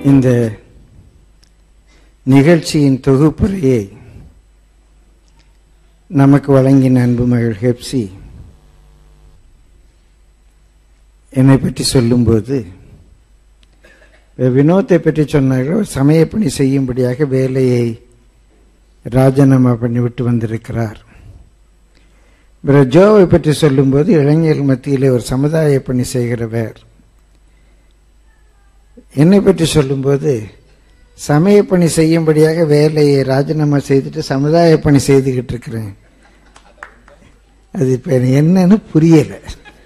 இந்த நிகழ்ச்சியின் தொகுப்புரையை நமக்கு வழங்கின அன்பு மகள் ஹெப்சி என்னை பற்றி சொல்லும்போது வினோத்தை பற்றி சொன்னார்கள் ஒரு சமய பணி செய்யும்படியாக வேலையை ராஜினாமா பண்ணிவிட்டு வந்திருக்கிறார் பிறகு ஜோவை பற்றி சொல்லும்போது இளைஞர்கள் மத்தியிலே ஒரு சமுதாய பணி செய்கிறவர் என்னை பற்றி சொல்லும்போது சமய பணி செய்யும்படியாக வேலையை ராஜினாமா செய்துட்டு சமுதாய பணி செய்துக்கிட்டு இருக்கிறேன் அது இப்போ எனக்கு என்னன்னு புரியலை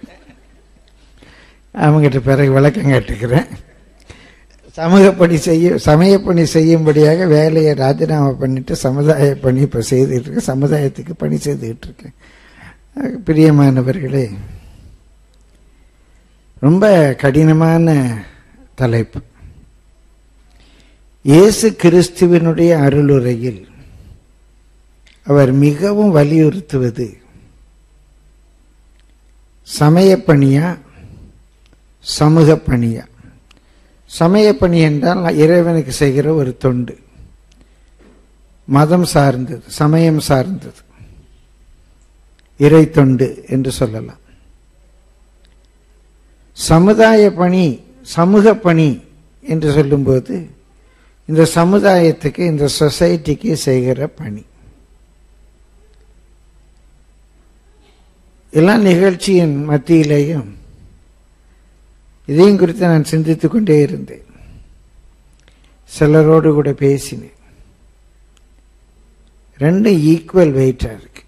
அவங்ககிட்ட பிறகு விளக்கம் கேட்டுக்கிறேன் சமூக பணி செய்ய சமய பணி செய்யும்படியாக வேலையை ராஜினாமா பண்ணிட்டு சமுதாய பணி இப்போ செய்துக்கிட்டு இருக்கேன் சமுதாயத்துக்கு பணி செய்துக்கிட்டு இருக்கேன் பிரியமானவர்களே ரொம்ப கடினமான தலைப்பு இயேசு கிறிஸ்துவனுடைய அருளுரையில் அவர் மிகவும் வலியுறுத்துவது சமய பணியா சமூக பணியா சமய பணி என்றால் இறைவனுக்கு செய்கிற ஒரு தொண்டு மதம் சார்ந்தது சமயம் சார்ந்தது இறை தொண்டு என்று சொல்லலாம் சமுதாய பணி சமூக பணி என்று சொல்லும்போது இந்த சமுதாயத்துக்கு இந்த சொசைட்டிக்கு செய்கிற பணி எல்லா நிகழ்ச்சியின் மத்தியிலேயும் இதையும் குறித்து நான் சிந்தித்துக் கொண்டே இருந்தேன் சிலரோடு கூட பேசினேன் ரெண்டும் ஈக்குவல் வெயிட்டா இருக்கு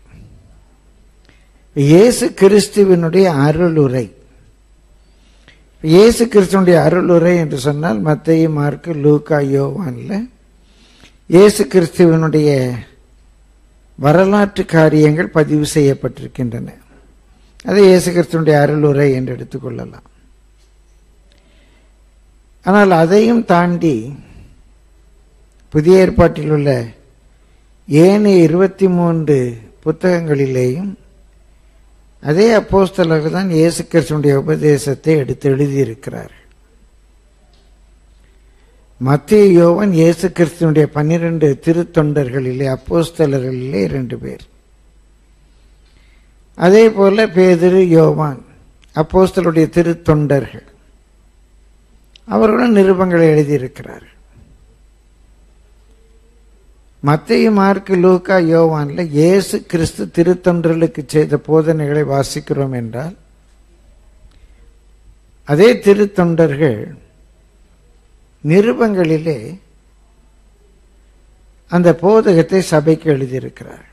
இயேசு கிறிஸ்துவனுடைய அருளுரை இயேசு கிறிஸ்துவனுடைய அருளுரை என்று சொன்னால் மத்திய மார்க்கு லூக்கா யோவான்ல இயேசு கிறிஸ்துவனுடைய வரலாற்று காரியங்கள் பதிவு செய்யப்பட்டிருக்கின்றன அதை இயேசு கிறிஸ்துவனுடைய அருளுரை என்று எடுத்துக்கொள்ளலாம் ஆனால் அதையும் தாண்டி புதிய ஏற்பாட்டில் உள்ள ஏனைய இருபத்தி மூன்று புத்தகங்களிலேயும் அதே அப்போஸ்தலர்கள் தான் இயேசு கிறிஸ்துடைய உபதேசத்தை எடுத்து எழுதியிருக்கிறார் மத்திய யோவன் இயேசு கிறிஸ்துவனுடைய பன்னிரண்டு திருத்தொண்டர்களிலே அப்போஸ்தலர்களிலே இரண்டு பேர் அதே போல பேதிரு யோவான் அப்போஸ்தலுடைய திருத்தொண்டர்கள் அவர்களும் நிருபங்களை எழுதியிருக்கிறார் மத்திய மார்க்கு லூக்கா யோவான்ல இயேசு கிறிஸ்து திருத்தொன்றலுக்கு செய்த போதனைகளை வாசிக்கிறோம் என்றால் அதே திருத்தொண்டர்கள் நிருபங்களிலே அந்த போதகத்தை சபைக்கு எழுதியிருக்கிறார்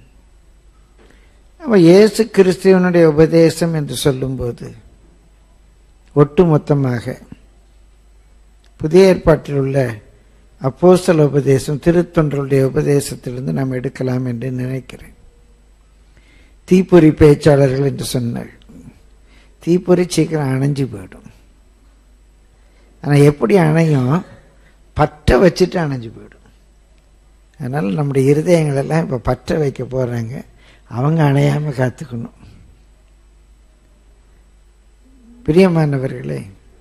அவ இயேசு கிறிஸ்துவனுடைய உபதேசம் என்று சொல்லும்போது ஒட்டுமொத்தமாக புதிய ஏற்பாட்டில் உள்ள அப்போஸ்தல உபதேசம் திருத்தொன்றருடைய உபதேசத்திலிருந்து நாம் எடுக்கலாம் என்று நினைக்கிறேன் தீப்பொறி பேச்சாளர்கள் என்று சொன்னார் தீப்பொறி சீக்கிரம் அணைஞ்சு போயிடும் ஆனால் எப்படி அணையும் பற்ற வச்சுட்டு அணைஞ்சு போயிடும் அதனால் நம்முடைய இருதயங்கள் எல்லாம் இப்போ பற்ற வைக்க போகிறாங்க அவங்க அணையாமல் காத்துக்கணும் பிரியமானவர்களே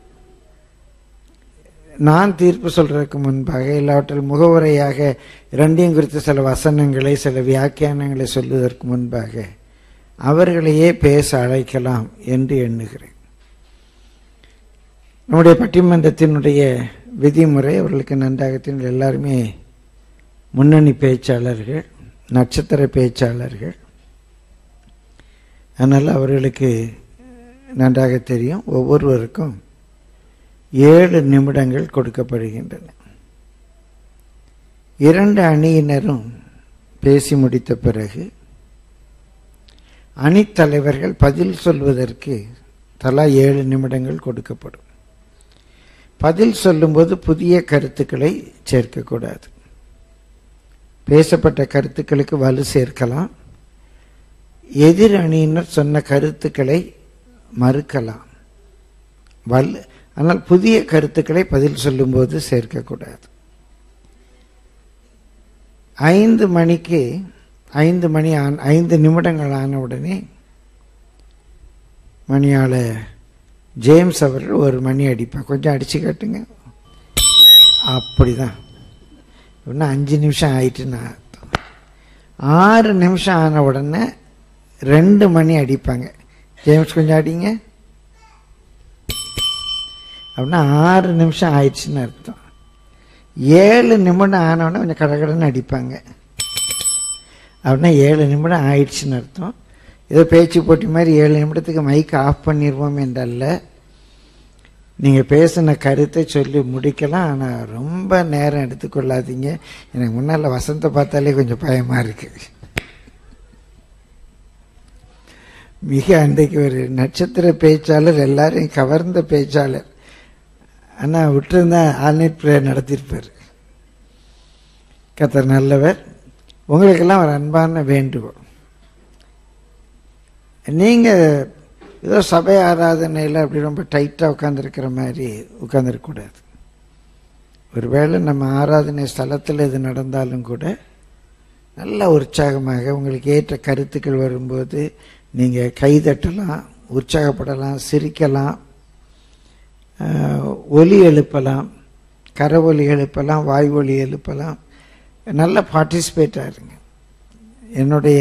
நான் தீர்ப்பு சொல்றதுக்கு முன்பாக இல்லாவற்றில் முகவுரையாக இரண்டையும் குறித்த சில வசனங்களை சில வியாக்கியானங்களை சொல்வதற்கு முன்பாக அவர்களையே பேச அழைக்கலாம் என்று எண்ணுகிறேன் நம்முடைய பட்டிமன்றத்தினுடைய விதிமுறை அவர்களுக்கு நன்றாக தெரியும் எல்லாருமே முன்னணி பேச்சாளர்கள் நட்சத்திர பேச்சாளர்கள் அதனால் அவர்களுக்கு நன்றாக தெரியும் ஒவ்வொருவருக்கும் ஏழு நிமிடங்கள் கொடுக்கப்படுகின்றன இரண்டு அணியினரும் பேசி முடித்த பிறகு அணித்தலைவர்கள் பதில் சொல்வதற்கு தலா ஏழு நிமிடங்கள் கொடுக்கப்படும் பதில் சொல்லும்போது புதிய கருத்துக்களை சேர்க்கக்கூடாது பேசப்பட்ட கருத்துக்களுக்கு வலு சேர்க்கலாம் எதிர் அணியினர் சொன்ன கருத்துக்களை மறுக்கலாம் வல் ஆனால் புதிய கருத்துக்களை பதில் சொல்லும்போது சேர்க்கக்கூடாது ஐந்து மணிக்கு ஐந்து மணி ஆன் ஐந்து நிமிடங்கள் ஆன உடனே மணியாள ஜேம்ஸ் அவர்கள் ஒரு மணி அடிப்பார் கொஞ்சம் அடிச்சு காட்டுங்க அப்படிதான் இன்னும் அஞ்சு நிமிஷம் ஆயிட்டுன்னு அர்த்தம் ஆறு நிமிஷம் ஆன உடனே ரெண்டு மணி அடிப்பாங்க ஜேம்ஸ் கொஞ்சம் அடிங்க அப்படின்னா ஆறு நிமிஷம் ஆயிடுச்சுன்னு அர்த்தம் ஏழு நிமிடம் ஆனவுடனே கொஞ்சம் கடகடன்னு அடிப்பாங்க அப்படின்னா ஏழு நிமிடம் ஆயிடுச்சுன்னு அர்த்தம் ஏதோ பேச்சு போட்டி மாதிரி ஏழு நிமிடத்துக்கு மைக் ஆஃப் பண்ணிடுவோம் என்றல்ல நீங்கள் பேசின கருத்தை சொல்லி முடிக்கலாம் ஆனால் ரொம்ப நேரம் எடுத்துக்கொள்ளாதீங்க எனக்கு முன்னால் வசந்த பார்த்தாலே கொஞ்சம் பயமாக இருக்குது மிக அன்றைக்கு ஒரு நட்சத்திர பேச்சாளர் எல்லாரையும் கவர்ந்த பேச்சாளர் ஆனால் விட்டுருந்தா ஆல்நைட் ப்ரேயர் நடத்தியிருப்பார் கத்தர் நல்லவர் உங்களுக்கெல்லாம் ஒரு அன்பான வேண்டுகோள் நீங்கள் ஏதோ சபை ஆராதனையில் அப்படி ரொம்ப டைட்டாக உட்காந்துருக்கிற மாதிரி உட்காந்துருக்கக்கூடாது ஒருவேளை நம்ம ஆராதனை ஸ்தலத்தில் இது நடந்தாலும் கூட நல்ல உற்சாகமாக உங்களுக்கு ஏற்ற கருத்துக்கள் வரும்போது நீங்கள் கைதட்டலாம் உற்சாகப்படலாம் சிரிக்கலாம் ஆஹ், ஒலி எழுப்பலாம் கர ஒலி எழுப்பலாம் வாய் ஒலி எழுப்பலாம் நல்ல பார்ட்டிசிபேட் ஆயிருங்க என்னுடைய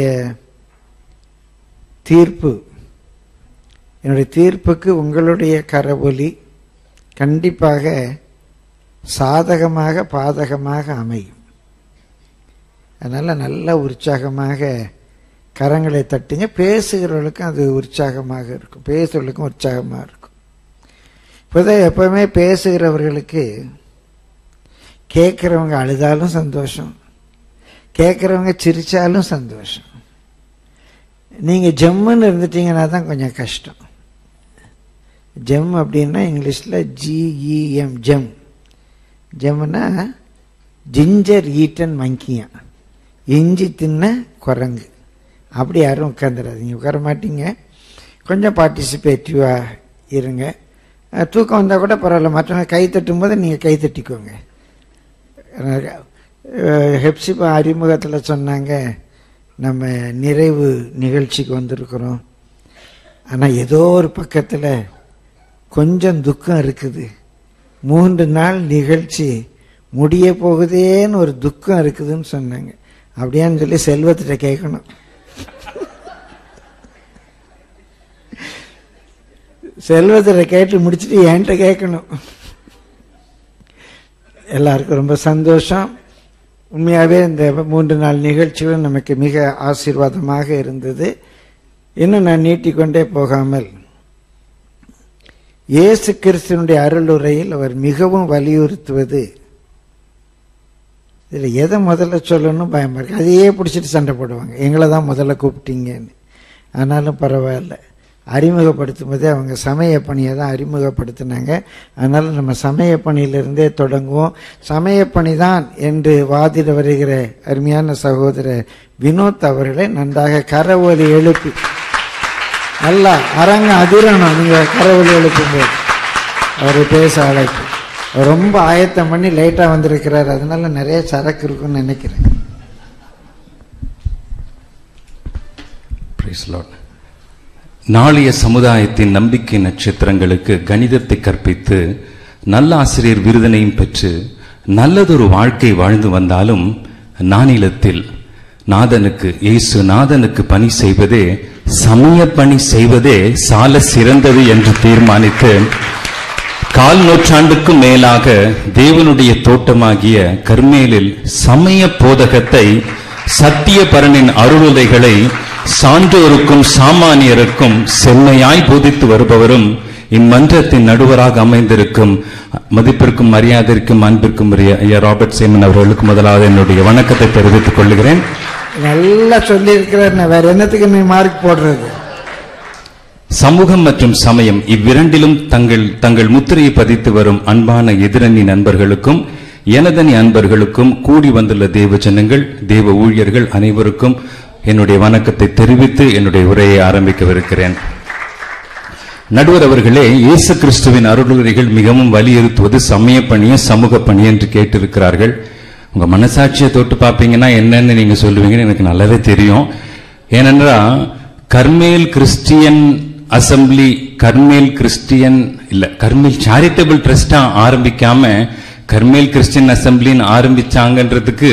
தீர்ப்பு என்னுடைய தீர்ப்புக்கு உங்களுடைய கரவொலி கண்டிப்பாக சாதகமாக பாதகமாக அமையும் அதனால் நல்ல உற்சாகமாக கரங்களை தட்டுங்க பேசுகிறவர்களுக்கும் அது உற்சாகமாக இருக்கும் பேசுகிறவர்களுக்கும் உற்சாகமாக இருக்கும் இப்போதான் எப்பவுமே பேசுகிறவர்களுக்கு கேட்குறவங்க அழுதாலும் சந்தோஷம் கேட்குறவங்க சிரிச்சாலும் சந்தோஷம் நீங்கள் ஜம்முன்னு இருந்துட்டீங்கன்னா தான் கொஞ்சம் கஷ்டம் ஜெம் அப்படின்னா இங்கிலீஷில் ஜிஇஎம் ஜெம் ஜெம்னா ஜிஞ்சர் ஈட்டன் மங்கியா இஞ்சி தின்ன குரங்கு அப்படி யாரும் உட்காந்துடாதீங்க உட்கார மாட்டீங்க கொஞ்சம் பார்ட்டிசிபேட்டிவாக இருங்க அஹ் தூக்கம் வந்தால் கூட பரவாயில்ல மற்றவங்க கை தட்டும் போது நீங்கள் கை தட்டிக்கோங்க ஹெப்சிபா அறிமுகத்தில் சொன்னாங்க நம்ம நிறைவு நிகழ்ச்சிக்கு வந்திருக்கிறோம் ஆனால் ஏதோ ஒரு பக்கத்தில் கொஞ்சம் துக்கம் இருக்குது மூன்று நாள் நிகழ்ச்சி முடிய போகுதேன்னு ஒரு துக்கம் இருக்குதுன்னு சொன்னாங்க அப்படியான்னு சொல்லி செல்வத்திட்ட கேட்கணும் செல்வத்திட்ட கேட்டு முடிச்சுட்டு என்கிட்ட கேட்கணும் எல்லாருக்கும் ரொம்ப சந்தோஷம் உண்மையாகவே இந்த மூன்று நாள் நிகழ்ச்சிகள் நமக்கு மிக ஆசீர்வாதமாக இருந்தது இன்னும் நான் நீட்டிக்கொண்டே போகாமல் இயேசு கிறிஸ்துவனுடைய அருளுரையில் அவர் மிகவும் வலியுறுத்துவது இதில் எதை முதல்ல சொல்லணும் பயமா இருக்கு அதையே பிடிச்சிட்டு சண்டை போடுவாங்க எங்களை தான் முதல்ல கூப்பிட்டீங்கன்னு ஆனாலும் பரவாயில்ல அறிமுகப்படுத்தும் போதே அவங்க சமய பணியை தான் அறிமுகப்படுத்தினாங்க அதனால நம்ம சமய பணியிலிருந்தே தொடங்குவோம் சமய பணி தான் என்று வாதிட வருகிற அருமையான சகோதரர் வினோத் அவர்களை நன்றாக கரவொலி எழுப்பி நல்லா அரங்க அதிரணும் நீங்க கரவொலி எழுப்பும்போது அவரை பேச அழைப்பு அவர் ரொம்ப ஆயத்தம் பண்ணி லேட்டா வந்திருக்கிறார் அதனால நிறைய சரக்கு இருக்குன்னு நினைக்கிறேன் Praise Lord. நாளைய சமுதாயத்தின் நம்பிக்கை நட்சத்திரங்களுக்கு கணிதத்தை கற்பித்து நல்ல ஆசிரியர் விருதினையும் பெற்று நல்லதொரு வாழ்க்கை வாழ்ந்து வந்தாலும் நானிலத்தில் நாதனுக்கு இயேசு நாதனுக்கு பணி செய்வதே சமய பணி செய்வதே சால சிறந்தது என்று தீர்மானித்து கால் நூற்றாண்டுக்கும் மேலாக தேவனுடைய தோட்டமாகிய கர்மேலில் சமய போதகத்தை சத்திய பரனின் அருளுதைகளை சான்றோருக்கும் சாமானியருக்கும் செம்மையாய் போதித்து வருபவரும் இம்மன்றத்தின் நடுவராக அமைந்திருக்கும் மதிப்பிற்கும் மரியாதைக்கும் அன்பிற்கும் உரிய ஐயா ராபர்ட் சேமன் அவர்களுக்கு முதலாவது என்னுடைய வணக்கத்தை தெரிவித்துக் கொள்கிறேன் நல்லா சொல்லியிருக்கிறார் நான் வேற என்னத்துக்கு நீ மார்க் போடுறது சமூகம் மற்றும் சமயம் இவ்விரண்டிலும் தங்கள் தங்கள் முத்திரையை பதித்து வரும் அன்பான எதிரணி நண்பர்களுக்கும் எனதனி அன்பர்களுக்கும் கூடி வந்துள்ள தேவ ஜனங்கள் தேவ ஊழியர்கள் அனைவருக்கும் என்னுடைய வணக்கத்தை தெரிவித்து என்னுடைய உரையை ஆரம்பிக்கவிருக்கிறேன் நடுவர் அவர்களே இயேசு கிறிஸ்துவின் அருளுரைகள் மிகவும் வலியுறுத்துவது சமய பணியும் சமூக பணி என்று கேட்டிருக்கிறார்கள் உங்க மனசாட்சியை தொட்டு பார்ப்பீங்கன்னா என்னன்னு நீங்க சொல்லுவீங்கன்னு எனக்கு நல்லாவே தெரியும் ஏனென்றா Carmel Christian assembly Carmel Christian இல்ல கர்மேல் சேரிட்டபிள் ட்ரஸ்டா ஆரம்பிக்காம கர்மேல் கிறிஸ்டியன் அசம்பிளின்னு ஆரம்பிச்சாங்கன்றதுக்கு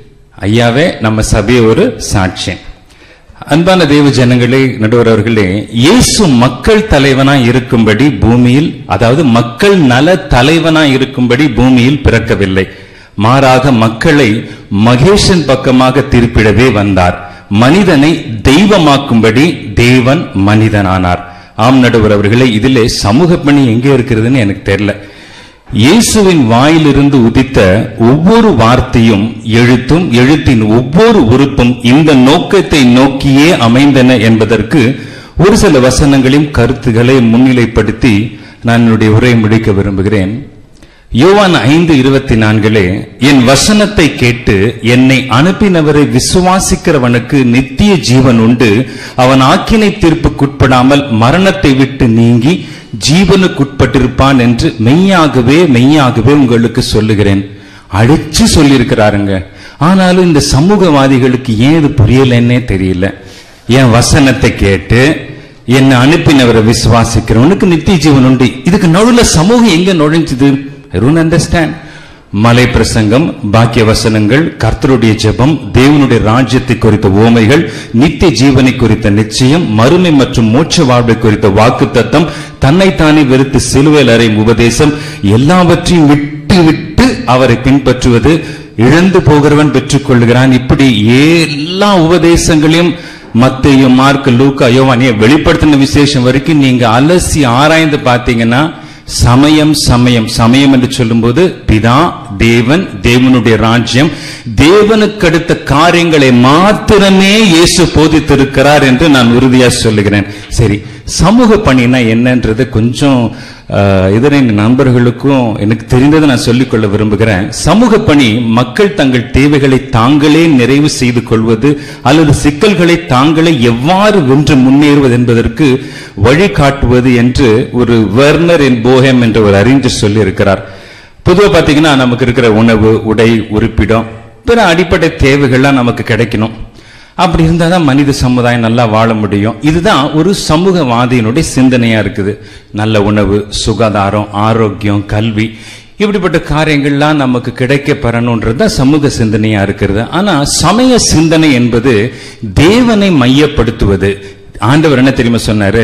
ஐயாவே நம்ம சபையை ஒரு சாட்சியம் அன்பான தேவ ஜனங்களே நடுவர் அவர்களே இயேசு மக்கள் தலைவனா இருக்கும்படி பூமியில் அதாவது மக்கள் நல தலைவனா இருக்கும்படி பூமியில் பிறக்கவில்லை மாறாக மக்களை மகேஷன் பக்கமாக திருப்பிடவே வந்தார் மனிதனை தெய்வமாக்கும்படி தேவன் மனிதனானார் ஆம் நடுவர் அவர்களே இதிலே சமூக பணி எங்கே இருக்கிறதுன்னு எனக்கு தெரியல இயேசுவின் வாயிலிருந்து உதித்த ஒவ்வொரு வார்த்தையும் எழுத்தும் எழுத்தின் ஒவ்வொரு உறுப்பும் இந்த நோக்கத்தை நோக்கியே அமைந்தன என்பதற்கு ஒரு சில வசனங்களையும் கருத்துக்களை முன்னிலைப்படுத்தி நான் என்னுடைய உரையை முடிக்க விரும்புகிறேன் யோவான் ஐந்து இருபத்தி நான்கிலே என் வசனத்தை கேட்டு என்னை அனுப்பினவரை விசுவாசிக்கிறவனுக்கு நித்திய ஜீவன் உண்டு அவன் ஆக்கினை தீர்ப்புக்குட்படாமல் மரணத்தை விட்டு நீங்கி ஜீவனுக்குட்பட்டிருப்பான் என்று மெய்யாகவே மெய்யாகவே உங்களுக்கு சொல்லுகிறேன் அடிச்சு சொல்லியிருக்கிறாருங்க ஆனாலும் இந்த சமூகவாதிகளுக்கு ஏன் இது புரியலன்னே தெரியல என் வசனத்தை கேட்டு என்னை அனுப்பினவரை விசுவாசிக்கிறவனுக்கு நித்திய ஜீவன் உண்டு இதுக்கு நடுவுல சமூகம் எங்க நுழைஞ்சது ஐ டோன்ட் அண்டர்ஸ்டாண்ட் மலை பிரசங்கம் பாக்கிய வசனங்கள் கர்த்தருடைய ஜெபம் தேவனுடைய ராஜ்யத்தை குறித்த ஓமைகள் நித்திய ஜீவனை குறித்த நிச்சயம் மறுமை மற்றும் மோட்ச வாழ்வை குறித்த வாக்கு தத்தம் தன்னைத்தானே வெறுத்து சிலுவையில் அறையும் உபதேசம் எல்லாவற்றையும் விட்டு விட்டு அவரை பின்பற்றுவது இழந்து போகிறவன் பெற்றுக் கொள்கிறான் இப்படி எல்லா உபதேசங்களையும் மத்தையும் மார்க் லூக்கா யோவானிய வெளிப்படுத்தின விசேஷம் வரைக்கும் நீங்க அலசி ஆராய்ந்து பார்த்தீங்கன்னா சமயம் சமயம் சமயம் என்று சொல்லும்போது பிதா தேவன் தேவனுடைய ராஜ்யம் தேவனுக்கு அடுத்த காரியங்களை மாத்திரமே இயேசு போதித்திருக்கிறார் என்று நான் உறுதியா சொல்லுகிறேன் சரி சமூக பணினா என்னன்றது கொஞ்சம் இதனை நண்பர்களுக்கும் எனக்கு தெரிந்ததை நான் சொல்லிக்கொள்ள விரும்புகிறேன் சமூக பணி மக்கள் தங்கள் தேவைகளை தாங்களே நிறைவு செய்து கொள்வது அல்லது சிக்கல்களை தாங்களே எவ்வாறு வென்று முன்னேறுவது என்பதற்கு வழிகாட்டுவது என்று ஒரு வெர்னர் என் போஹெம் என்ற ஒரு அறிஞர் சொல்லி இருக்கிறார் பொதுவாக பார்த்தீங்கன்னா நமக்கு இருக்கிற உணவு உடை உறுப்பிடம் பிற அடிப்படை தேவைகள்லாம் நமக்கு கிடைக்கணும் அப்படி இருந்தால் தான் மனித சமுதாயம் நல்லா வாழ முடியும் இதுதான் ஒரு சமூகவாதியினுடைய சிந்தனையா இருக்குது நல்ல உணவு சுகாதாரம் ஆரோக்கியம் கல்வி இப்படிப்பட்ட காரியங்கள்லாம் நமக்கு கிடைக்க பெறணுன்றது தான் சமூக சிந்தனையா இருக்கிறது ஆனா சமய சிந்தனை என்பது தேவனை மையப்படுத்துவது ஆண்டவர் என்ன தெரியுமா சொன்னாரு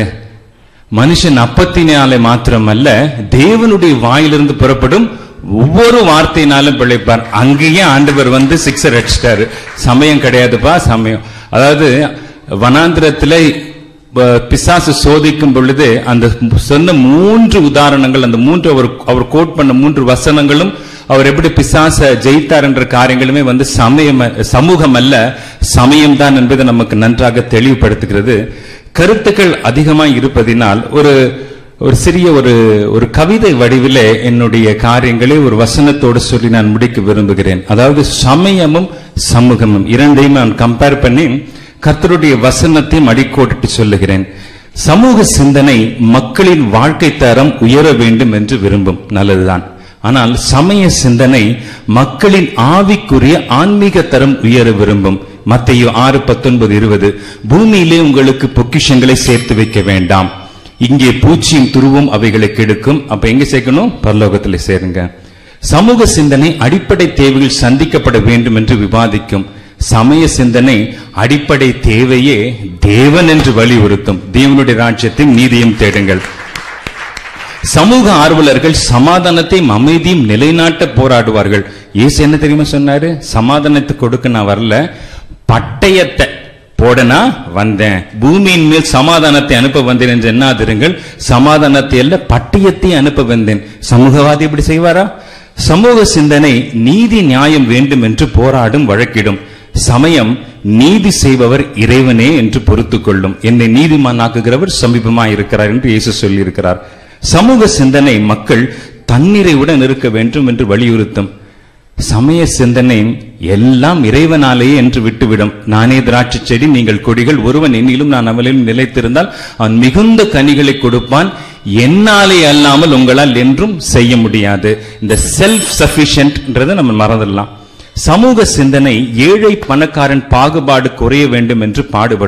மனுஷன் அப்பத்தினாலே மாத்திரமல்ல தேவனுடைய வாயிலிருந்து புறப்படும் ஒவ்வொரு வார்த்தையினாலும் பிழைப்பார் அங்கேயே ஆண்டவர் வந்து சிக்ஸர் அடிச்சிட்டாரு சமயம் கிடையாதுப்பா சமயம் அதாவது வனாந்திரத்துல பிசாசு சோதிக்கும் பொழுது அந்த சொன்ன மூன்று உதாரணங்கள் அந்த மூன்று அவர் அவர் கோட் பண்ண மூன்று வசனங்களும் அவர் எப்படி பிசாச ஜெயித்தார் என்ற காரியங்களுமே வந்து சமயம் சமூகம் அல்ல சமயம் தான் என்பதை நமக்கு நன்றாக தெளிவுபடுத்துகிறது கருத்துக்கள் அதிகமாக இருப்பதினால் ஒரு ஒரு சிறிய ஒரு ஒரு கவிதை வடிவிலே என்னுடைய காரியங்களை ஒரு வசனத்தோடு சொல்லி நான் முடிக்க விரும்புகிறேன் அதாவது சமயமும் சமூகமும் இரண்டையும் நான் கம்பேர் பண்ணி கர்த்தருடைய வசனத்தையும் அடிக்கோட்டிட்டு சொல்லுகிறேன் சமூக சிந்தனை மக்களின் வாழ்க்கை தரம் உயர வேண்டும் என்று விரும்பும் நல்லதுதான் ஆனால் சமய சிந்தனை மக்களின் ஆவிக்குரிய ஆன்மீக தரம் உயர விரும்பும் மத்தையோ ஆறு பத்தொன்பது இருபது பூமியிலே உங்களுக்கு பொக்கிஷங்களை சேர்த்து வைக்க வேண்டாம் இங்கே பூச்சியும் துருவும் அவைகளை கெடுக்கும் அப்ப எங்க சேர்க்கணும் பரலோகத்தில் சேருங்க சமூக சிந்தனை அடிப்படை தேவைகள் சந்திக்கப்பட வேண்டும் என்று விவாதிக்கும் சமய சிந்தனை அடிப்படை தேவையே தேவன் என்று வலியுறுத்தும் தேவனுடைய ராஜ்யத்தையும் நீதியும் தேடுங்கள் சமூக ஆர்வலர்கள் சமாதானத்தையும் அமைதியும் நிலைநாட்ட போராடுவார்கள் இயேசு என்ன தெரியுமா சொன்னாரு சமாதானத்தை கொடுக்க நான் வரல பட்டயத்தை போடனா வந்தேன் பூமியின் மேல் சமாதானத்தை அனுப்ப வந்தேன் என்று எண்ணாதிருங்கள் சமாதானத்தை அல்ல பட்டயத்தை அனுப்ப வந்தேன் சமூகவாதி இப்படி செய்வாரா சமூக சிந்தனை நீதி நியாயம் வேண்டும் என்று போராடும் வழக்கிடும் சமயம் நீதி செய்பவர் இறைவனே என்று பொறுத்து கொள்ளும் என்னை நீதிமானாக்குகிறவர் சமீபமாக இருக்கிறார் என்று இயேசு சொல்லி இருக்கிறார் சமூக சிந்தனை மக்கள் தன்னிறைவுடன் இருக்க வேண்டும் என்று வலியுறுத்தும் சமய சிந்தனை எல்லாம் இறைவனாலேயே என்று விட்டுவிடும் நானே திராட்சை செடி நீங்கள் கொடிகள் ஒருவன் என்னிலும் நான் அவளிலும் நிலைத்திருந்தால் அவன் மிகுந்த கனிகளை கொடுப்பான் என்னாலே அல்லாமல் உங்களால் என்றும் செய்ய முடியாது இந்த செல்ஃப் சபிஷியன்ட்ன்றதை நம்ம மறந்துடலாம் சமூக சிந்தனை ஏழை பணக்காரன் பாகுபாடு குறைய வேண்டும் என்று பாடுபடும்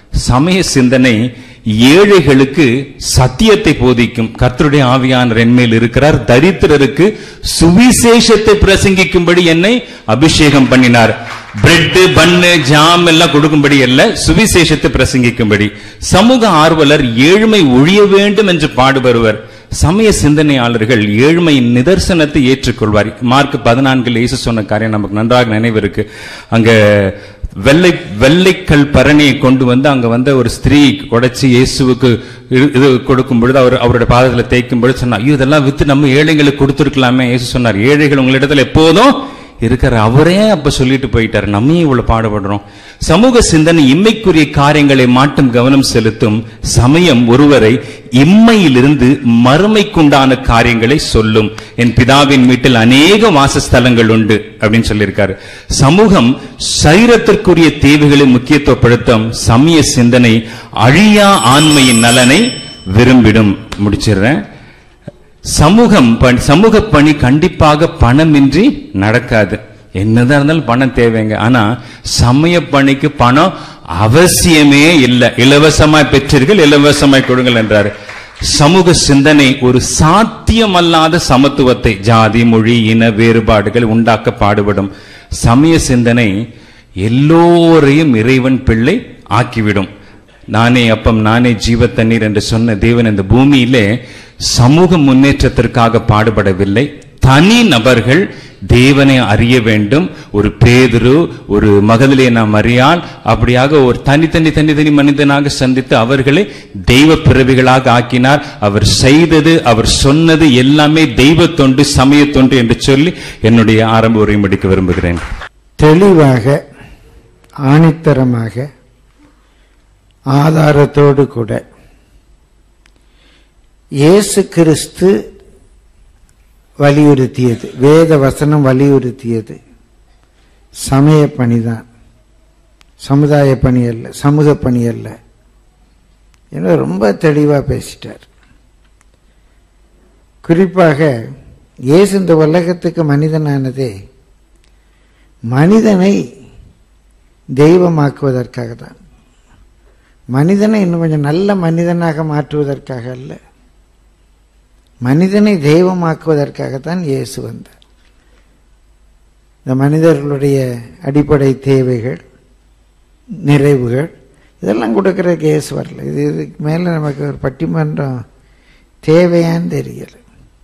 சமய சிந்தனை ஏழைகளுக்கு சத்தியத்தை போதிக்கும் கர்த்தருடைய ஆவியானவர் என்மேல் இருக்கிறார் தரித்திரருக்கு சுவிசேஷத்தை பிரசங்கிக்கும்படி என்னை அபிஷேகம் பண்ணினார் பிரெட் பன்னு ஜாம் எல்லாம் கொடுக்கும்படி அல்ல சுவிசேஷத்தை பிரசங்கிக்கும்படி சமூக ஆர்வலர் ஏழ்மை ஒழிய வேண்டும் என்று பாடுபடுவர் சமய சிந்தனையாளர்கள் ஏழ்மையின் நிதர்சனத்தை ஏற்றுக்கொள்வார் மார்க் பதினான்கில் இயேசு சொன்ன காரியம் நமக்கு நன்றாக நினைவு இருக்கு அங்க வெள்ளை வெள்ளைக்கல் பரணியை கொண்டு வந்து அங்க வந்த ஒரு ஸ்திரீ உடைச்சு இயேசுவுக்கு இது- இது கொடுக்கும் பொழுது அவர் அவருடைய பாதத்துல தேய்க்கும் பொழுது சொன்னார் ஐயோ இதெல்லாம் வித்து நம்ம ஏழைங்களுக்கு கொடுத்துருக்கலாமே இயேசு சொன்னார் ஏழைகள் உங்களிடத்துல எப்போதும் இருக்கிற அவரே அப்ப சொல்லிட்டு போயிட்டார் நம்மையும் இவ்வளவு பாடுபடுறோம் சமூக சிந்தனை இம்மைக்குரிய காரியங்களை மாட்டும் கவனம் செலுத்தும் சமயம் ஒருவரை இம்மையிலிருந்து மறுமைக்குண்டான காரியங்களை சொல்லும் என் பிதாவின் வீட்டில் அநேக வாசஸ்தலங்கள் உண்டு அப்படின்னு சொல்லியிருக்காரு சமூகம் சரீரத்திற்குரிய தேவைகளை முக்கியத்துவப்படுத்தும் சமய சிந்தனை அழியா ஆண்மையின் நலனை விரும்பிடும் முடிச்சிடுறேன் சமூகம் பணி- சமூக பணி கண்டிப்பாக பணமின்றி நடக்காது என்னதான் இருந்தாலும் பணம் தேவைங்க ஆனா சமய பணிக்கு பணம் அவசியமே இல்லை இலவசமாய் பெற்றீர்கள் இலவசமாய் கொடுங்கள் என்றாரு சமூக சிந்தனை ஒரு சாத்தியமல்லாத சமத்துவத்தை ஜாதி மொழி இன வேறுபாடுகள் உண்டாக்க பாடுபடும் சமய சிந்தனை எல்லோரையும் இறைவன் பிள்ளை ஆக்கிவிடும் நானே அப்பம் நானே ஜீவ தண்ணீர் என்று சொன்ன தேவன் இந்த பூமியிலே சமூக முன்னேற்றத்திற்காக பாடுபடவில்லை தனி நபர்கள் தேவனை அறிய வேண்டும் ஒரு பேதுரு ஒரு மகதிலே நாம் அறியால் அப்படியாக ஒரு தனித்தனி தனித்தனி மனிதனாக சந்தித்து அவர்களை தெய்வ பிறவிகளாக ஆக்கினார் அவர் செய்தது அவர் சொன்னது எல்லாமே தெய்வ தொண்டு சமய தொண்டு என்று சொல்லி என்னுடைய ஆரம்ப உரை முடிக்க விரும்புகிறேன் தெளிவாக ஆணித்தரமாக ஆதாரத்தோடு கூட இயேசு கிறிஸ்து வலியுறுத்தியது வேத வசனம் வலியுறுத்தியது சமய பணிதான் சமுதாய பணி அல்ல சமூக பணி அல்ல ஏன்னா ரொம்ப தெளிவாக பேசிட்டார் குறிப்பாக இயேசு இந்த உலகத்துக்கு மனிதனானதே மனிதனை தெய்வமாக்குவதற்காக தான் மனிதனை இன்னும் கொஞ்சம் நல்ல மனிதனாக மாற்றுவதற்காக அல்ல மனிதனை தெய்வமாக்குவதற்காகத்தான் இயேசு வந்தார் இந்த மனிதர்களுடைய அடிப்படை தேவைகள் நிறைவுகள் இதெல்லாம் கொடுக்கறதுக்கு இயேசு வரல இது இதுக்கு மேலே நமக்கு ஒரு பட்டிமன்றம் தேவையான்னு தெரியல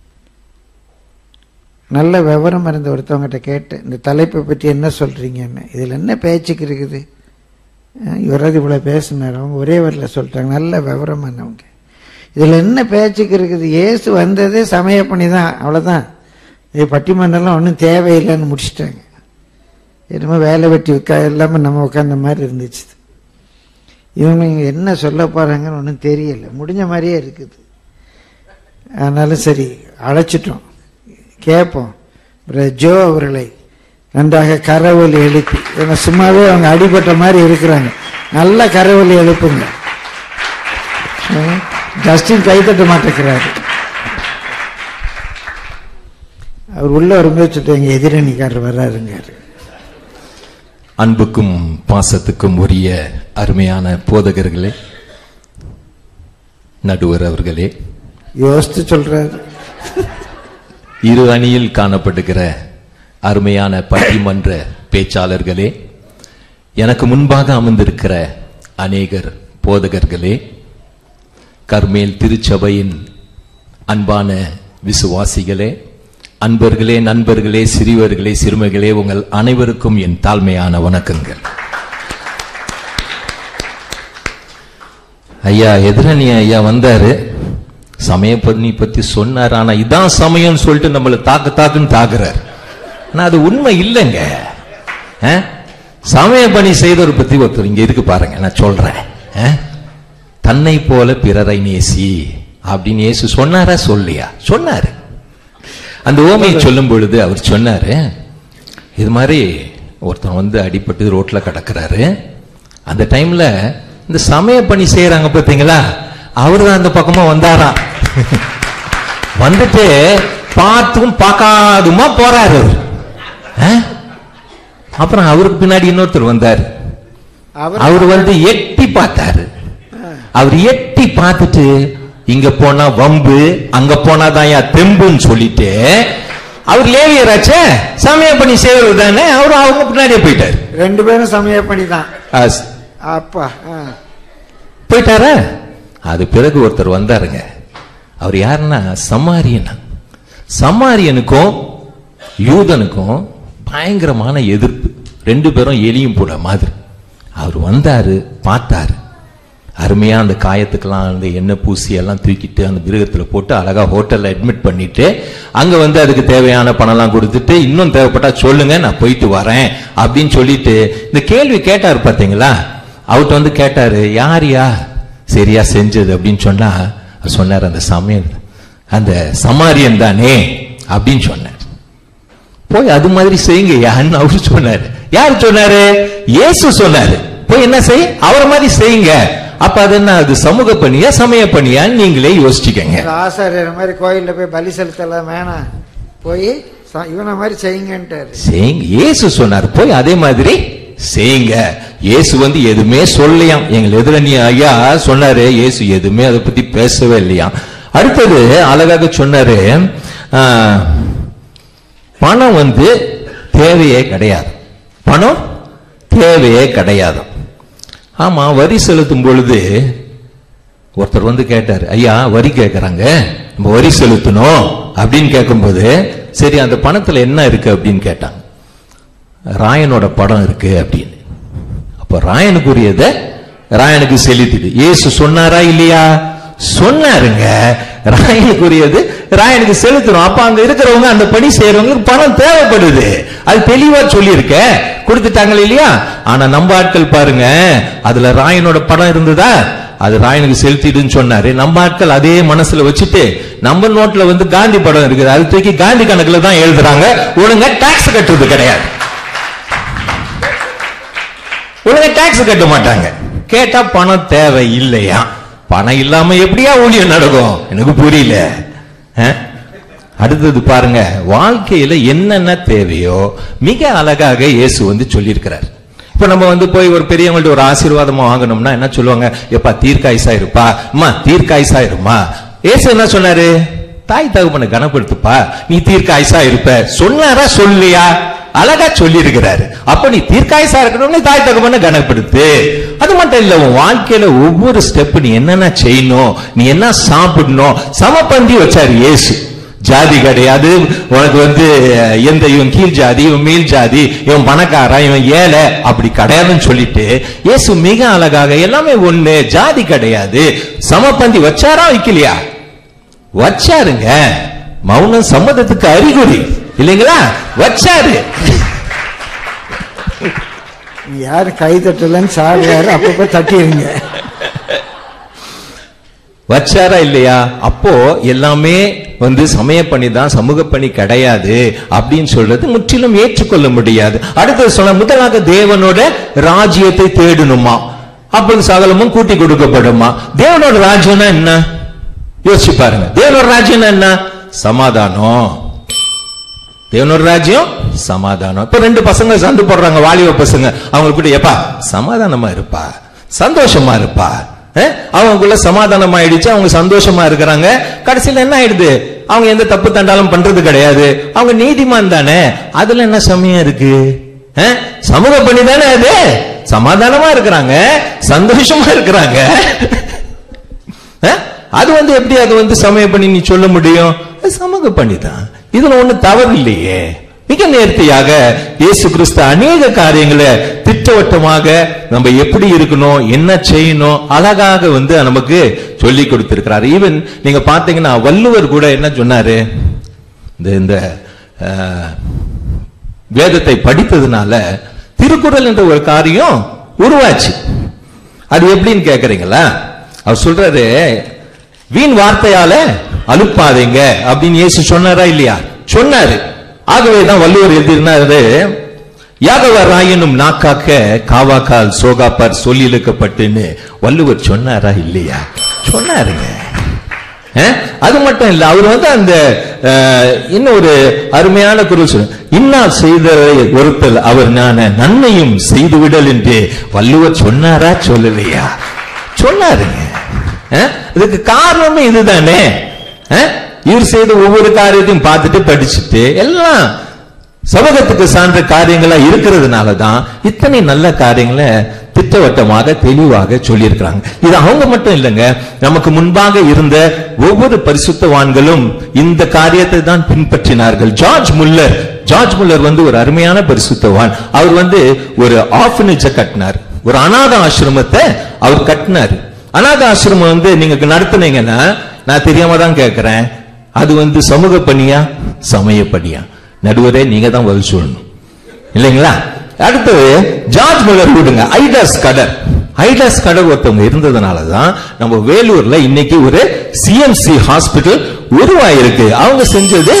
நல்ல விவரம் இருந்த ஒருத்தவங்ககிட்ட கேட்டேன் இந்த தலைப்பை பற்றி என்ன சொல்கிறீங்கன்னு இதில் என்ன பேச்சுக்கு இருக்குது அஹ் இவராது இவ்வளோ பேசினார் அவங்க ஒரே வரியில் சொல்லிட்டாங்க நல்ல விவரமானவங்க இதில் என்ன பேச்சுக்கு இருக்குது இயேசு வந்ததே சமய பண்ணி தான் அவ்வளோதான் இது பட்டிமன்றம்லாம் ஒன்றும் தேவையில்லைன்னு முடிச்சிட்டாங்க என்னமோ வேலை வெட்டி உட்கா எல்லாமே நம்ம உட்காந்த மாதிரி இருந்துச்சு இவங்க என்ன சொல்ல போகிறாங்கன்னு ஒன்றும் தெரியல முடிஞ்ச மாதிரியே இருக்குது அதனால சரி அழைச்சிட்டோம் கேட்போம் பிரதர் ஜோ அவர்களை நன்றாக கரவொலி எழுப்பி ஏன்னா சும்மாவே அவங்க அடிபட்ட மாதிரி இருக்கிறாங்க நல்ல கரவொலி எழுப்புங்க ம், ஜஸ்டின் கைத்தட்ட மாட்டேங்கிறாரு அவர் உள்ள வரும்போது சொல்லிட்டு எங்க எதிரணிக்காரர் வர்றாருங்காரு அன்புக்கும் பாசத்துக்கும் உரிய அருமையான போதகர்களே நடுவர் அவர்களே யோசித்து சொல்றாரு இரு அணியில் காணப்படுகிற அருமையான பட்டிமன்ற பேச்சாளர்களே எனக்கு முன்பாக அமர்ந்திருக்கிற அநேகர் போதகர்களே கர்மேல் திருச்சபையின் அன்பான விசுவாசிகளே அன்பர்களே நண்பர்களே சிறியவர்களே சிறுமைகளே உங்கள் அனைவருக்கும் என் தாழ்மையான வணக்கங்கள் ஐயா எதிரணி ஐயா வந்தாரு சமய பண்ணி பத்தி சொன்னார் ஆனா இதான் சமயம்னு சொல்லிட்டு நம்மள தாக்கு தாக்குன்னு தாக்குறார் ஆனா அது உண்மை இல்லைங்க ஆ? சமய பணி செய்தவர் பத்தி ஒருத்தர் இங்க இருக்கு பாருங்க நான் சொல்றேன் ஆ? தன்னை போல பிறரை நேசி அப்படின்னு இயேசு சொன்னாரா சொல்லியா சொன்னாரு அந்த ஓமையை சொல்லும் பொழுது அவர் சொன்னாரு இது மாதிரி ஒருத்தன் வந்து அடிபட்டு ரோட்ல கிடக்குறாரு அந்த டைம்ல இந்த சமய பணி செய்யறாங்க பாத்தீங்களா அவரு தான் அந்த பக்கமா வந்தாராம் வந்துட்டு பார்த்தும் பார்க்காதுமா போறாரு அவரு. ஆ? அப்புறம் அவருக்கு பின்னாடி இன்னொருத்தர் வந்தார் அவர் அவர் வந்து எட்டி பார்த்தாரு அவர் எட்டி பார்த்துட்டு இங்க போனா வம்பு அங்க போனா தான் தெம்புன்னு சொல்லிட்டு அவர் லேவியராச்சே சமயம் பண்ணி செய்வது தானே அவரு அவங்க பின்னாடியே போயிட்டாரு ரெண்டு பேரும் சமய பண்ணி தான் அஸ்- அப்பா ஆ. போயிட்டாரா அது பிறகு ஒருத்தர் வந்தாருங்க அவர் யாருன்னா சமாரியன் சமாரியனுக்கும் யூதனுக்கும் பயங்கரமான எதிர்ப்பு ரெண்டு பேரும் எலியும் போல மாதிரி அவர் வந்தாரு பார்த்தாரு அருமையா அந்த காயத்துக்கெல்லாம் அந்த எண்ணெய் பூசி எல்லாம் தூக்கிட்டு அந்த மிருகத்துல போட்டு அழகா ஹோட்டல்ல அட்மிட் பண்ணிட்டு அங்க வந்து அதுக்கு தேவையான பணம்லாம் கொடுத்துட்டு இன்னும் தேவைப்பட்டா சொல்லுங்க நான் போயிட்டு வரேன் அப்படின்னு சொல்லிட்டு இந்த கேள்வி கேட்டாரு பாத்தீங்களா அவர்கிட்ட வந்து கேட்டாரு யாரியா சரியா செஞ்சது அப்படின்னு சொன்னா அவர் சொன்னார் அந்த சமையல் அந்த சமாரியன் தானே அப்படின்னு சொன்னார் போய் அது மாதிரி செய்யுங்க யாருன்னு அவரு சொன்னாரு யார் சொன்னாரு இயேசு சொன்னாரு போய் என்ன செய் அவரை மாதிரி செய்யுங்க அப்ப அது என்ன அது சமூக பணியா சமய பணியான்னு நீங்களே யோசிச்சுக்கங்க இந்த ஆசாரியர் மாதிரி கோயில்ல போய் பலி செலுத்தலாம் வேணாம் போய் ச- இவனை மாதிரி செய்யுங்கன்ட்டாரு செய்யுங்க இயேசு சொன்னார் போய் அதே மாதிரி செய்யுங்க இயேசு வந்து எதுவுமே சொல்லலையாம் எங்கள் எதிரணி ஐயா சொன்னாரு இயேசு எதுவுமே அதை பத்தி பேசவே இல்லையாம் அடுத்தது அழகாக சொன்னாரு ஆ, பணம் வந்து தேவையே கிடையாது பணம் தேவையே கிடையாது ஆமா வரி செலுத்தும் பொழுது ஒருத்தர் வந்து கேட்டார் ஐயா வரி கேட்கறாங்க நம்ம வரி செலுத்தணும் அப்படின்னு கேட்கும்போது சரி அந்த பணத்துல என்ன இருக்கு அப்படின்னு கேட்டாங்க ராயனோட படம் இருக்கு அப்படின்னு அப்ப ராயனுக்குரியத ராயனுக்கு செலுத்திடு இயேசு சொன்னாரா இல்லையா சொன்னாருங்க ராயனுக்குரியது ராயனுக்கு செலுத்தணும் அப்ப அங்க இருக்கிறவங்க அந்த பணி செய்யறவங்களுக்கு பணம் தேவைப்படுது அது தெளிவா சொல்லியிருக்க கொடுத்துட்டாங்க இல்லையா ஆனா நம்ம ஆட்கள் பாருங்க அதுல ராயனோட படம் இருந்ததா அது ராயனுக்கு செலுத்திடுன்னு சொன்னாரு நம்ம ஆட்கள் அதே மனசுல வச்சுட்டு நம்ம நோட்ல வந்து காந்தி படம் இருக்குது அது தூக்கி காந்தி கணக்குல தான் எழுதுறாங்க ஒழுங்கா டாக்ஸ் கட்டுறது கிடையாது ஒழுங்கா டாக்ஸ் கட்ட மாட்டாங்க கேட்டா பணம் தேவை இல்லையா பணம் இல்லாம எப்படியா ஊழியம் நடக்கும் எனக்கு புரியல அஹ்? அடுத்தது பாருங்க வாழ்க்கையில என்னென்ன தேவையோ மிக அழகாக இயேசு வந்து சொல்லியிருக்கிறார் இப்ப நம்ம வந்து போய் ஒரு பெரியவங்கள்ட்ட ஒரு ஆசீர்வாதமா வாங்கணும்னா என்ன சொல்லுவாங்க எப்பா தீர்க்காயுசா இருப்பா அம்மா தீர்க்காயுசா இருமா இயேசு என்ன சொன்னாரு தாய் தகப்பனை கனப்படுத்துப்பா நீ தீர்க்காயுசா இருப்ப சொன்னாரா சொல்லியா அழகா சொல்லி இருக்கிறாரு அப்ப நீ தீர்க்காயசா இருக்கணும்னு தாய் தகப்பனை கனப்படுத்து அது மட்டும் இல்ல உன் வாழ்க்கையில ஒவ்வொரு ஸ்டெப் நீ என்னென்ன செய்யணும் நீ என்ன சாப்பிடணும் சமப்பந்தி வச்சாரு இயேசு ஜாதி கிடையாது உனக்கு வந்து அஹ், எந்த இவன் கீழ் ஜாதி இவன் மேல் ஜாதி இவன் பணக்காரன் இவன் ஏழை அப்படி கிடையாதுன்னு சொல்லிட்டு இயேசு மிக அழகாக எல்லாமே ஒண்ணு ஜாதி கிடையாது சமப்பந்தி வச்சாரா வைக்கலையா வச்சாருங்க மௌனம் சம்மதத்துக்கு அறிகுறி இல்லைங்களா வச்சாரு யாரும் கை தட்டலன்னு சாடுறாரு அப்பப்போ தட்டிடுங்க வச்சாரா இல்லையா அப்போ எல்லாமே வந்து சமய பணி தான் சமூக பணி கிடையாது அப்படின்னு சொல்றது முற்றிலும் ஏற்றுக்கொள்ள முடியாது அடுத்தது சொன்ன முதலாக தேவனோட ராஜ்யத்தை தேடணுமா அப்போது சகலமும் கூட்டி கொடுக்கப்படுமா தேவனோட ராஜ்யம்னா என்ன யோசிச்சு பாருங்க தேவனோட ராஜ்யம்னா என்ன சமாதானம் தேவனோட ராஜ்யம் சமாதானம் இப்ப ரெண்டு பசங்க சண்டை போடுறாங்க வாலிப பசங்க அவங்க கூட எப்பா சமாதானமா இருப்பா சந்தோஷமா இருப்பா அஹ்? அவங்களுக்குள்ள சமாதானம் ஆயிடுச்சு அவங்க சந்தோஷமா இருக்கிறாங்க கடைசியில என்ன ஆயிடுது அவங்க எந்த தப்பு தண்டாலும் பண்றது கிடையாது அவங்க நீதிமான் தானே அதுல என்ன சமயம் இருக்கு அஹ்? சமூக பணி தானே அது சமாதானமா இருக்கிறாங்க சந்தோஷமா இருக்கிறாங்க அஹ்? அது வந்து எப்படி அது வந்து சமய பண்ணி நீ சொல்ல முடியும் அது சமூக பண்ணி தான் இதுல ஒண்ணு தவறு இல்லையே மிக நேர்த்தியாக இயேசு கிறிஸ்து அநேக காரியங்களை திட்டவட்டமாக நம்ம எப்படி இருக்கணும் என்ன செய்யணும் அழகாக வந்து நமக்கு சொல்லி கொடுத்திருக்கிறார் ஈவன் நீங்க பாத்தீங்கன்னா வள்ளுவர் கூட என்ன சொன்னாரு இந்த இந்த அஹ், வேதத்தை படித்ததுனால திருக்குறள் என்ற ஒரு காரியம் உருவாச்சு அது எப்படின்னு கேக்குறீங்களா அவர் சொல்றாரு வீண் வார்த்தையால அலுப்பாதீங்க அப்படின்னு இயேசு சொன்னாரா இல்லையா சொன்னாரு ஆகவே தான் வள்ளுவர் எழுதினாரு யாகவர் ஆயினும் நாக்காக்க காவாக்கால் சோகாப்பார் சொல்லி இழுக்கப்பட்டுன்னு வள்ளுவர் சொன்னாரா இல்லையா சொன்னாருங்க அஹ், அது மட்டும் இல்ல அவர் வந்து அந்த அஹ், இன்னொரு அருமையான குரல் சொல்ல இன்னால் செய்ததை ஒருத்தல் அவர் நான் நன்மையும் செய்துவிடல் என்று வள்ளுவர் சொன்னாரா சொல்லலையா சொன்னாருங்க அஹ்? இதுக்கு காரணமே இதுதானே அஹ்? இவர் செய்த ஒவ்வொரு காரியத்தையும் பார்த்துட்டு படிச்சுட்டு எல்லாம் சமூகத்துக்கு சான்ற காரியங்களா இருக்கிறதுனால தான் இத்தனை நல்ல காரியங்களை திட்டவட்டமாக தெளிவாக சொல்லியிருக்கிறாங்க இது அவங்க மட்டும் இல்லைங்க நமக்கு முன்பாக இருந்த ஒவ்வொரு பரிசுத்தவான்களும் இந்த காரியத்தை தான் பின்பற்றினார்கள் ஜார்ஜ் முல்லர் ஜார்ஜ் முல்லர் வந்து ஒரு அருமையான பரிசுத்தவான் அவர் வந்து ஒரு ஆர்ஃபனேஜை கட்டினார் ஒரு அநாத ஆசிரமத்தை அவர் கட்டினார் அநாத ஆசிரமம் வந்து நீங்க நடத்துனீங்கன்னா நான் தெரியாம தான் கேட்கிறேன் அது வந்து சமூக பணியா சமய பணியா நடுவரே நீங்க தான் பதில் சொல்லணும் இல்லைங்களா அடுத்தது ஜார்ஜ் முல்லர் விடுங்க ஐடாஸ் கடர் ஐடாஸ் கடர் ஒருத்தவங்க இருந்ததுனால தான் நம்ம வேலூர்ல இன்னைக்கு ஒரு சிஎம்சி ஹாஸ்பிட்டல் உருவாயிருக்கு அவங்க செஞ்சது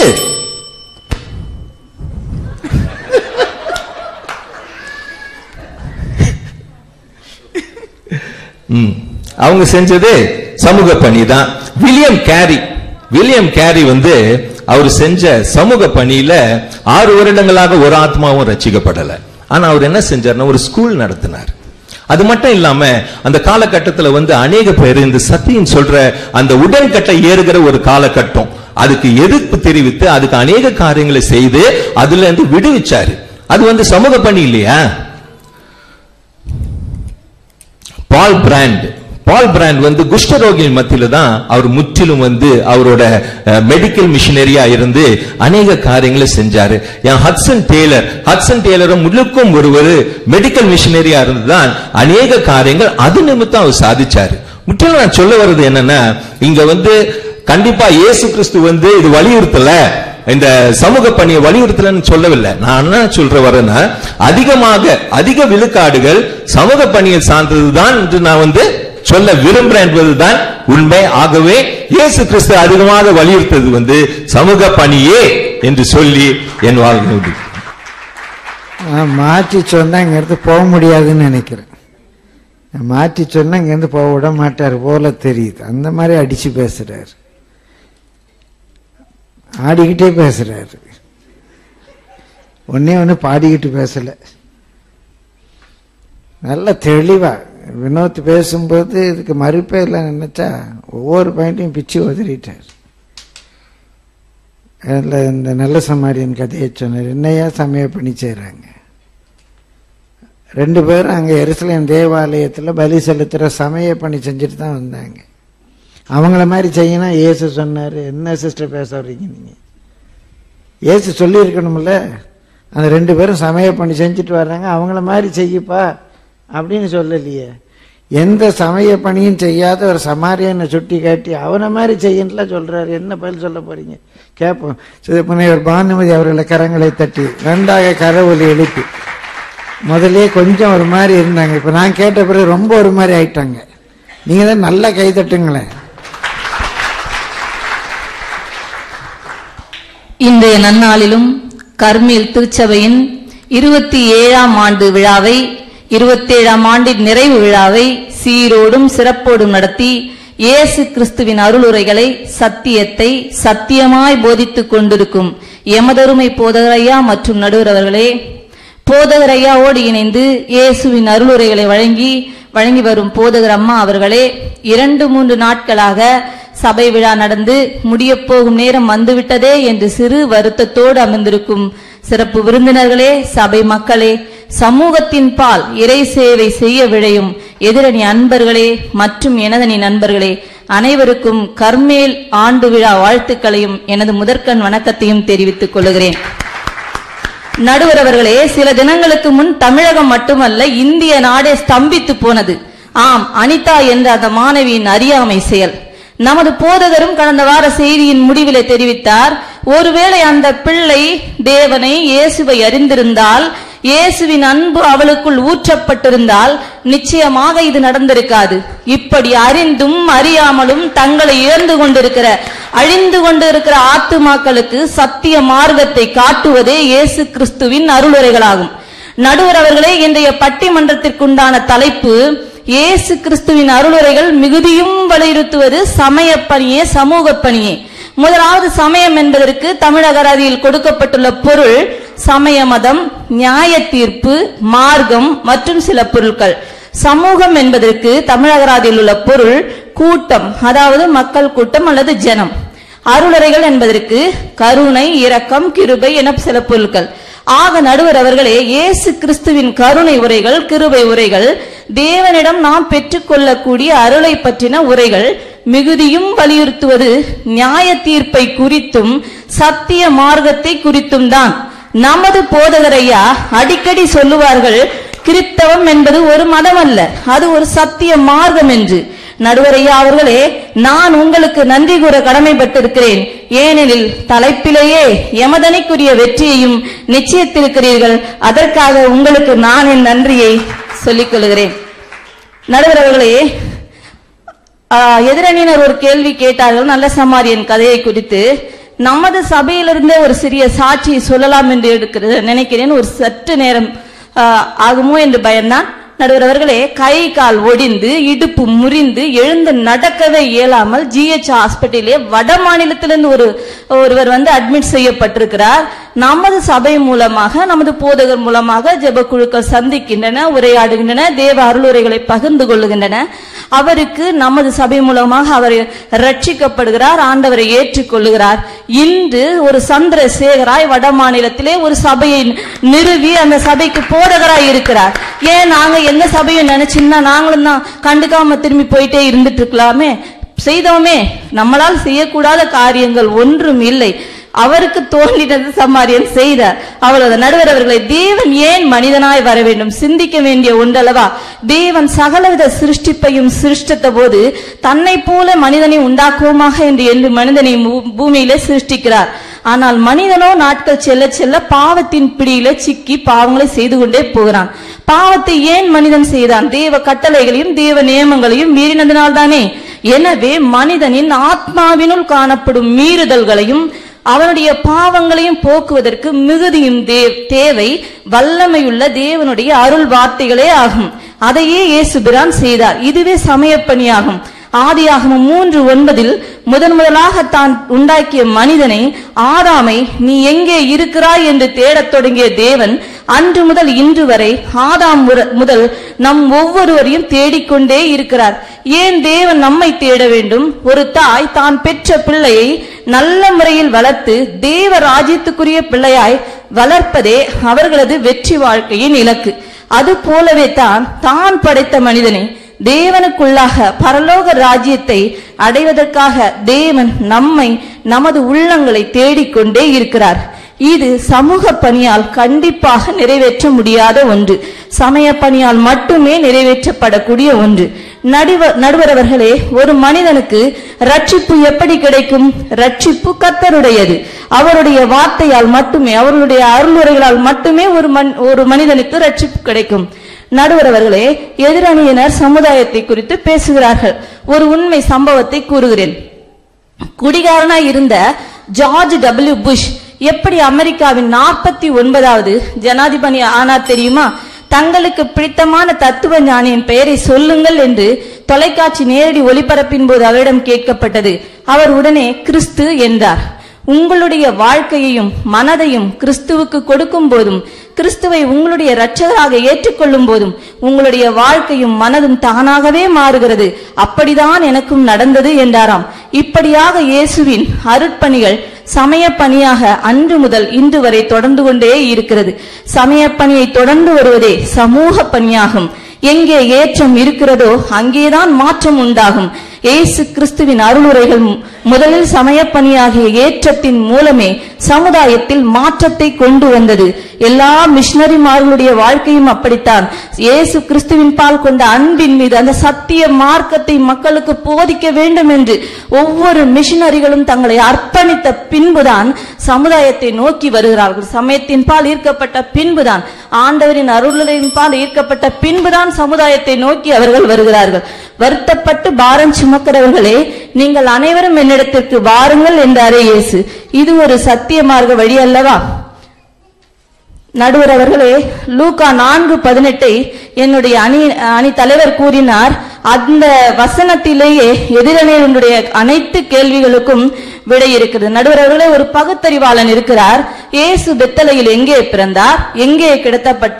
ம். அவங்க செஞ்சது சமூக பணி தான் வில்லியம் கேரி வில்லியம் கேரி வந்து அவர் செஞ்ச சமூக பணியில ஆறு வருடங்களாக ஒரு ஆத்மாவும் ரட்சிக்கப்படல ஆனா அவர் என்ன செஞ்சார்னா ஒரு ஸ்கூல் நடத்தினார் அது மட்டும் இல்லாம அந்த காலகட்டத்துல வந்து அநேக பேர் இந்த சத்தியம் சொல்ற அந்த உடன்கட்டை ஏறுகிற ஒரு காலகட்டம் அதுக்கு எதிர்ப்பு தெரிவித்து அதுக்கு அநேக காரியங்களை செய்து அதுல இருந்து விடுவிச்சாரு அது வந்து சமூக பணி இல்லையா பால் பிராண்ட் பால் பிராண்ட் வந்து குஷ்டரோகிகள் மத்தியில தான் அவர் முற்றிலும் வந்து அவரோட மெடிக்கல் மிஷினரியா இருந்து அநேக காரியங்களை செஞ்சாரு என் ஹட்சன் டேலர் ஹட்சன் டேலரும் முழுக்கும் ஒருவர் மெடிக்கல் மிஷினரியா இருந்து தான் அநேக காரியங்கள் அது நிமித்தம் அவர் சாதிச்சாரு முற்றிலும் நான் சொல்ல வர்றது என்னன்னா இங்க வந்து கண்டிப்பா இயேசு கிறிஸ்து வந்து இது வலியுறுத்தல இந்த சமூக பணியை வலியுறுத்தலன்னு சொல்லவில்லை நான் என்ன சொல்ற வரேன்னா அதிகமாக அதிக விழுக்காடுகள் சமூக பணியை சார்ந்ததுதான் என்று நான் வந்து சொல்ல விரும்புறேன் என்பதுதான் உண்மை ஆகவே இயேசு கிறிஸ்து அதிகமாக வலியுறுத்தது வந்து சமூக பணியே என்று சொல்லி என் வாழ்க்கை முடியும். நான் மாற்றி சொன்னா இங்கேருந்து போக முடியாதுன்னு நினைக்கிறேன் நான் மாற்றி சொன்னா இங்கேருந்து போக விட மாட்டார் போல தெரியுது அந்த மாதிரி அடிச்சு பேசுறாரு ஆடிக்கிட்டே பேசுறாரு ஒன்னே ஒன்று பாடிக்கிட்டு பேசல நல்ல தெளிவா வினோத் பேசும்போது இதுக்கு மறுப்பே இல்லை நினைச்சா ஒவ்வொரு பாயிண்ட்டையும் பிச்சு உதறிட்டார் அதில் இந்த நல்ல சமாரியன் கதையை சொன்னார் என்னையா சமய பண்ணி செய்கிறாங்க ரெண்டு பேரும் அங்கே எருசலேம் தேவாலயத்தில் பலி செலுத்துகிற சமய பணி செஞ்சுட்டு தான் வந்தாங்க அவங்கள மாதிரி செய்யணும் இயேசு சொன்னார் என்ன சிஸ்டர் பேச வர்றீங்க நீங்கள் இயேசு சொல்லியிருக்கணும்ல அந்த ரெண்டு பேரும் சமய பணி செஞ்சுட்டு வர்றாங்க அவங்கள மாதிரி செய்யப்பா அப்படின்னு சொல்லலையே எந்த சமய பணியும் செய்யாத ஒரு சமாரியனை சுட்டி காட்டி அவனை மாதிரி செய்யணும்லாம் சொல்றாரு என்ன பதில் சொல்ல போறீங்க கேட்போம் சிதப்பனைவர் பானுமதி அவர்களை கரங்களை தட்டி ரெண்டாக கரவொலி எழுப்பி முதல்லயே கொஞ்சம் ஒரு மாதிரி இருந்தாங்க இப்போ நான் கேட்ட பிறகு ரொம்ப ஒரு மாதிரி ஆயிட்டாங்க நீங்க தான் நல்லா கை தட்டுங்களேன் இன்றைய நன்னாளிலும் கர்மேல் திருச்சபையின் இருபத்தி ஏழாம் ஆண்டு விழாவை இருபத்தேழாம் ஆண்டின் நிறைவு விழாவை சீரோடும் சிறப்போடும் நடத்தி இயேசு கிறிஸ்துவின் அருளுரைகளை சத்தியத்தை சத்தியமாய் போதித்துக் கொண்டிருக்கும் எமதருமை போதகரையா மற்றும் நடுவர் அவர்களே போதகர் ஐயாவோடு இணைந்து இயேசுவின் அருளுரைகளை வழங்கி வழங்கி வரும் போதகர் அம்மா அவர்களே இரண்டு மூன்று நாட்களாக சபை விழா நடந்து முடியப் போகும் நேரம் வந்துவிட்டதே என்று சிறு வருத்தத்தோடு அமர்ந்திருக்கும் சிறப்பு விருந்தினர்களே சபை மக்களே சமூகத்தின் பால் இறை சேவை செய்ய விழையும் எதிரணி அன்பர்களே மற்றும் எனதனி நண்பர்களே அனைவருக்கும் கர்மேல் ஆண்டு விழா வாழ்த்துக்களையும் எனது முதற்கண் வணக்கத்தையும் தெரிவித்துக் கொள்கிறேன் நடுவர் அவர்களே சில தினங்களுக்கு முன் தமிழகம் மட்டுமல்ல இந்திய நாடே ஸ்தம்பித்து போனது ஆம் அனிதா என்ற அந்த மாணவியின் அறியாமை செயல் நமது போதகரும் கடந்த வார செய்தியின் முடிவிலே தெரிவித்தார் ஒருவேளை அந்த பிள்ளை தேவனை இயேசுவை அறிந்திருந்தால் இயேசுவின் அன்பு அவளுக்குள் ஊற்றப்பட்டிருந்தால் நிச்சயமாக இது நடந்திருக்காது இப்படி அறிந்தும் அறியாமலும் தங்களை இழந்து கொண்டிருக்கிற அழிந்து கொண்டிருக்கிற ஆத்துமாக்களுக்கு சத்திய மார்க்கத்தை காட்டுவதே இயேசு கிறிஸ்துவின் அருளுரைகளாகும் நடுவர் அவர்களே இன்றைய பட்டிமன்றத்திற்குண்டான தலைப்பு இயேசு கிறிஸ்துவின் அருளுரைகள் மிகுதியும் வலியுறுத்துவது சமய பணியே சமூக பணியே முதலாவது சமயம் என்பதற்கு தமிழக அகராதியில் கொடுக்கப்பட்டுள்ள பொருள் சமய மதம் நியாய தீர்ப்பு மார்க்கம் மற்றும் சில பொருட்கள் சமூகம் என்பதற்கு தமிழகராதியில் உள்ள பொருள் கூட்டம் அதாவது மக்கள் கூட்டம் அல்லது ஜனம் அருளறைகள் என்பதற்கு கருணை இரக்கம் கிருபை என சில பொருட்கள் ஆக நடுவர் அவர்களே இயேசு கிறிஸ்துவின் கருணை உரைகள் கிருபை உரைகள் தேவனிடம் நாம் பெற்றுக்கொள்ளக்கூடிய அருளை பற்றின உரைகள் மிகுதியும் வலியுறுத்துவது நியாய தீர்ப்பை குறித்தும் சத்திய மார்க்கத்தை குறித்தும் தான் நமது போதகரையா அடிக்கடி சொல்லுவார்கள் கிறித்தவம் என்பது ஒரு மதம் அல்ல அது ஒரு சத்திய மார்க்கம் என்று நடுவரையா அவர்களே நான் உங்களுக்கு நன்றி கூற கடமைப்பட்டிருக்கிறேன் ஏனெனில் தலைப்பிலேயே எமதனைக்குரிய வெற்றியையும் நிச்சயித்திருக்கிறீர்கள் அதற்காக உங்களுக்கு நான் என் நன்றியை சொல்லிக் கொள்கிறேன் நடுவர் அவர்களே ஆஹ், எதிரணியினர் ஒரு கேள்வி கேட்டார்கள் நல்ல சமாரியன் கதையை குறித்து நமது சபையிலிருந்தே ஒரு சிறிய சாட்சியை சொல்லலாம் என்று எடுக்கிறது நினைக்கிறேன் ஒரு சற்று நேரம் ஆஹ், ஆகுமோ என்று பயந்தான் நடுவர் அவர்களே கை கால் ஒடிந்து இடுப்பு முறிந்து எழுந்து நடக்கவே இயலாமல் ஜிஹெச் ஹாஸ்பிட்டலே வட மாநிலத்திலிருந்து ஒரு ஒருவர் வந்து அட்மிட் செய்யப்பட்டிருக்கிறார் நமது சபை மூலமாக நமது போதகர் மூலமாக ஜெப குழுக்கள் சந்திக்கின்றன உரையாடுகின்றன தேவ அருளுரைகளை பகிர்ந்து கொள்ளுகின்றன அவருக்கு நமது சபை மூலமாக அவர் ரட்சிக்கப்படுகிறார் ஆண்டவரை ஏற்றுக்கொள்ளுகிறார் இன்று ஒரு சந்திரசேகராய் வட மாநிலத்திலே ஒரு சபையை நிறுவி அந்த சபைக்கு போதகராய் இருக்கிறார் ஏன் நாங்க எந்த சபையும் நினைச்சுன்னா நாங்களும் தான் கண்டுக்காம திரும்பி போயிட்டே இருந்துட்டு இருக்கலாமே செய்தோமே நம்மளால் செய்யக்கூடாத காரியங்கள் ஒன்றும் இல்லை அவருக்கு தோன்றினது சமாரியன் செய்தார் அவ்வளவு நடுவர் அவர்களை தேவன் ஏன் மனிதனாய் வர வேண்டும் சிந்திக்க வேண்டிய ஒன்றல்லவா தேவன் சகலவித சிருஷ்டிப்பையும் சிருஷ்டித்த போது தன்னை போல மனிதனை உண்டாக்குவோமாக என்று என்று மனிதனை பூ- பூமியிலே சிருஷ்டிக்கிறார் ஆனால் மனிதனோ நாட்கள் செல்ல செல்ல பாவத்தின் பிடியிலே சிக்கி பாவங்களை செய்து கொண்டே போகிறான் பாவத்தை ஏன் மனிதன் செய்தான் தேவ கட்டளைகளையும் தேவ நியமங்களையும் மீறினதினால்தானே எனவே மனிதனின் ஆத்மாவினுள் காணப்படும் மீறுதல்களையும் அவனுடைய பாவங்களையும் போக்குவதற்கு மிகுதியும் தே- தேவை வல்லமையுள்ள தேவனுடைய அருள் வார்த்தைகளே ஆகும் அதையே இயேசுபிரான் செய்தார் இதுவே சமயப்பணியாகும் ஆதியாகமம் மூன்று ஒன்பதில் முதன் முதலாக தான் உண்டாக்கிய மனிதனை ஆதாமை நீ எங்கே இருக்கிறாய் என்று தேடத் தொடங்கிய தேவன் அன்று முதல் இன்று வரை ஆதாம் முற- முதல் நம் ஒவ்வொருவரையும் தேடிக்கொண்டே இருக்கிறார் ஏன் தேவன் நம்மை தேட வேண்டும் ஒரு தாய் தான் பெற்ற பிள்ளையை நல்ல முறையில் வளர்த்து தேவ ராஜ்யத்துக்குரிய பிள்ளையாய் வளர்ப்பதே அவர்களது வெற்றி வாழ்க்கையின் இலக்கு அது போலவே தான் தான் படைத்த மனிதனை தேவனுக்குள்ளாக பரலோக ராஜ்யத்தை அடைவதற்காக தேவன் நம்மை நமது உள்ளங்களை தேடிக்கொண்டே இருக்கிறார் இது சமூக பணியால் கண்டிப்பாக நிறைவேற்ற முடியாத ஒன்று சமய பணியால் மட்டுமே நிறைவேற்றப்படக்கூடிய ஒன்று நடுவ நடுவரவர்களே ஒரு மனிதனுக்கு ரட்சிப்பு எப்படி கிடைக்கும் ரட்சிப்பு கர்த்தருடையது அவருடைய வார்த்தையால் மட்டுமே அவருடைய அருளுரைகளால் மட்டுமே ஒரு மன் ஒரு மனிதனுக்கு ரட்சிப்பு கிடைக்கும் நடுவர் அவர்களே எதிரணியினர் சமுதாயத்தை குறித்து பேசுகிறார்கள் ஒரு உண்மை சம்பவத்தை கூறுகிறேன் குடிகாரனாய் இருந்த ஜார்ஜ் டபிள்யூ புஷ் எப்படி அமெரிக்காவின் நாற்பத்தி ஒன்பதாவது ஜனாதிபதி ஆனார் தெரியுமா தங்களுக்கு பிடித்தமான தத்துவ ஞானியின் பெயரை சொல்லுங்கள் என்று தொலைக்காட்சி நேரடி ஒளிபரப்பின் போது அவரிடம் கேட்கப்பட்டது அவர் உடனே கிறிஸ்து என்றார் உங்களுடைய வாழ்க்கையையும் மனதையும் கிறிஸ்துவுக்கு கொடுக்கும் போதும் கிறிஸ்துவை உங்களுடைய இரட்சகராக ஏற்றுக்கொள்ளும் போதும் உங்களுடைய வாழ்க்கையும் மனதும் தானாகவே மாறுகிறது அப்படிதான் எனக்கும் நடந்தது என்றாராம் இப்படியாக இயேசுவின் அருட்பணிகள் சமய பணியாக அன்று முதல் இன்று வரை தொடர்ந்து கொண்டே இருக்கிறது சமய பணியை தொடர்ந்து வருவதே சமூக பணியாகும் எங்கே ஏற்றம் இருக்கிறதோ அங்கேதான் மாற்றம் உண்டாகும் இயேசு கிறிஸ்துவின் அருளுரைகள் மு- முதலில் சமயப்பணியாகிய ஏற்றத்தின் மூலமே சமுதாயத்தில் மாற்றத்தை கொண்டு வந்தது எல்லா மிஷனரிமார்களுடைய வாழ்க்கையும் அப்படித்தான் இயேசு கிறிஸ்துவின் பால் கொண்ட அன்பின் மீது அந்த சத்திய மார்க்கத்தை மக்களுக்கு போதிக்க வேண்டும் என்று ஒவ்வொரு மிஷனரிகளும் தங்களை அர்ப்பணித்த பின்புதான் சமுதாயத்தை நோக்கி வருகிறார்கள் சமயத்தின் பால் ஈர்க்கப்பட்ட பின்புதான் ஆண்டவரின் அருளின் பால் ஈர்க்கப்பட்ட பின்புதான் சமுதாயத்தை நோக்கி அவர்கள் வருகிறார்கள் வருத்தப்பட்டு பாரம் சுமக்கிறவர்களே நீங்கள் அனைவரும் என்னிடத்திற்கு வாருங்கள் என்றாரே இயேசு இது ஒரு சத்திய மார்க்க வழி அல்லவா நடுவர் அவர்களே லூகா நான்கு பதினெட்டை என்னுடைய அணி அணி தலைவர் கூறினார் அந்த வசனத்திலேயே எதிரணியினுடைய அனைத்து கேள்விகளுக்கும் விடை இருக்கிறது நடுவர் அவர்களே ஒரு பகுத்தறிவாளன் இருக்கிறார் இயேசு பெத்தலையில் எங்கே பிறந்தார் எங்கே கிடத்தப்பட்டார்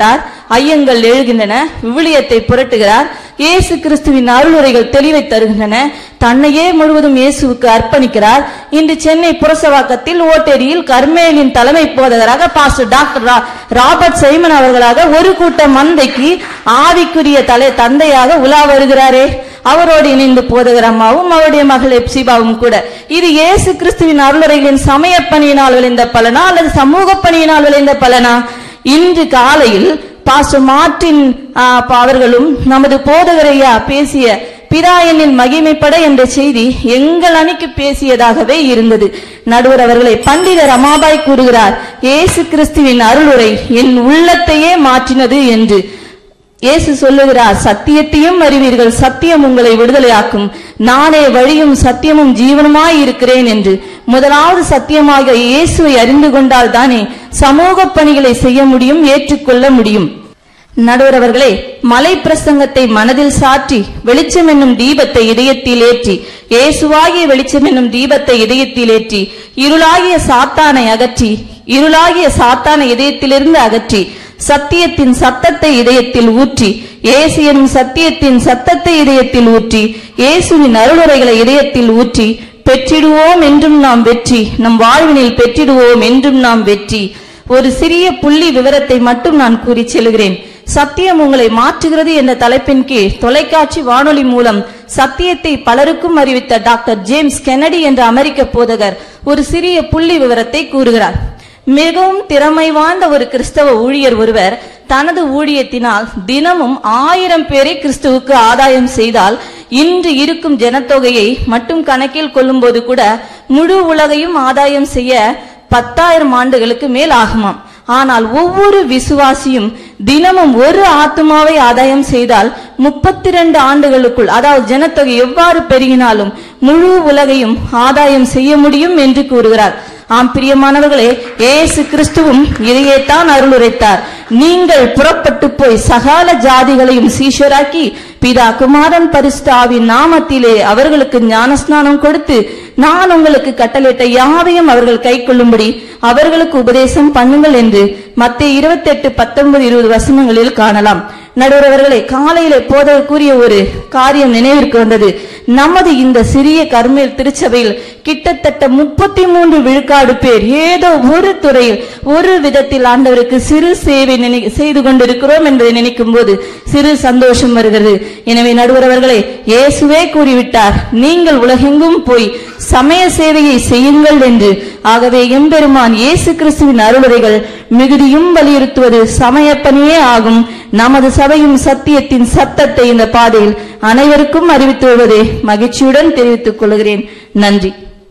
ஐயங்கள் எழுகின்றன விவிலியத்தை புரட்டுகிறார் இயேசு கிறிஸ்துவின் அருளுரைகள் தெளிவை தருகின்றன தன்னையே முழுவதும் இயேசுவுக்கு அர்ப்பணிக்கிறார் இன்று சென்னை புரசவாக்கத்தில் ஓட்டேரியில் கர்மேலின் தலைமை போதகராக பாஸ்டர் டாக்டர் ரா- ராபர்ட் சைமன் அவர்களாக ஒரு கூட்ட மந்தைக்கு ஆவிக்குரிய தலை தந்தையாக உலா வருகிறாரே அவரோடு இணைந்து போதகர் அம்மாவும் அவருடைய மகள் எப்சிபாவும் கூட இது இயேசு கிறிஸ்துவின் அருளுரைகளின் சமய பணியினால் விளைந்த பலனா அல்லது சமூக பணியினால் விளைந்த பலனா இன்று காலையில் பாஸ்டர் மார்டின் ஆ, ப- அவர்களும் நமது போதகரையா பேசிய பிராயனின் மகிமைப்பட என்ற செய்தி எங்கள் அணிக்கு பேசியதாகவே இருந்தது நடுவர் அவர்களை பண்டிதர் அமாபாய் கூறுகிறார் இயேசு கிறிஸ்துவின் அருளுரை என் உள்ளத்தையே மாற்றினது என்று இயேசு சொல்லுகிறார் சத்தியத்தையும் அறிவீர்கள் சத்தியம் உங்களை விடுதலையாக்கும் நானே வழியும் சத்தியமும் ஜீவனுமாய் இருக்கிறேன் என்று முதலாவது சத்தியமாக இயேசுவை அறிந்து கொண்டால் தானே சமூக பணிகளை செய்ய முடியும் ஏற்றுக்கொள்ள முடியும் நடுவர் அவர்களே மலை பிரசங்கத்தை மனதில் சாற்றி வெளிச்சம் என்னும் தீபத்தை இதயத்தில் ஏற்றி இயேசுவாகிய வெளிச்சம் என்னும் தீபத்தை இதயத்தில் ஏற்றி இருளாகிய சாத்தானை அகற்றி இருளாகிய சாத்தானை இதயத்திலிருந்து அகற்றி சத்தியத்தின் சத்தத்தை இதயத்தில் ஊற்றி இயேசு எனும் சத்தியத்தின் சத்தத்தை இதயத்தில் ஊற்றி இயேசுவின் அருளுரைகளை இதயத்தில் ஊற்றி பெற்றிடுவோம் என்றும் நாம் வெற்றி நம் வாழ்வினில் பெற்றிடுவோம் என்றும் நாம் வெற்றி ஒரு சிறிய புள்ளி விவரத்தை மட்டும் நான் கூறி செல்கிறேன் சத்தியம் உங்களை மாற்றுகிறது என்ற தலைப்பின் கீழ் தொலைக்காட்சி வானொலி மூலம் சத்தியத்தை பலருக்கும் அறிவித்த டாக்டர் ஜேம்ஸ் கென்னடி என்ற அமெரிக்க போதகர் ஒரு சிறிய புள்ளி விவரத்தை கூறுகிறார் மிகவும் திறமை வாய்ந்த ஒரு கிறிஸ்தவ ஊழியர் ஒருவர் தனது ஊழியத்தினால் தினமும் ஆயிரம் பேரை கிறிஸ்துவுக்கு ஆதாயம் செய்தால் இன்று இருக்கும் ஜனத்தொகையை மட்டும் கணக்கில் கொள்ளும்போது கூட முழு உலகையும் ஆதாயம் செய்ய பத்தாயிரம் ஆண்டுகளுக்கு மேல் ஆகுமாம் ஆனால் ஒவ்வொரு விசுவாசியும் தினமும் ஒரு ஆத்துமாவை ஆதாயம் செய்தால் முப்பத்தி ரெண்டு ஆண்டுகளுக்குள் அதாவது ஜனத்தொகை எவ்வாறு பெருகினாலும் முழு உலகையும் ஆதாயம் செய்ய முடியும் என்று கூறுகிறார் ஆம் பிரியமானவர்களே இயேசு கிறிஸ்துவும் இதையே தான் அருளுரைத்தார் நீங்கள் புறப்பட்டு போய் சகல ஜாதிகளையும் சீஷராக்கி பிதா குமாரன் பரிசுத்தாவின் நாமத்திலே அவர்களுக்கு ஞானஸ்நானம் கொடுத்து நான் உங்களுக்கு கட்டளையிட்ட யாவையும் அவர்கள் கைக்கொள்ளும்படி அவர்களுக்கு உபதேசம் பண்ணுங்கள் என்று மத்திய இருபத்தி எட்டு பத்தொன்பது இருபது வசனங்களில் காணலாம் நடுவரவர்களே காலையிலே போதவர் கூறிய ஒரு காரியம் நினைவிற்கு வந்தது நமது இந்த சிறிய கர்மேல் திருச்சபையில் கிட்டத்தட்ட முப்பத்தி மூன்று விழுக்காடு பேர் ஏதோ ஒரு துறையில் ஒரு விதத்தில் ஆண்டவருக்கு சிறு சேவை நினை செய்து கொண்டிருக்கிறோம் என்பதை நினைக்கும் போது சிறு சந்தோஷம் வருகிறது எனவே நடுவரவர்களே இயேசுவே கூறிவிட்டார் நீங்கள் உலகெங்கும் போய் சமய சேவையை செய்யுங்கள் என்று ஆகவே எம்பெருமான் இயேசு கிறிஸ்துவின் அருளுரைகள் மிகுதியும் வலியுறுத்துவது சமய பணியே ஆகும் நமது சபையும் சத்தியத்தின் சத்தத்தை இந்த பாதையில் அனைவருக்கும் அறிவித்து வருவதை மகிழ்ச்சியுடன் தெரிவித்துக் கொள்கிறேன் நன்றி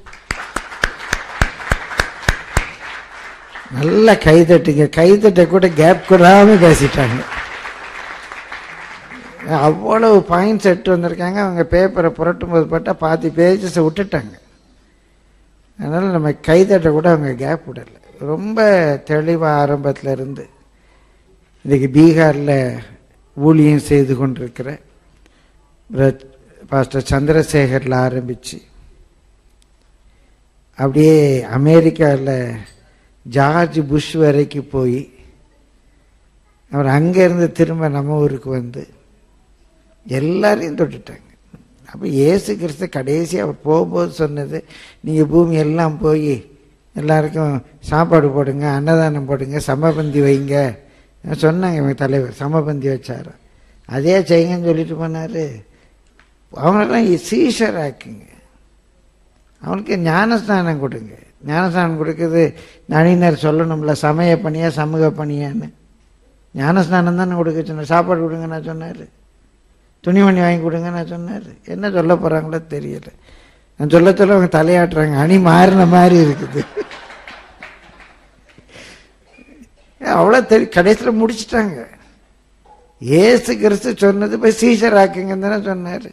நல்ல கைதட்டுங்க கைதட்ட கூட கேப் கூடாம பேசிட்டாங்க அவ்வளவு பாயிண்ட்ஸ் எடுத்து வந்திருக்காங்க அவங்க பேப்பரை புரட்டும் போது பார்த்தா பாதி பேஜஸை விட்டுட்டாங்க அதனால் நம்ம கைதட்ட கூட அவங்க கேப் விடலை ரொம்ப தெளிவாக ஆரம்பத்தில் இருந்து இன்றைக்கி பீகாரில் ஊழியம் செய்து கொண்டிருக்கிற பிர- பாஸ்டர் சந்திரசேகரில் ஆரம்பித்து அப்படியே அமெரிக்காவில் ஜார்ஜ் புஷ் வரைக்கும் போய் அவர் அங்கேருந்து திரும்ப நம்ம ஊருக்கு வந்து எல்லாரையும் தொட்டுட்டாங்க அப்போ இயேசு கிறிஸ்து கடைசி அவர் போகும்போது சொன்னது நீங்கள் பூமி எல்லாம் போய் எல்லாருக்கும் சாப்பாடு போடுங்க அன்னதானம் போடுங்க சமபந்தி வைங்க சொன்னாங்க இவங்க தலைவர் சமபந்தி வச்சாரு அதே செய்யுங்கன்னு சொல்லிட்டு போனார் அவங்களெல்லாம் சீஷர் ஆக்குங்க அவனுக்கு ஞானஸ்தானம் கொடுங்க ஞானஸ்தானம் கொடுக்குறது நடினர் சொல்லணும்ல சமய பணியா சமூக பணியான்னு ஞானஸ்தானம் தானே கொடுக்க சொன்னார் சாப்பாடு கொடுங்க நான் சொன்னார் துணிமணி வாங்கி கொடுங்க நான் சொன்னார் என்ன சொல்ல போகிறாங்களோ தெரியல நான் சொல்ல சொல்ல அவங்க தலையாட்டுறாங்க அணி மாறின மாதிரி இருக்குது அவ்வளோ தெரி கடைசியில் முடிச்சிட்டாங்க ஏசு கிறிஸ்து சொன்னது போய் சீசர் ஆக்குங்கன்னு தானே சொன்னார்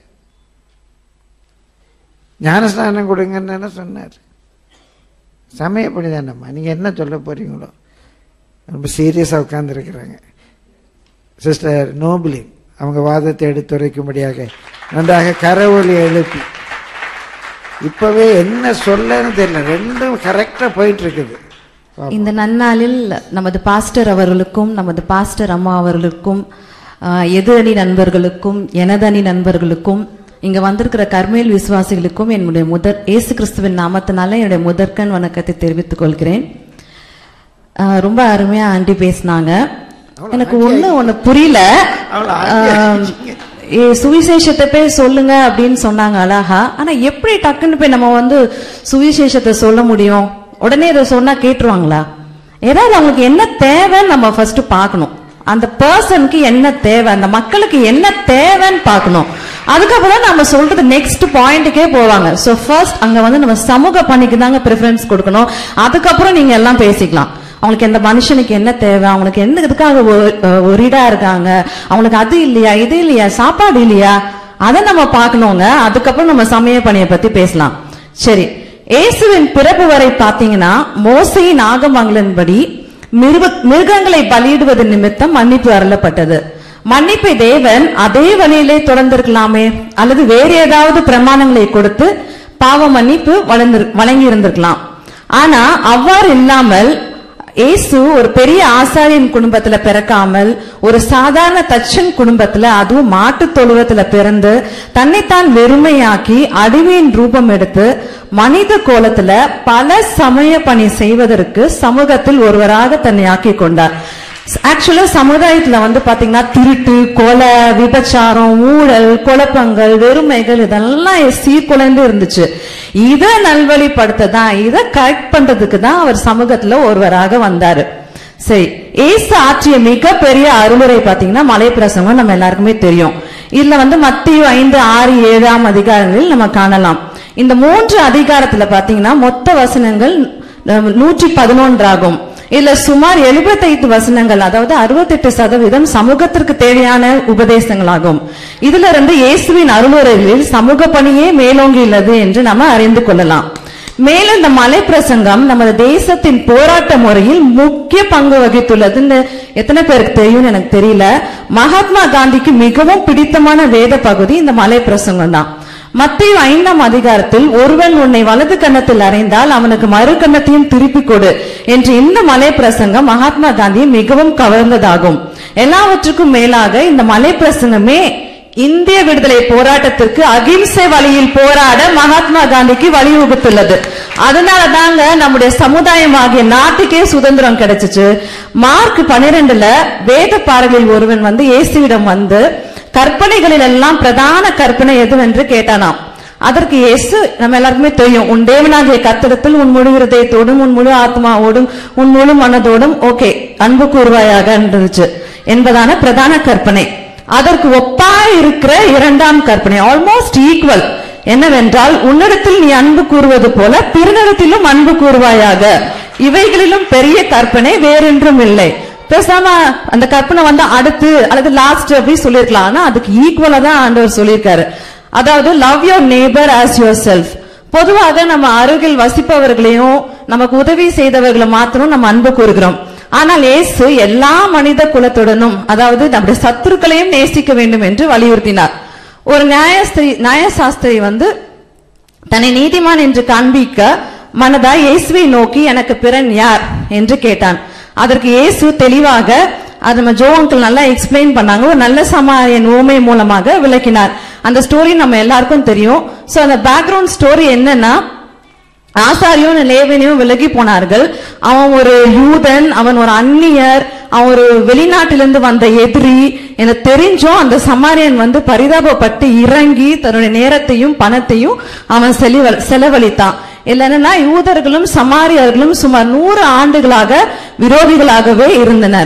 ஞானஸ்நானம் கொடுங்கன்னு தானே சொன்னார் சமயப்படி தானம்மா நீங்கள் என்ன சொல்ல போறீங்களோ ரொம்ப சீரியஸாக உட்காந்துருக்குறாங்க சிஸ்டர் நோபிலின் அவங்க வாதத்தை எடுத்துரைக்கும்படியாக நன்றாக கரவொலி எழுப்பி இப்பவே என்ன சொல்லன்னு தெரியல ரெண்டும் கரெக்டாக போயிட்டு இருக்குது இந்த நன்னாளில் நமது பாஸ்டர் அவர்களுக்கும் நமது பாஸ்டர் அம்மா அவர்களுக்கும் ஆஹ், எது அணி நண்பர்களுக்கும் எனது அணி நண்பர்களுக்கும் இங்க வந்திருக்கிற கர்மேல் விசுவாசிகளுக்கும் என்னுடைய முதற் இயேசு கிறிஸ்துவின் நாமத்தினால என்னுடைய முதற்கண் வணக்கத்தை தெரிவித்துக் கொள்கிறேன் ஆஹ், ரொம்ப அருமையா ஆண்டி பேசினாங்க எனக்கு ஒண்ணு ஒண்ணு புரியல ஆஹ், ஏ, சுவிசேஷத்தை போய் சொல்லுங்க அப்படின்னு சொன்னாங்க அழகா ஆனா எப்படி டக்குன்னு போய் நம்ம வந்து சுவிசேஷத்தை சொல்ல முடியும் உடனே இதை சொன்னா கேட்டுருவாங்களா ஏதாவது அவங்களுக்கு என்ன தேவைன்னு நம்ம ஃபர்ஸ்ட் பார்க்கணும் அந்த பர்சனுக்கு என்ன தேவை அந்த மக்களுக்கு என்ன தேவைன்னு பார்க்கணும் அதுக்கப்புறம் தான் நம்ம சொல்றது நெக்ஸ்ட் பாயிண்ட்டுக்கே போவாங்க ஸோ ஃபர்ஸ்ட் அங்க வந்து நம்ம சமூக பணிக்கு தாங்க ப்ரிஃபரன்ஸ் கொடுக்கணும் அதுக்கப்புறம் நீங்க எல்லாம் பேசிக்கலாம் அவங்களுக்கு எந்த மனுஷனுக்கு என்ன தேவை அவங்களுக்கு என்ன இதுக்காக ஒரிடா இருக்காங்க அவங்களுக்கு அது இல்லையா இது இல்லையா சாப்பாடு இல்லையா அதை நம்ம பார்க்கணுங்க அதுக்கப்புறம் நம்ம சமய பணியை பத்தி பேசலாம் சரி இயேசுவின் பிறப்பு வரை பாத்தீங்கன்னா மோசையின் ஆகமங்களின்படி மிருக மிருகங்களை பலியிடுவது நிமித்தம் மன்னிப்பு அருளப்பட்டது மன்னிப்பை தேவன் அதே வழியிலே தொடர்ந்திருக்கலாமே அல்லது வேறு ஏதாவது பிரமாணங்களை கொடுத்து பாவ மன்னிப்பு வளர்ந்து வழங்கி இருந்திருக்கலாம் ஆனா அவ்வாறு இல்லாமல் இயேசு ஒரு பெரிய ஆசாரியன் குடும்பத்துல பிறக்காமல் ஒரு சாதாரண தச்சன் குடும்பத்துல அதுவும் மாட்டு தொழுவத்துல பிறந்து தன்னைத்தான் வெறுமையாக்கி அடிமையின் ரூபம் எடுத்து மனித கோலத்துல பல சமய பணி செய்வதற்கு சமூகத்தில் ஒருவராக தன்னை ஆக்கி கொண்டார் ஆக்சுவலா சமுதாயத்துல வந்து பாத்தீங்கன்னா திருட்டு கொலை விபச்சாரம் ஊழல் குழப்பங்கள் வெறுமைகள் இதெல்லாம் சீர்குலைந்து இருந்துச்சு இத நல்வழிப்படுத்த தான் இத கரெக்ட் பண்றதுக்கு தான் அவர் சமூகத்துல ஒருவராக வந்தாரு சரி ஏசு ஆற்றிய மிகப்பெரிய அருளுரை பாத்தீங்கன்னா மலை பிரசங்கம் நம்ம எல்லாருக்குமே தெரியும் இதுல வந்து மத்திய ஐந்து ஆறு ஏழாம் அதிகாரங்களில் நம்ம காணலாம் இந்த மூன்று அதிகாரத்துல பாத்தீங்கன்னா மொத்த வசனங்கள் நூற்றி பதினொன்றாகும் இதுல சுமார் 75 வசனங்கள் அதாவது 68% சதவீதம் சமூகத்திற்கு தேவையான உபதேசங்களாகும் இதுல இருந்து இயேசுவின் அருளுரைகளில் சமூக பணியே மேலோங்கியுள்ளது என்று நம்ம அறிந்து கொள்ளலாம் மேலும் இந்த மலை பிரசங்கம் நமது தேசத்தின் போராட்ட முறையில் முக்கிய பங்கு வகித்துள்ளதுன்னு எத்தனை பேருக்கு தெரியும்னு எனக்கு தெரியல மகாத்மா காந்திக்கு மிகவும் பிடித்தமான வேத பகுதி இந்த மலை பிரசங்கம் தான் மத்திய ஐந்தாம் அதிகாரத்தில் ஒருவன் உன்னை வலது கன்னத்தில் அறைந்தால் அவனுக்கு மறு கன்னத்தையும் திருப்பிக் கொடு என்று இந்த மலை பிரசங்கம் மகாத்மா காந்தியை மிகவும் கவர்ந்ததாகும் எல்லாவற்றுக்கும் மேலாக இந்த மலை பிரசங்கமே இந்திய விடுதலை போராட்டத்திற்கு அகிம்சை வழியில் போராட மகாத்மா காந்திக்கு வழிவகுத்துள்ளது அதனால தாங்க நம்முடைய சமுதாயம் ஆகிய நாட்டுக்கே சுதந்திரம் கிடைச்சிச்சு மார்க் பனிரெண்டுல வேத பாடலில் ஒருவன் வந்து இயேசுவிடம் வந்து கற்பனைகளில் எல்லாம் பிரதான கற்பனை எதுவென்று கேட்டானாம் அதற்கு இயேசு நம்ம எல்லாருக்குமே தெரியும் உன் தேவனாகிய கத்திடத்தில் உன் முழு இருதயத்தோடும் உன் முழு ஆத்மாவோடும் உன் முழு மனதோடும் ஓகே அன்பு கூறுவாயாக இருந்துச்சு என்பதான பிரதான கற்பனை அதற்கு ஒப்பாய் இருக்கிற இரண்டாம் கற்பனை ஆல்மோஸ்ட் ஈக்குவல் என்னவென்றால் உன்னிடத்தில் நீ அன்பு கூறுவது போல பிறனிடத்திலும் அன்பு கூறுவாயாக இவைகளிலும் பெரிய கற்பனை வேறென்றும் இல்லை பேசாம அந்த கற்பனை வந்து அடுத்து அல்லது லாஸ்ட் அப்படி சொல்லிருக்கலாம் ஆனா அதுக்கு ஈக்குவலா தான் ஆண்டவர் சொல்லியிருக்காரு அதாவது love your neighbour as yourself பொதுவாக நம்ம அருகில் வசிப்பவர்களையும் நமக்கு உதவி செய்தவர்களை மாத்திரம் நம்ம அன்பு கூறுகிறோம் ஆனால் இயேசு எல்லா மனித குலத்துடனும் அதாவது நம்முடைய சத்துருக்களையும் நேசிக்க வேண்டும் என்று வலியுறுத்தினார் ஒரு நியாயஸ்திரி நியாயசாஸ்திரி வந்து தன்னை நீதிமான் என்று காண்பிக்க மனதாய் இயேசுவை நோக்கி எனக்கு பிறன் யார் என்று கேட்டான் அதற்கு இயேசு தெளிவாக அது நம்ம ஜோ அங்கிள் நல்லா எக்ஸ்பிளைன் பண்ணாங்க ஒரு நல்ல சமாரியன் ஊமை மூலமாக விளக்கினார் அந்த ஸ்டோரி நம்ம எல்லாருக்கும் தெரியும் சோ அந்த பேக்ரவுண்ட் ஸ்டோரி என்னன்னா ஆசாரியும் லேவனியும் விலகி போனார்கள் அவன் ஒரு யூதன் அவன் ஒரு அந்நியர் அவன் ஒரு வெளிநாட்டிலிருந்து வந்த எதிரி என தெரிஞ்சும் அந்த சமாரியன் வந்து பரிதாபப்பட்டு இறங்கி தன்னுடைய நேரத்தையும் பணத்தையும் அவன் செலவ செலவழித்தான் இல்லைன்னா யூதர்களும் சமாரியர்களும் சுமார் நூறு ஆண்டுகளாக விரோதிகளாகவே இருந்தனர்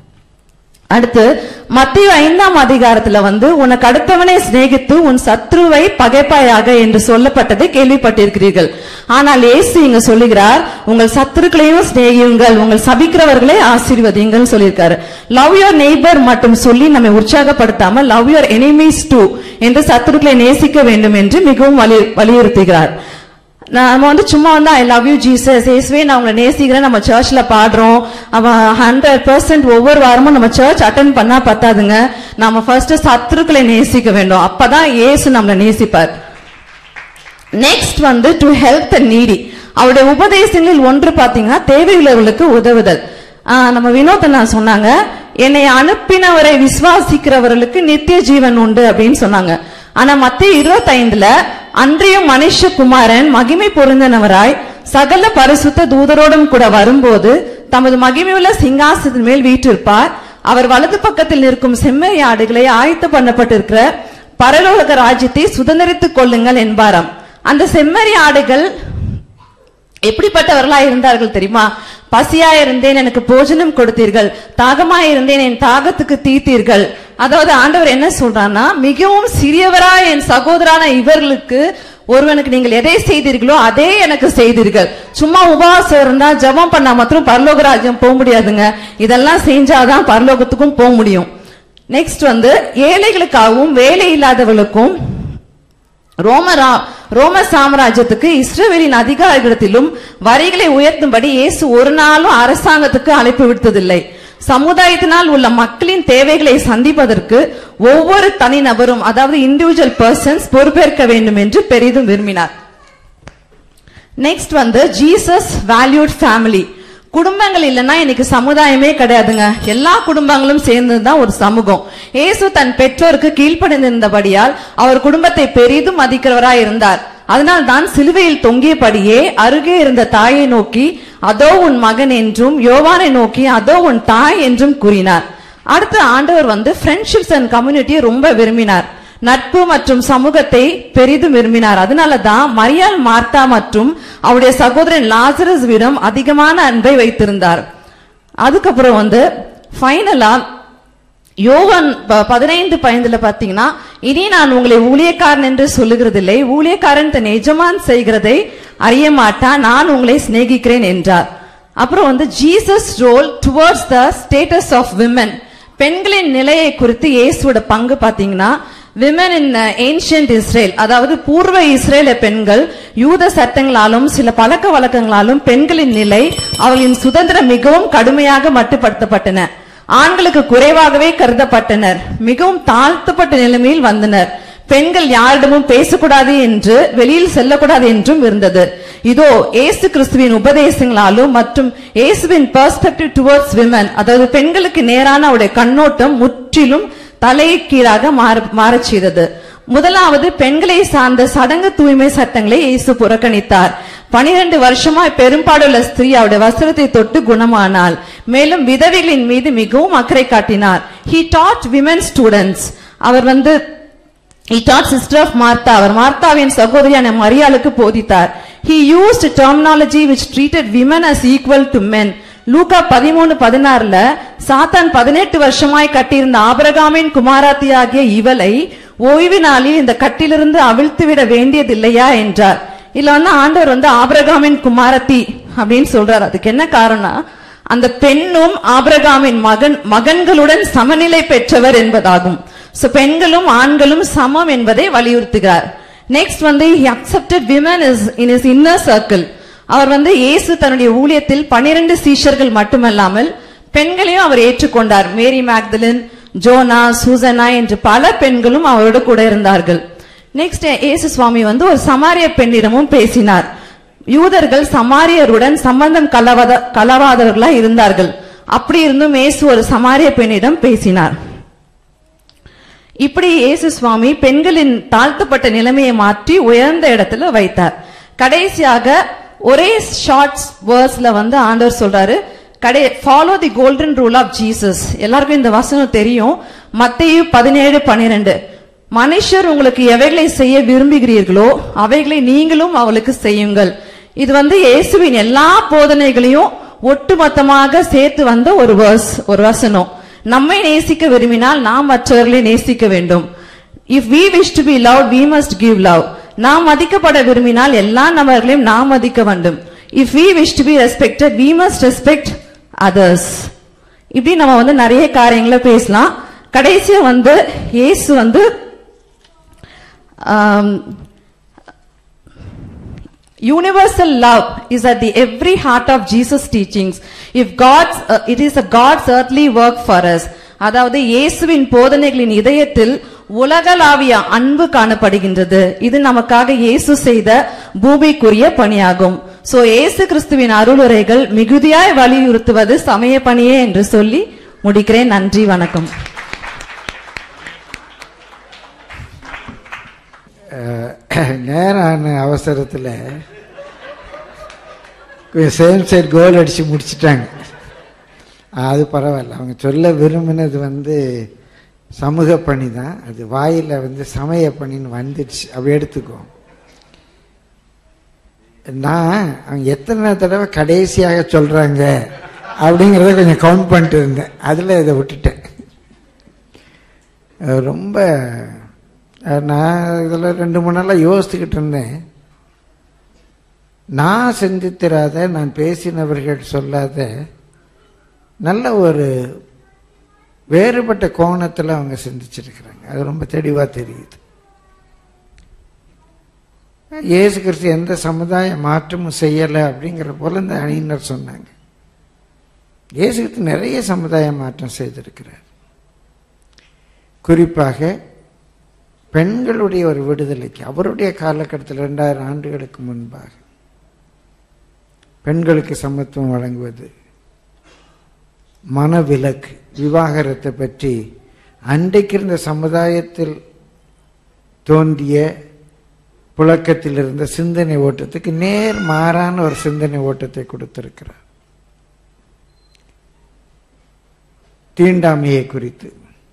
அடுத்து மத்திய ஐந்தாம் அதிகாரத்துல வந்து உனக்கு அடுத்தவனை சிநேகித்து உன் சத்ருவை பகைப்பாயாக என்று சொல்லப்பட்டதை கேள்விப்பட்டிருக்கிறீர்கள் ஆனால் இயேசு இங்க சொல்லுகிறார் உங்கள் சத்துருக்களையும் சிநேகியுங்கள் உங்கள் சபிக்கிறவர்களை ஆசீர்வதிங்கள் சொல்லியிருக்காரு லவ் யுவர் நெய்பர் மட்டும் சொல்லி நம்மை உற்சாகப்படுத்தாம லவ் யுவர் எனிமீஸ் டூ என்று சத்துருக்களை நேசிக்க வேண்டும் என்று மிகவும் வலி வலியுறுத்துகிறார் நம்ம வந்து சும்மா வந்து ஐ லவ் யூ ஜீசஸ் இயேசுவே நான் உங்களை நேசிக்கிறேன் நம்ம சர்ச்ல பாடுறோம் அவன் ஹண்ட்ரட் பர்சன்ட் ஒவ்வொரு வாரமும் நம்ம சர்ச் அட்டன் பண்ணா பத்தாதுங்க நம்ம ஃபர்ஸ்ட் சத்துருக்களை நேசிக்க வேண்டும் அப்பதான் இயேசு நம்மளை நேசிப்பார் நெக்ஸ்ட் வந்து டு ஹெல்ப் த நீடி அவருடைய உபதேசங்களில் ஒன்று பாத்தீங்கன்னா தேவையுள்ளவர்களுக்கு உதவுதல் ஆஹ் நம்ம வினோதனா சொன்னாங்க என்னை அனுப்பினவரை விசுவாசிக்கிறவர்களுக்கு நித்திய ஜீவன் உண்டு அப்படின்னு சொன்னாங்க ஆனா மத்திய இருபத்தி ஐந்துல அன்றையும் மனுஷகுமாரன் மகிமை பொருந்தினவராய் சகல பரிசுத்த தூதரோடும் கூட வரும்போது தமது மகிமையுள்ள சிங்காசனத்தின் மேல் வீற்றிருப்பார் அவர் வலது பக்கத்தில் நிற்கும் செம்மறி ஆடுகளை ஆயத்த பண்ணப்பட்டிருக்கிற பரலோக ராஜ்யத்தை சுதந்திரித்துக் கொள்ளுங்கள் என்பாராம் அந்த செம்மறி ஆடுகள் எப்படிப்பட்டவர்களா இருந்தார்கள் தெரியுமா பசியா இருந்தேன் எனக்கு போஜனம் கொடுத்தீர்கள் தாகமா இருந்தேன் என் தாகத்துக்கு தீத்தீர்கள் அதாவது ஆண்டவர் என்ன சொல்றான்னா மிகவும் சிறியவரா என் சகோதரான இவர்களுக்கு ஒருவனுக்கு நீங்கள் எதை செய்தீர்களோ அதே எனக்கு செய்தீர்கள் சும்மா உபவாசம் இருந்தா ஜெபம் பண்ணா மாத்திரம் பரலோக ராஜ்யம் போக முடியாதுங்க இதெல்லாம் செஞ்சாதான் பரலோகத்துக்கும் போக முடியும் நெக்ஸ்ட் வந்து ஏழைகளுக்காகவும் வேலை இல்லாதவர்களுக்கும் ரோம ரா- ரோம சாம்ராஜ்யத்துக்கு இஸ்ரவேலின் அதிகாரிகளிடத்திலும் வரிகளை உயர்த்தும்படி இயேசு ஒரு நாளும் அரசாங்கத்துக்கு அழைப்பு விடுத்ததில்லை சமுதாயத்தினால் உள்ள மக்களின் தேவைகளை சந்திப்பதற்கு ஒவ்வொரு தனிநபரும் அதாவது இண்டிவிஜுவல் பர்சன்ஸ் பொறுப்பேற்க வேண்டும் என்று பெரிதும் விரும்பினார் நெக்ஸ்ட் வந்து ஜீசஸ் வேல்யூட் ஃபேமிலி குடும்பங்கள் இல்லைன்னா இன்னைக்கு சமுதாயமே கிடையாதுங்க எல்லா குடும்பங்களும் சேர்ந்ததுதான் ஒரு சமூகம் இயேசு தன் பெற்றோருக்கு கீழ்ப்படிந்திருந்தபடியால் அவர் குடும்பத்தை பெரிதும் மதிக்கிறவராய் இருந்தார் அதனால் தான் சிலுவையில் தொங்கியபடியே அருகே இருந்த தாயை நோக்கி அதோ உன் மகன் என்றும் யோவானை நோக்கி அதோ உன் தாய் என்றும் கூறினார் அடுத்து ஆண்டவர் வந்து ஃப்ரெண்ட்ஷிப்ஸ் அண்ட் கம்யூனிட்டியை ரொம்ப விரும்பினார் நட்பு மற்றும் சமூகத்தை பெரிதும் விரும்பினார் அதனால தான் மரியாள் மார்த்தா மற்றும் அவருடைய சகோதரன் லாசரஸ்விடம் அதிகமான அன்பை வைத்திருந்தார் அதுக்கப்புறம் வந்து ஃபைனலா யோவான் ப- பதினைந்து பயந்துல பாத்தீங்கன்னா இனி நான் உங்களை ஊழியக்காரன் என்று சொல்லுகிறதில்லை ஊழியக்காரன் தன் எஜமான் செய்கிறதை அறிய மாட்டான் நான் உங்களை சிநேகிக்கிறேன் என்றார் அப்புறம் வந்து Jesus role towards the status of women பெண்களின் நிலையை குறித்து இயேசுவோட பங்கு பாத்தீங்கன்னா விமன் இன் ஏன்ஷியன்ட் இஸ்ரேல் அதாவது பூர்வ இஸ்ரேல பெண்கள் யூத சட்டங்களாலும் சில பழக்க வழக்கங்களாலும் பெண்களின் நிலை அவர்களின் சுதந்திரம் மிகவும் கடுமையாக மட்டுப்படுத்தப்பட்டன ஆண்களுக்கு குறைவாகவே கருதப்பட்டனர் மிகவும் தாழ்த்தப்பட்ட நிலைமையில் வந்தனர் பெண்கள் யாரிடமும் பேசக்கூடாது என்று வெளியில் செல்லக்கூடாது என்றும் இருந்தது இதோ இயேசு கிறிஸ்துவின் உபதேசங்களாலும் மற்றும் இயேசுவின் பெர்ஸ்பெக்டிவ் டுவர்ட்ஸ் விமன் அதாவது பெண்களுக்கு நேரான அவருடைய கண்ணோட்டம் முற்றிலும் தலைகீழாக மாற மாறச் செய்தது முதலாவது பெண்களை சார்ந்த சடங்கு தூய்மை சட்டங்களை இயேசு புறக்கணித்தார் பனிரெண்டு வருஷமாய் பெரும்பாடுள்ள ஸ்திரீ அவருடைய வஸ்திரத்தை தொட்டு குணமானாள் மேலும் விதவைகளின் மீது மிகவும் அக்கறை காட்டினார் ஹி டாட் விமன் ஸ்டூடெண்ட்ஸ் அவர் வந்து He taught sister of Martha. அவர் மார்த்தாவின் சகோதரியான மரியாளுக்கு போதித்தார் He used terminology which treated women as equal to men. லூக்கா பதிமூணு பதினாறுல சாத்தான் பதினெட்டு வருஷமாய் கட்டியிருந்த ஆபிரகாமின் குமாராத்தி ஆகிய இவளை ஓய்வு நாளில் இந்த கட்டிலிருந்து அவிழ்த்து விட வேண்டியதில்லையா என்றார் இல்ல வந்து ஆண்டவர் வந்து ஆபிரகாமின் குமாரத்தி அப்படின்னு சொல்றார் அதுக்கு என்ன காரணம் அந்த பெண்ணும் ஆபிரகாமின் மகன் மகன்களுடன் சமநிலை பெற்றவர் என்பதாகும் சோ பெண்களும் ஆண்களும் சமம் என்பதை வலியுறுத்துகிறார் நெக்ஸ்ட் வந்து he accepted women is in his inner circle அவர் வந்து இயேசு தன்னுடைய ஊழியத்தில் பனிரெண்டு சீஷர்கள் மட்டுமல்லாமல் பெண்களையும் அவர் ஏற்றுக்கொண்டார் மேரி மேக்தலின் ஜோனா சூசனா என்று பல பெண்களும் அவரோடு கூட இருந்தார்கள் நெக்ஸ்ட் இயேசு சுவாமி வந்து ஒரு சமாரிய பெண்ணிடமும் பேசினார் யூதர்கள் சமாரியருடன் சம்பந்தம் கலவாத கலவாதவர்களா இருந்தார்கள் அப்படி இருந்தும் இயேசு ஒரு சமாரிய பெண்ணிடம் பேசினார் இப்படி இயேசு சுவாமி பெண்களின் தாழ்த்தப்பட்ட நிலைமையை மாற்றி உயர்ந்த இடத்துல வைத்தார் கடைசியாக ஒரே ஷார்ட்ஸ் வேர்ஸ்ல வந்து ஆண்டவர் சொல்றாரு கடை follow the golden rule of Jesus எல்லாருக்கும் இந்த வசனம் தெரியும் மத்தேயு பதினேழு பன்னிரெண்டு மனுஷர் உங்களுக்கு எவைகளை செய்ய விரும்புகிறீர்களோ அவைகளை நீங்களும் அவளுக்கு செய்யுங்கள் இது வந்து இயேசுவின் எல்லா போதனைகளையும் ஒட்டுமொத்தமாக சேர்த்து வந்த ஒரு வேர்ஸ் ஒரு வசனம் நம்மை நேசிக்க விரும்பினால் நாம் மற்றவர்களை நேசிக்க வேண்டும் if we wish to be loved we must give love நாம் மதிக்கப்பட விரும்பினால் எல்லா நபர்களையும் நாம் மதிக்க வேண்டும் if we wish to be respected we must respect others இப்படி நம்ம வந்து நிறைய காரியங்களை பேசலாம் கடைசியா வந்து இயேசு வந்து ஆம், universal love is at the every heart of Jesus teachings if God's uh, it is a God's earthly work for us அதாவது இயேசுவின் போதனைகளின் இதயத்தில் உலகளாவிய அன்பு காணப்படுகின்றது இது நமக்காக இயேசு செய்த பூமிக்குரிய பணியாகும் சோ இயேசு கிறிஸ்துவின் அருளுரைகள் மிகுதியாய் வலியுறுத்துவது சமய பணியே என்று சொல்லி முடிக்கிறேன் நன்றி வணக்கம் நேரான அவசரத்தில் சேம் சைட் கோல் அடித்து முடிச்சிட்டாங்க அது பரவாயில்ல அவங்க சொல்ல விரும்பினது வந்து சமூக பணி தான் அது வாயில் வந்து சமய பணின்னு வந்துடுச்சு அப்படி எடுத்துக்கோ நான் அவங்க எத்தனை தடவை கடைசியாக சொல்கிறாங்க அப்படிங்கிறத கொஞ்சம் கவுண்ட் பண்ணிட்டு இருந்தேன் அதில் இதை விட்டுட்டேன் அஹ் ரொம்ப அஹ் நான் இதில் ரெண்டு மூணு நாளாக யோசிச்சுக்கிட்டு இருந்தேன் நான் சிந்தித்திராத நான் பேசினவர்கள் சொல்லாத நல்ல ஒரு வேறுபட்ட கோணத்தில் அவங்க சிந்திச்சிருக்கிறாங்க அது ரொம்ப தெளிவாக தெரியுது இயேசு கிறிஸ்து எந்த சமுதாய மாற்றமும் செய்யலை அப்படிங்கிற போல இந்த அணியினர் சொன்னாங்க இயேசு கிறிஸ்து நிறைய சமுதாய மாற்றம் செய்திருக்கிறார் குறிப்பாக பெண்களுடைய ஒரு விடுதலைக்கு அவருடைய காலகட்டத்தில் ரெண்டாயிரம் ஆண்டுகளுக்கு முன்பாக பெண்களுக்கு சமத்துவம் வழங்குவது மனவிலக்கு விவாகரத்தை பற்றி அன்றைக்கு இருந்த சமுதாயத்தில் தோன்றிய புழக்கத்தில் இருந்த சிந்தனை ஓட்டத்துக்கு நேர் மாறான ஒரு சிந்தனை ஓட்டத்தை கொடுத்திருக்கிறார் தீண்டாமையை குறித்து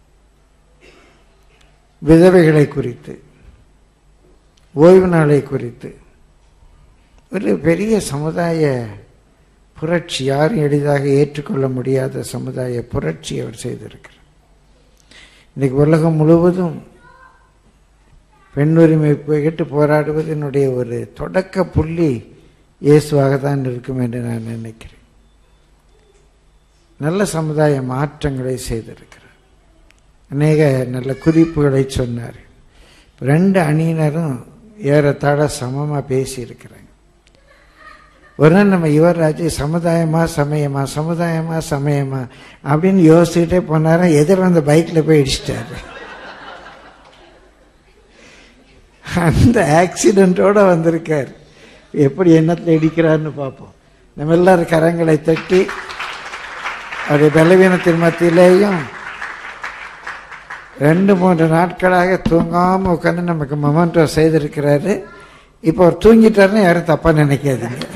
விதவைகளை குறித்து ஓய்வு நாளை குறித்து ஒரு பெரிய சமுதாய புரட்சி யாரும் எளிதாக ஏற்றுக்கொள்ள முடியாத சமுதாய புரட்சி அவர் செய்திருக்கிறார் இன்னைக்கு உலகம் முழுவதும் பெண் உரிமை கேட்டு போராடுவதனுடைய ஒரு தொடக்க புள்ளி இயேசுவாக தான் இருக்கும் என்று நான் நினைக்கிறேன் நல்ல சமுதாய மாற்றங்களை செய்திருக்கிறார் அநேக நல்ல குறிப்புகளை சொன்னார் ரெண்டு அணியினரும் ஏறத்தாழ சமமாக பேசியிருக்கிறாங்க ஒரு நாள் நம்ம யுவராஜ் சமுதாயமா சமயமா சமுதாயமா சமயமா அப்படின்னு யோசிச்சுட்டே போனாரா எதிர் வந்த பைக்கில் போய் இடிச்சிட்டாரு அந்த ஆக்சிடென்ட்டோட வந்திருக்கார் எப்படி எண்ணத்தில் இடிக்கிறார்னு பார்ப்போம் நம்ம எல்லாரும் கரங்களை தட்டி அவருடைய பலவீனத்தின் மத்தியிலேயும் ரெண்டு மூன்று நாட்களாக தூங்காமல் உட்காந்து நமக்கு மொமெண்டோ செய்திருக்கிறாரு இப்போ அவர் தூங்கிட்டாருன்னு யாரும் தப்பாக நினைக்காதீங்க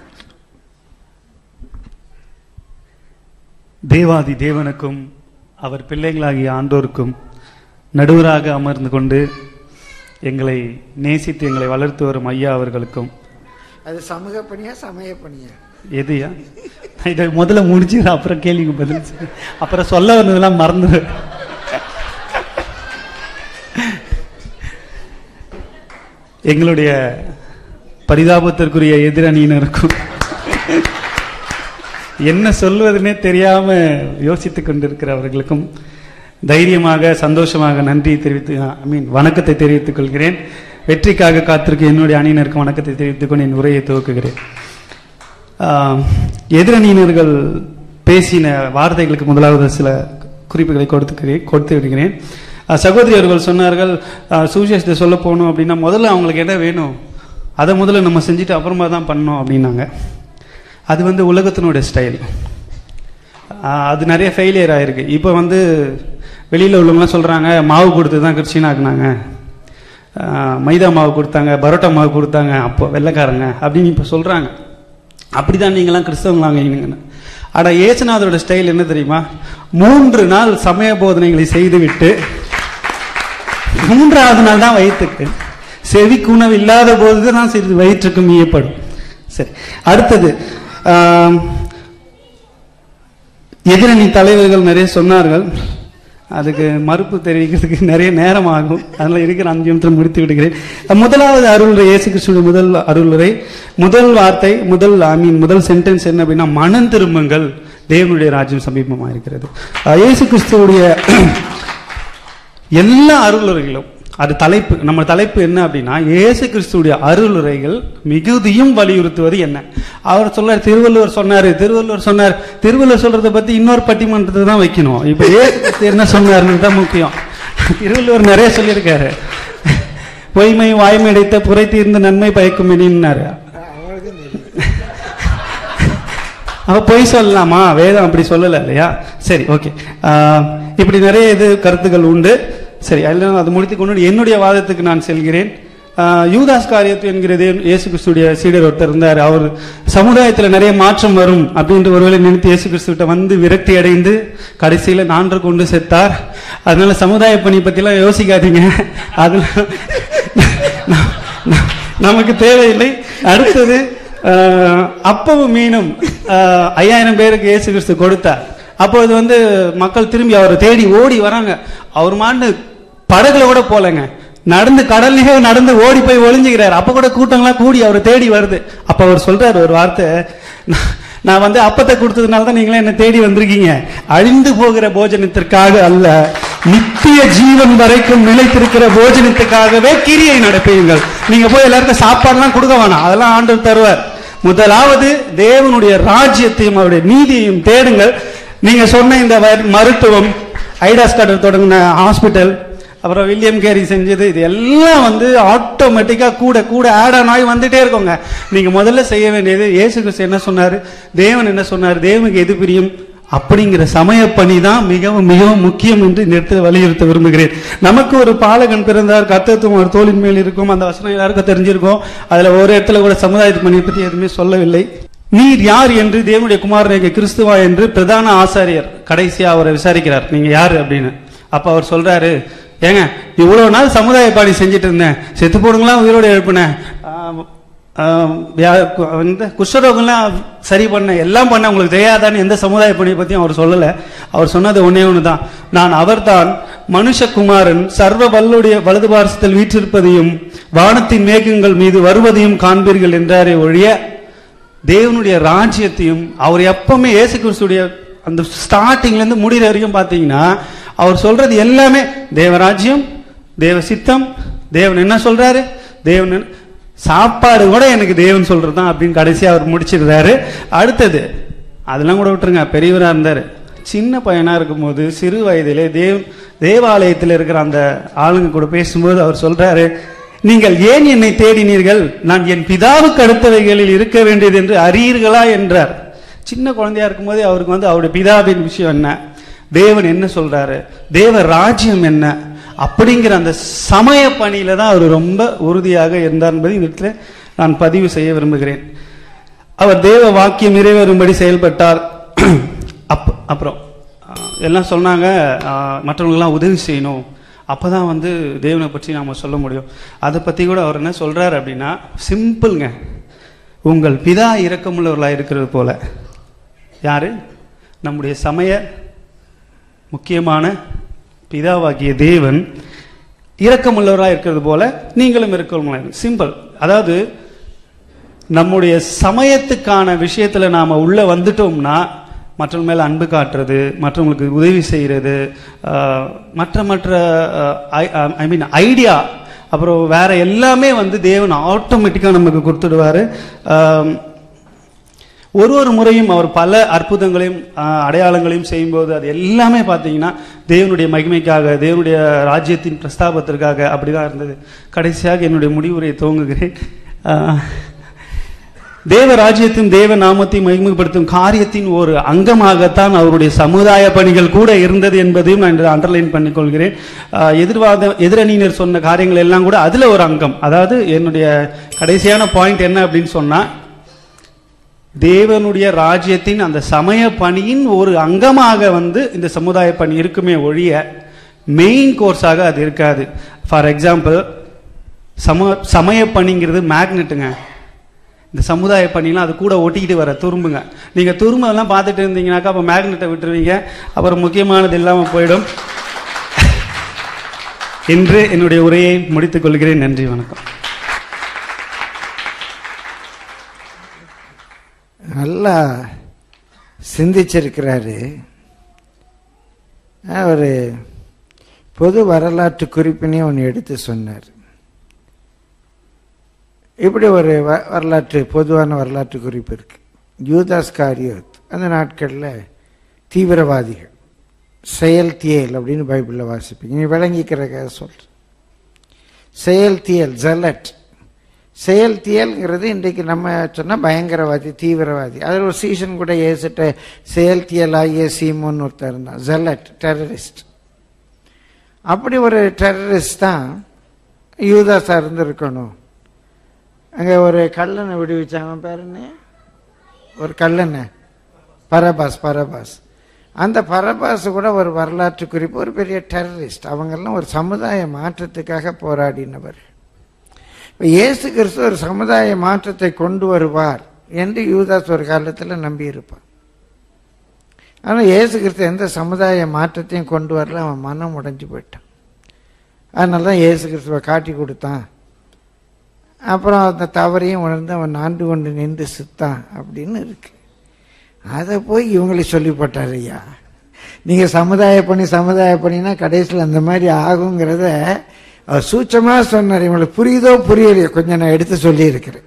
தேவாதி தேவனுக்கும் அவர் பிள்ளைகளாகிய ஆண்டோருக்கும் நடுவராக அமர்ந்து கொண்டு எங்களை நேசித்து எங்களை வளர்த்து வரும் ஐயா அவர்களுக்கும் அது சமூக பணியா சமய பணியா எதுயா நான் இதை முதல்ல முடிச்சு அப்புறம் கேள்விக்கு பதில் சொல்லு. அப்புறம் சொல்ல வந்ததெல்லாம் மறந்து எங்களுடைய பரிதாபத்திற்குரிய எதிரணியினருக்கும் என்ன சொல்வதுன்னே தெரியாம யோசித்துக் கொண்டிருக்கிறவர்களுக்கும் தைரியமாக சந்தோஷமாக நன்றி தெரிவித்து ஐ மீன் வணக்கத்தை தெரிவித்துக் கொள்கிறேன் வெற்றிக்காக காத்திருக்க என்னுடைய அணியினருக்கும் வணக்கத்தை தெரிவித்துக் கொண்டு என் உரையை துவக்குகிறேன் ஆஹ், எதிரணியினர்கள் பேசின வார்த்தைகளுக்கு முதலாவது சில குறிப்புகளை கொடுத்துக்கிறேன் கொடுத்து விடுகிறேன் ஆஹ், சகோதரி அவர்கள் சொன்னார்கள் ஆஹ், சுவிசேஷத்தை சொல்ல போகணும் அப்படின்னா முதல்ல அவங்களுக்கு என்ன வேணும் அதை முதல்ல நம்ம செஞ்சுட்டு அப்புறமா தான் பண்ணோம் அப்படின்னாங்க அது வந்து உலகத்தினுடைய ஸ்டைல் அது நிறைய ஃபெயிலியர் ஆயிருக்கு இப்போ வந்து வெளியில் உள்ளவங்களாம் சொல்கிறாங்க மாவு கொடுத்து தான் கிறிஸ்டின் ஆக்குனாங்க ஆஹ், மைதா மாவு கொடுத்தாங்க பரோட்டா மாவு கொடுத்தாங்க அப்போ வெள்ளைக்காரங்க அப்படின்னு இப்போ சொல்கிறாங்க அப்படிதான் நீங்களாம் கிறிஸ்தவங்களாங்க ஆனா ஏசுநாதரோட ஸ்டைல் என்ன தெரியுமா மூன்று நாள் சமய போதனைகளை செய்துவிட்டு மூன்றாவது நாள் தான் வயிற்றுக்கு செவிக்கு உணவு இல்லாத போது தான் சிறிது வயிற்றுக்கு மீயப்படும் சரி அடுத்தது ஆம், எதிரணி தலைவர்கள் நிறைய சொன்னார்கள் அதுக்கு மறுப்பு தெரிவிக்கிறதுக்கு நிறைய நேரம் ஆகும் அதில் இருக்கிற அஞ்சு நிமிஷம் முடித்து விடுகிறேன் முதலாவது அருளுரை இயேசு கிறிஸ்துவின் முதல் அருளுரை முதல் வார்த்தை முதல் ஐ மீன் முதல் சென்டென்ஸ் என்ன அப்படின்னா மனம் திரும்புங்கள் தேவனுடைய ராஜ்யம் சமீபமாக இருக்கிறது அஹ் இயேசு கிறிஸ்துவுடைய எல்லா அருளுரைகளும் அது தலைப்பு நம்ம தலைப்பு என்ன அப்படின்னா இயேசு கிறிஸ்துவுடைய அருளுரைகள் மிகுதியும் வலியுறுத்துவது என்ன அவர் சொல்றார் திருவள்ளுவர் சொன்னாரு திருவள்ளுவர் சொன்னார் திருவள்ளுவர் சொல்றதை பத்தி இன்னொரு பட்டிமன்றத்தை தான் வைக்கணும் இப்ப இயேசு கிறிஸ்து என்ன சொன்னாருன்னு தான் முக்கியம் திருவள்ளுவர் நிறைய சொல்லியிருக்காரு பொய்மை வாய்மை அடைத்த புரை தீர்ந்த நன்மை பயக்கும் எனின்னாரு அப்ப பொய் சொல்லலாமா வேதம் அப்படி சொல்லல இல்லையா சரி ஓகே இப்படி நிறைய இது கருத்துக்கள் உண்டு சரி எல்லாம் அது முடித்து கொண்டு என்னுடைய வாதத்துக்கு நான் செல்கிறேன் ஆஹ், யூதாஸ் காரியத்து என்கிறது இயேசு கிறிஸ்துடைய சீடர் ஒருத்தர் இருந்தார் அவர் சமுதாயத்துல நிறைய மாற்றம் வரும் அப்படின்ட்டு ஒருவேளை நினைத்து இயேசு கிறிஸ்துவிட்ட வந்து விரக்தி அடைந்து கடைசியில நான்று கொண்டு செத்தார் அதனால சமுதாய பணி பத்திலாம் யோசிக்காதீங்க அதுல ந- ந- நமக்கு தேவையில்லை அடுத்தது ஆஹ், அப்பவும் மீனும் ஆஹ், ஐயாயிரம் பேருக்கு இயேசு கிறிஸ்து கொடுத்தார் அப்போது வந்து மக்கள் திரும்பி அவரை தேடி ஓடி வராங்க அவர் மாண்டு படகுல கூட போலங்க நடந்து கடல்லையே நடந்து ஓடி போய் ஒளிஞ்சுக்கிறார் அப்ப கூட கூட்டங்கள்லாம் கூடி அவரை தேடி வருது அப்ப அவர் சொல்றாரு ஒரு வார்த்தை "நான்- நான் வந்து அப்பத்தை கொடுத்ததுனால தான் நீங்களே என்ன தேடி வந்திருக்கீங்க அழிந்து போகிற போஜனத்திற்காக அல்ல நித்திய ஜீவன் வரைக்கும் நிலைத்திருக்கிற போஜனத்துக்காகவே கிரியை நடப்பீங்கள் நீங்க போய் எல்லாருக்கும் சாப்பாடுலாம் கொடுக்க வேணாம் அதெல்லாம் ஆண்டவர் தருவார் முதலாவது தேவனுடைய ராஜ்யத்தையும் அவருடைய நீதியையும் தேடுங்கள் நீங்க சொன்ன இந்த வ- மருத்துவம் ஐடாஸ் கடர் தொடங்கின ஹாஸ்பிட்டல் அப்புறம் வில்லியம் கேரி செஞ்சது இது எல்லாம் வந்து ஆட்டோமேட்டிக்கா கூட கூட ஆட் ஆன் ஆகி வந்துட்டே இருக்குங்க நீங்க முதல்ல செய்ய வேண்டியது இயேசு கிறிஸ்து என்ன சொன்னாரு தேவன் என்ன சொன்னார் தேவனுக்கு எது பிரியும் அப்படிங்கிற சமய பணி தான் மிகவும் மிகவும் முக்கியம் என்று இந்த இடத்துல வலியுறுத்த விரும்புகிறேன் நமக்கு ஒரு பாலகன் பிறந்தார் கத்தத்துவம் ஒரு தோளின் மேல் இருக்கும் அந்த வசனம் எல்லாருக்கும் தெரிஞ்சிருக்கும் அதுல ஒரு இடத்துல கூட சமுதாயத்து பணியை பத்தி எதுவுமே சொல்லவில்லை நீர் யார் என்று தேவனுடைய குமாரனை கிறிஸ்துவா என்று பிரதான ஆசாரியர் கடைசியா அவரை விசாரிக்கிறார் நீங்க யாரு அப்படின்னு அப்ப அவர் சொல்றாரு ஏங்க இவ்வளவு நாள் சமுதாய பாணி செஞ்சுட்டு இருந்தேன் செத்து போடுங்களா உயிரோட எழுப்பினேன் ஆம், ஆம், வியா- கு- இந்த குஷ்டரோகம்லாம் சரி பண்ண எல்லாம் பண்ண உங்களுக்கு தெரியாதான்னு எந்த சமுதாய பணியை பத்தியும் அவர் சொல்லல அவர் சொன்னது ஒன்னே ஒண்ணுதான் நான் அவர்தான் மனுஷகுமாரன் சர்வ வல்லுடைய வலது பாரசத்தில் வீற்றிருப்பதையும் வானத்தின் மேகங்கள் மீது வருவதையும் காண்பீர்கள் என்றாரே ஒழிய தேவனுடைய ராஜ்யத்தையும் அவர் எப்பவுமே இயேசு கிறிஸ்துடைய அந்த ஸ்டார்டிங்ல இருந்து முடிகிற வரைக்கும் பார்த்தீங்கன்னா அவர் சொல்றது எல்லாமே தேவராஜ்யம் தேவ சித்தம் தேவன் என்ன சொல்றாரு தேவன் என்ன- சாப்பாடு கூட எனக்கு தேவன் சொல்றது தான் அப்படின்னு கடைசியா அவர் முடிச்சிருந்தாரு அடுத்தது அதெல்லாம் கூட விட்டுருங்க பெரியவரா இருந்தாரு சின்ன பையனா இருக்கும்போது சிறு வயதிலே தேவ் தேவாலயத்தில் இருக்கிற அந்த ஆளுங்க கூட பேசும்போது அவர் சொல்றாரு நீங்கள் ஏன் என்னை தேடினீர்கள் நான் என் பிதாவுக்கு அடுத்தவைகளில் இருக்க வேண்டியது என்று அறியீர்களா என்றார் சின்ன குழந்தையா இருக்கும்போதே அவருக்கு வந்து அவருடைய பிதாவின் விஷயம் என்ன தேவன் என்ன சொல்றாரு தேவ ராஜ்யம் என்ன அப்படிங்கிற அந்த சமய பணியில தான் அவர் ரொம்ப உறுதியாக இருந்தார் என்பதை இந்த இடத்துல நான் பதிவு செய்ய விரும்புகிறேன் அவர் தேவ வாக்கியம் நிறைவேறும்படி செயல்பட்டார் அப் அப்புறம் ஆஹ், எல்லாம் சொன்னாங்க ஆஹ், மற்றவங்களுக்கெல்லாம் உதவி செய்யணும் அப்பதான் வந்து தேவனை பற்றி நாம சொல்ல முடியும் அதை பத்தி கூட அவர் என்ன சொல்றாரு அப்படின்னா சிம்பிள்ங்க உங்கள் பிதா இரக்கமுள்ளவர்களாக இருக்கிறது போல யாரு நம்முடைய சமய முக்கியமான பிதாவாகிய தேவன் இரக்கமுள்ளவராக இருக்கிறது போல நீங்களும் இருக்கமுள்ள சிம்பிள் அதாவது நம்முடைய சமயத்துக்கான விஷயத்துல நாம உள்ள வந்துட்டோம்னா மற்றவங்க மேல அன்பு காட்டுறது மற்றவங்களுக்கு உதவி செய்யறது ஆஹ், மற்ற மற்ற ஐ மீன் ஐடியா அப்புறம் வேற எல்லாமே வந்து தேவன் ஆட்டோமேட்டிக்கா நமக்கு கொடுத்துடுவாரு ஆம், ஒரு ஒரு முறையும் அவர் பல அற்புதங்களையும் ஆஹ், அடையாளங்களையும் செய்யும்போது அது எல்லாமே பார்த்தீங்கன்னா தேவனுடைய மகிமைக்காக தேவனுடைய ராஜ்யத்தின் பிரஸ்தாபத்திற்காக அப்படிதான் இருந்தது கடைசியாக என்னுடைய முடிவுரையை துவங்குகிறேன் ஆஹ், தேவ ராஜ்யத்தின் தேவ நாமத்தையும் மகிமைப்படுத்தும் காரியத்தின் ஒரு அங்கமாகத்தான் அவருடைய சமுதாய பணிகள் கூட இருந்தது என்பதையும் நான் அண்டர்லைன் பண்ணிக்கொள்கிறேன் ஆஹ், எதிர்வாத எதிரணியினர் சொன்ன காரியங்கள் எல்லாம் கூட அதுல ஒரு அங்கம் அதாவது என்னுடைய கடைசியான பாயிண்ட் என்ன அப்படின்னு சொன்னா தேவனுடைய ராஜ்யத்தின் அந்த சமய பணியின் ஒரு அங்கமாக வந்து இந்த சமுதாய பணி இருக்குமே ஒழிய மெயின் கோர்ஸாக அது இருக்காது ஃபார் எக்ஸாம்பிள் சம சமய பணிங்கிறது மேக்னெட்டுங்க இந்த சமுதாய பணிலாம் அது கூட ஒட்டிக்கிட்டு வர துரும்புங்க நீங்க துரும்பு எல்லாம் பார்த்துட்டு இருந்தீங்கன்னாக்கா அப்போ மேக்னெட்டை விட்டுருவீங்க அப்புறம் முக்கியமானது இல்லாமல் போயிடும் என்று என்னுடைய உரையை முடித்துக் கொள்கிறேன் நன்றி வணக்கம் நல்லா சிந்திச்சிருக்கிறாரு அவர் பொது வரலாற்று குறிப்பினையும் ஒன்று எடுத்து சொன்னார் இப்படி ஒரு வ- வரலாற்று பொதுவான வரலாற்று குறிப்பு இருக்கு யூதாஸ் காரியோத் அந்த நாட்களில் தீவிரவாதிகள் செயல் தியல் அப்படின்னு பைபிளில் வாசிப்பீங்க நீ விளங்கிக்கிறக்காக சொல்கிறேன் செயல் தியல் ஜலட் செயல்தியல்ங்கிறது இன்றைக்கு நம்ம சொன்னால் பயங்கரவாதி தீவிரவாதி அதில் ஒரு சீசன் கூட ஏசிட்ட செயல்தியல் ஆகிய சீமோன்னு ஒருத்தர் இருந்தான் ஜெலட் டெரரிஸ்ட் அப்படி ஒரு டெரரிஸ்ட் தான் யூதாஸாக இருந்திருக்கணும் அங்கே ஒரு கல்லனை விடுவிச்சான் அவன் பேர் என்ன ஒரு கல்லனை பரபாஸ் பரபாஸ் அந்த பரபாஸ் கூட ஒரு வரலாற்று குறிப்பு ஒரு பெரிய டெரரிஸ்ட் அவங்கெல்லாம் ஒரு சமுதாய மாற்றத்துக்காக போராடினவர் இப்போ இயேசு கிறிஸ்து ஒரு சமுதாய மாற்றத்தை கொண்டு வருவார் என்று யூதாஸ் ஒரு காலத்தில் நம்பியிருப்பான் ஆனால் இயேசு கிறிஸ்து எந்த சமுதாய மாற்றத்தையும் கொண்டு வரல அவன் மனம் உடைஞ்சு போயிட்டான் அதனால தான் இயேசு கிறிஸ்துவை காட்டி கொடுத்தான் அப்புறம் அந்த தவறையும் உணர்ந்து அவன் ஆண்டு கொண்டு நின்று சித்தான் அப்படின்னு இருக்கு அதை போய் இவங்களுக்கு சொல்லி போட்டார் ஐயா நீங்கள் சமுதாய பணி சமுதாய பணினா கடைசியில் அந்த மாதிரி ஆகுங்கிறத அவர் சூட்சமாக சொன்னார் இவங்களுக்கு புரியுதோ புரியலையோ கொஞ்சம் நான் எடுத்து சொல்லியிருக்கிறேன்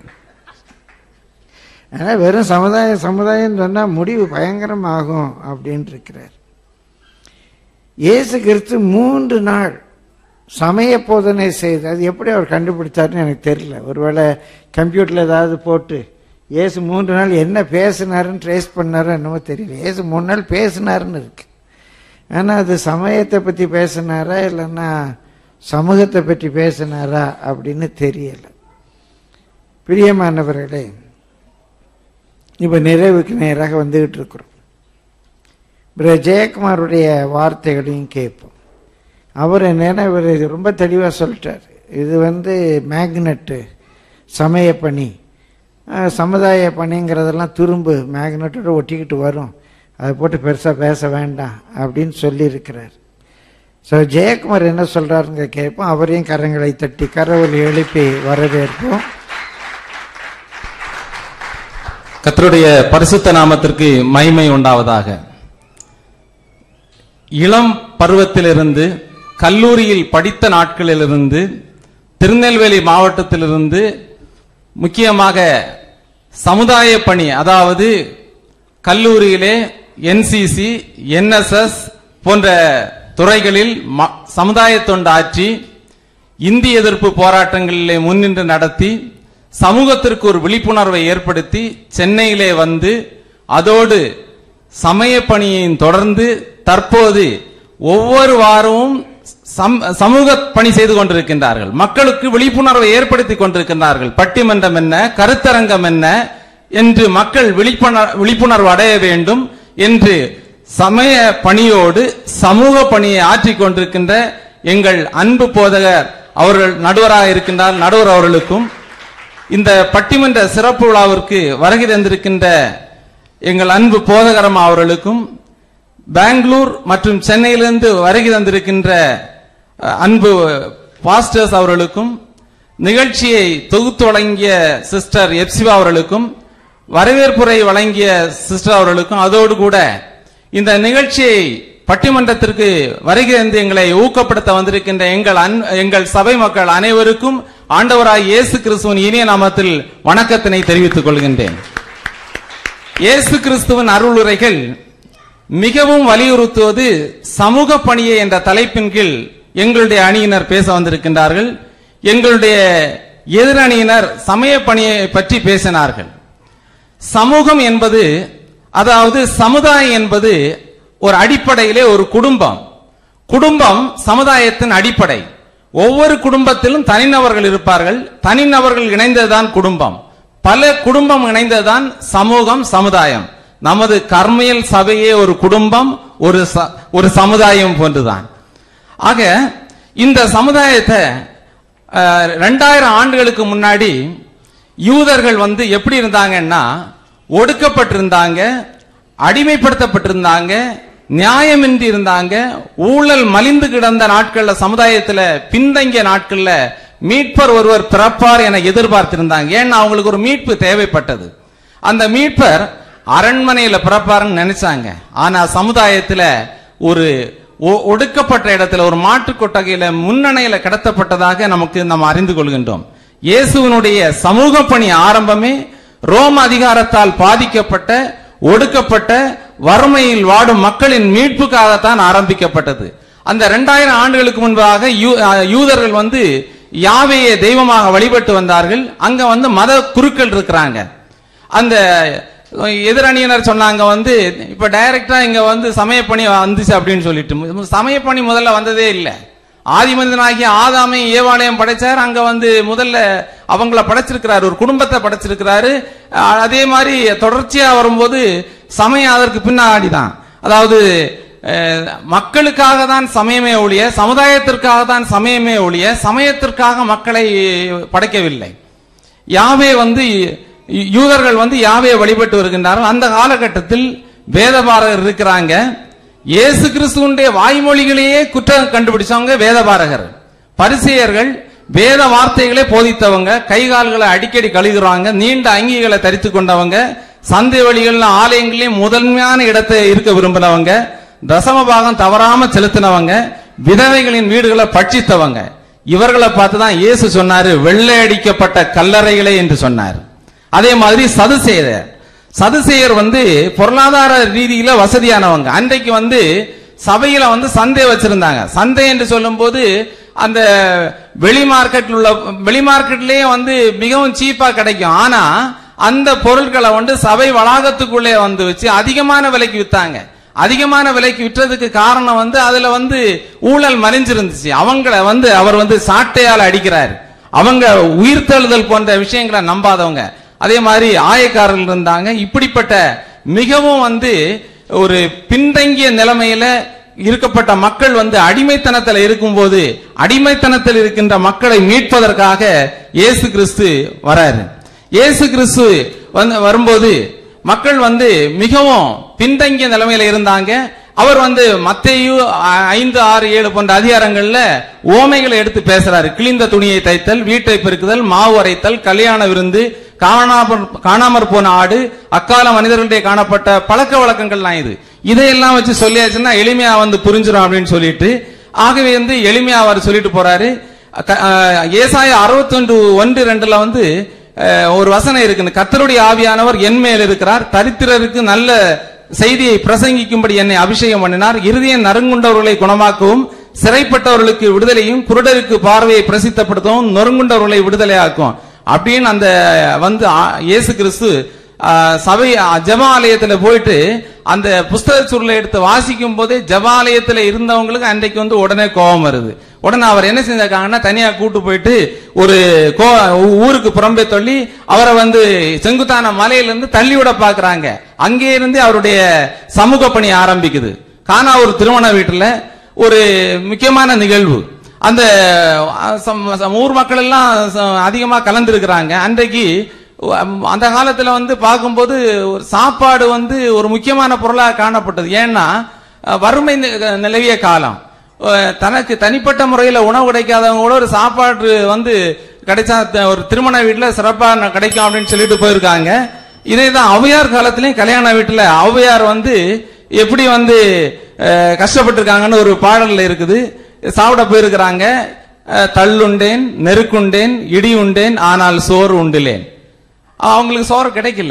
ஆனால் வெறும் சமுதாயம் சமுதாயம் சொன்னால் முடிவு பயங்கரமாகும் அப்படின்னு இருக்கிறார் இயேசு கிறிஸ்து மூன்று நாள் சமய போதனை செய்து அது எப்படி அவர் கண்டுபிடிச்சாருன்னு எனக்கு தெரியல ஒருவேளை கம்ப்யூட்டரில் ஏதாவது போட்டு இயேசு மூன்று நாள் என்ன பேசினாருன்னு ட்ரேஸ் பண்ணாரோ என்னமோ தெரியல இயேசு மூணு நாள் பேசினாருன்னு இருக்கு ஆனால் அது சமயத்தை பற்றி பேசினாரா இல்லைன்னா சமூகத்தை பற்றி பேசினாரா அப்படின்னு தெரியலை பிரியமானவர்களே இப்போ நிறைவுக்கு நேராக வந்துகிட்டு இருக்கிறோம் பிற ஜெயக்குமாருடைய வார்த்தைகளையும் கேட்போம் அவர் என்னன்னா இவர் இது ரொம்ப தெளிவாக சொல்லிட்டார் இது வந்து மேக்னெட்டு சமய பணி அஹ், சமுதாய பணிங்கிறதெல்லாம் துரும்பு மேக்னெட்டோட ஒட்டிக்கிட்டு வரும் அதை போட்டு பெருசாக பேச வேண்டாம் அப்படின்னு சொல்லியிருக்கிறார் ஸோ ஜெயக்குமார் என்ன சொல்கிறாருங்க கேட்போம் அவரையும் கரங்களை தட்டி கரவொலி எழுப்பி வரவேற்போம் கர்த்தருடைய பரிசுத்த நாமத்திற்கு மகிமை உண்டாவதாக இளம் பருவத்திலிருந்து கல்லூரியில் படித்த நாட்களிலிருந்து திருநெல்வேலி மாவட்டத்திலிருந்து முக்கியமாக சமுதாய பணி அதாவது கல்லூரியிலே என்சிசி என்எஸ்எஸ் போன்ற துறைகளில் ம- சமுதாய தொண்டு ஆற்றி இந்தி எதிர்ப்பு போராட்டங்களிலே முன்னின்று நடத்தி சமூகத்திற்கு ஒரு விழிப்புணர்வை ஏற்படுத்தி சென்னையிலே வந்து அதோடு சமய பணியையும் தொடர்ந்து தற்போது ஒவ்வொரு வாரமும் சம்- சமூக பணி செய்து கொண்டிருக்கின்றார்கள் மக்களுக்கு விழிப்புணர்வை ஏற்படுத்தி கொண்டிருக்கின்றார்கள் பட்டிமன்றம் என்ன கருத்தரங்கம் என்ன என்று மக்கள் விழிப்புணர் விழிப்புணர்வு அடைய வேண்டும் என்று சமய பணியோடு சமூக பணியை ஆற்றிக் கொண்டிருக்கின்ற எங்கள் அன்பு போதகர் அவர்கள் நடுவராக இருக்கின்றார் நடுவர் அவர்களுக்கும் இந்த பட்டிமன்ற சிறப்பு விழாவிற்கு வருகை தந்திருக்கின்ற எங்கள் அன்பு போதகரம் அவர்களுக்கும் பெங்களூர் மற்றும் சென்னையிலிருந்து வருகை தந்திருக்கின்ற அஹ், அன்பு பாஸ்டர்ஸ் அவர்களுக்கும் நிகழ்ச்சியை தொகுத்து வழங்கிய சிஸ்டர் எப்சிவா அவர்களுக்கும் வரவேற்புரை வழங்கிய சிஸ்டர் அவர்களுக்கும் அதோடு கூட இந்த நிகழ்ச்சியை பட்டிமன்றத்திற்கு வருகை தந்து எங்களை ஊக்கப்படுத்த வந்திருக்கின்ற எங்கள் அன் எங்கள் சபை மக்கள் அனைவருக்கும் ஆண்டவராய் இயேசு கிறிஸ்துவின் இனிய நாமத்தில் வணக்கத்தினை தெரிவித்துக் கொள்கின்றேன் இயேசு கிறிஸ்துவின் அருளுரைகள் மிகவும் வலியுறுத்துவது சமூக பணியை என்ற தலைப்பின் கீழ் எங்களுடைய அணியினர் பேச வந்திருக்கின்றார்கள் எங்களுடைய எதிரணியினர் சமய பணியை பற்றி பேசினார்கள் சமூகம் என்பது அதாவது சமுதாயம் என்பது ஒரு அடிப்படையிலே ஒரு குடும்பம் குடும்பம் சமுதாயத்தின் அடிப்படை ஒவ்வொரு குடும்பத்திலும் தனிநபர்கள் இருப்பார்கள் தனிநபர்கள் இணைந்ததுதான் குடும்பம் பல குடும்பம் இணைந்ததுதான் சமூகம் சமுதாயம் நமது கர்மியல் சபையே ஒரு குடும்பம் ஒரு ச- ஒரு சமுதாயம் போன்றுதான் ஆக இந்த சமுதாயத்தை அஹ், ரெண்டாயிரம் ஆண்டுகளுக்கு முன்னாடி யூதர்கள் வந்து எப்படி இருந்தாங்கன்னா ஒடுக்கப்பட்டிருந்தாங்க அடிமைப்படுத்தப்பட்டிருந்தாங்க நியாயமின்றி இருந்தாங்க ஊழல் மலிந்து கிடந்த நாட்கள்ல சமுதாயத்துல பின்தங்கிய நாட்கள்ல மீட்பர் ஒருவர் பிறப்பார் என எதிர்பார்த்திருந்தாங்க ஏன்னா அவங்களுக்கு ஒரு மீட்பு தேவைப்பட்டது அந்த மீட்பர் அரண்மனையில பிறப்பாருன்னு நினைச்சாங்க ஆனா சமுதாயத்துல ஒரு ஒ- ஒடுக்கப்பட்ட இடத்துல ஒரு மாட்டுக் கொட்டகையில முன்னணையில கடத்தப்பட்டதாக நமக்கு நாம் அறிந்து கொள்கின்றோம் இயேசுவினுடைய சமூக பணி ஆரம்பமே ரோம அதிகாரத்தால் பாதிக்கப்பட்ட ஒடுக்கப்பட்ட வறுமையில் வாடும் மக்களின் மீட்புக்காகத்தான் ஆரம்பிக்கப்பட்டது அந்த இரண்டாயிரம் ஆண்டுகளுக்கு முன்பாக யூ- அஹ் யூதர்கள் வந்து யாவையை தெய்வமாக வழிபட்டு வந்தார்கள் அங்க வந்து மத குருக்கள் இருக்கிறாங்க அந்த எதிரணியினர் சொன்னாங்க வந்து இப்ப டைரக்டா இங்க வந்து சமயப்பணி வந்துச்சு அப்படின்னு சொல்லிட்டு சமயப்பணி முதல்ல வந்ததே இல்லை ஆதிமனிதனாகிய ஆதாமை ஏவாலயம் படைச்சார் அங்க வந்து முதல்ல அவங்கள படைச்சிருக்கிறாரு ஒரு குடும்பத்தை படைச்சிருக்கிறாரு அஹ் அதே மாதிரி தொடர்ச்சியா வரும்போது சமயம் அதற்கு பின்னாடி தான் அதாவது அஹ், மக்களுக்காக தான் சமயமே ஒழிய சமுதாயத்திற்காக தான் சமயமே ஒழிய சமயத்திற்காக மக்களை படைக்கவில்லை யாவே வந்து யூ- யூதர்கள் வந்து யாவே வழிபட்டு வருகின்றார்கள் அந்த காலகட்டத்தில் வேதபாரகர் இருக்கிறாங்க இயேசு கிறிஸ்துவனுடைய வாய்மொழிகளையே குற்றம் கண்டுபிடிச்சவங்க வேதபாரகர் பரிசேயர்கள் வேத வார்த்தைகளே போதித்தவங்க கை கால்களை அடிக்கடி கழுகுறாங்க நீண்ட அங்கிகளை தரித்து கொண்டவங்க சந்தை வழிகள்ல ஆலயங்களையும் முதன்மையான இடத்தை இருக்க விரும்பினவங்க தசம பாகம் தவறாம செலுத்தினவங்க விதவைகளின் வீடுகளை பட்சித்தவங்க இவர்களை பார்த்து தான் இயேசு சொன்னாரு வெள்ளை அடிக்கப்பட்ட கல்லறைகளே என்று சொன்னார் அதே மாதிரி சதுசேயர் சதுசேயர் வந்து பொருளாதார ரீதியில வசதியானவங்க அன்றைக்கு வந்து சபையில வந்து சந்தை வச்சிருந்தாங்க சந்தை என்று சொல்லும்போது அந்த வெளி மார்க்கெட்ல உள்ள வெளி மார்க்கெட்லயே வந்து மிகவும் சீப்பா கிடைக்கும் ஆனா அந்த பொருட்களை வந்து சபை வளாகத்துக்குள்ளே வந்து வச்சு அதிகமான விலைக்கு வித்தாங்க அதிகமான விலைக்கு விற்றதுக்கு காரணம் வந்து அதுல வந்து ஊழல் மறைஞ்சிருந்துச்சு அவங்கள வந்து அவர் வந்து சாட்டையால் அடிக்கிறார் அவங்க உயிர்த்தெழுதல் போன்ற விஷயங்களை நம்பாதவங்க அதே மாதிரி ஆயக்காரர்கள் இருந்தாங்க இப்படிப்பட்ட மிகவும் வந்து ஒரு பின்தங்கிய நிலைமையில இருக்கப்பட்ட மக்கள் வந்து அடிமைத்தனத்தில் இருக்கும்போது அடிமைத்தனத்தில் இருக்கின்ற மக்களை மீட்பதற்காக இயேசு கிறிஸ்து வராரு இயேசு கிறிஸ்து வந்து வரும்போது மக்கள் வந்து மிகவும் பின்தங்கிய நிலைமையில இருந்தாங்க அவர் வந்து மத்தேயு ஐ- ஐந்து ஆறு ஏழு போன்ற அதிகாரங்கள்ல ஓமைகளை எடுத்து பேசுறாரு கிழிந்த துணியை தைத்தல் வீட்டை பெருக்குதல் மாவு அரைத்தல் கல்யாண விருந்து காணாமற் காணாமற் போன ஆடு அக்கால மனிதர்களுடைய காணப்பட்ட பழக்க வழக்கங்கள்லாம் இது இதையெல்லாம் வச்சு சொல்லியாச்சுன்னா எளிமையா வந்து புரிஞ்சிடும் அப்படின்னு சொல்லிட்டு ஆகவே வந்து எளிமையா அவர் சொல்லிட்டு போறாரு க- அஹ், ஏசாயா அறுபத்தொன்று ஒன்று ரெண்டுல வந்து அஹ், ஒரு வசனம் இருக்கு கத்தருடைய ஆவியானவர் என் மேல் இருக்கிறார் தரித்திரருக்கு நல்ல செய்தியை பிரசங்கிக்கும்படி என்னை அபிஷேகம் பண்ணினார் இருதயம் நறுங்குண்டவர்களை குணமாக்கவும் சிறைப்பட்டவர்களுக்கு விடுதலையும் குருடருக்கு பார்வையை பிரசித்தப்படுத்தவும் நொறுங்குண்டவர்களை விடுதலையாக்கும் அப்படின்னு அந்த வந்து ஆ- இயேசு கிறிஸ்து ஆ, சபை ஆ, ஜெபாலயத்துல போயிட்டு அந்த புஸ்தக சுருளை எடுத்து வாசிக்கும் போதே ஜெபாலயத்துல இருந்தவங்களுக்கு அன்றைக்கு வந்து உடனே கோபம் வருது உடனே அவர் என்ன செஞ்சிருக்காங்கன்னா தனியா கூட்டு போயிட்டு ஒரு கோ ஊ- ஊருக்கு புறம்பே தள்ளி அவரை வந்து செங்குத்தான மலையில இருந்து தள்ளி விட பாக்குறாங்க அங்கே இருந்து அவருடைய சமூக பணி ஆரம்பிக்குது கானா ஒரு திருமண வீட்டுல ஒரு முக்கியமான நிகழ்வு அந்த அஹ், சம்- சம் ஊர் மக்கள் எல்லாம் ச- அதிகமா கலந்துருக்கிறாங்க அன்றைக்கு அம், அந்த காலத்துல வந்து பார்க்கும்போது ஒரு சாப்பாடு வந்து ஒரு முக்கியமான பொருளாக காணப்பட்டது ஏன்னா அஹ், வறுமை நி- நிலவிய காலம் அஹ், தனக்கு தனிப்பட்ட முறையில உணவு கிடைக்காதவங்க கூட ஒரு சாப்பாடு வந்து கிடைச்சா த- ஒரு திருமண வீட்டுல சிறப்பா ந- கிடைக்கும் அப்படின்னு சொல்லிட்டு போயிருக்காங்க இதே தான் ஔவையார் காலத்திலயும் கல்யாண வீட்டுல ஔவையார் வந்து எப்படி வந்து அஹ், கஷ்டப்பட்டிருக்காங்கன்னு ஒரு பாடல்ல இருக்குது சாப்பிட போயிருக்கிறாங்க அஹ், தள்ளுண்டேன் நெருக்குண்டேன் இடி உண்டேன் ஆனால் சோறு உண்டிலேன் அவங்களுக்கு சோறு கிடைக்கல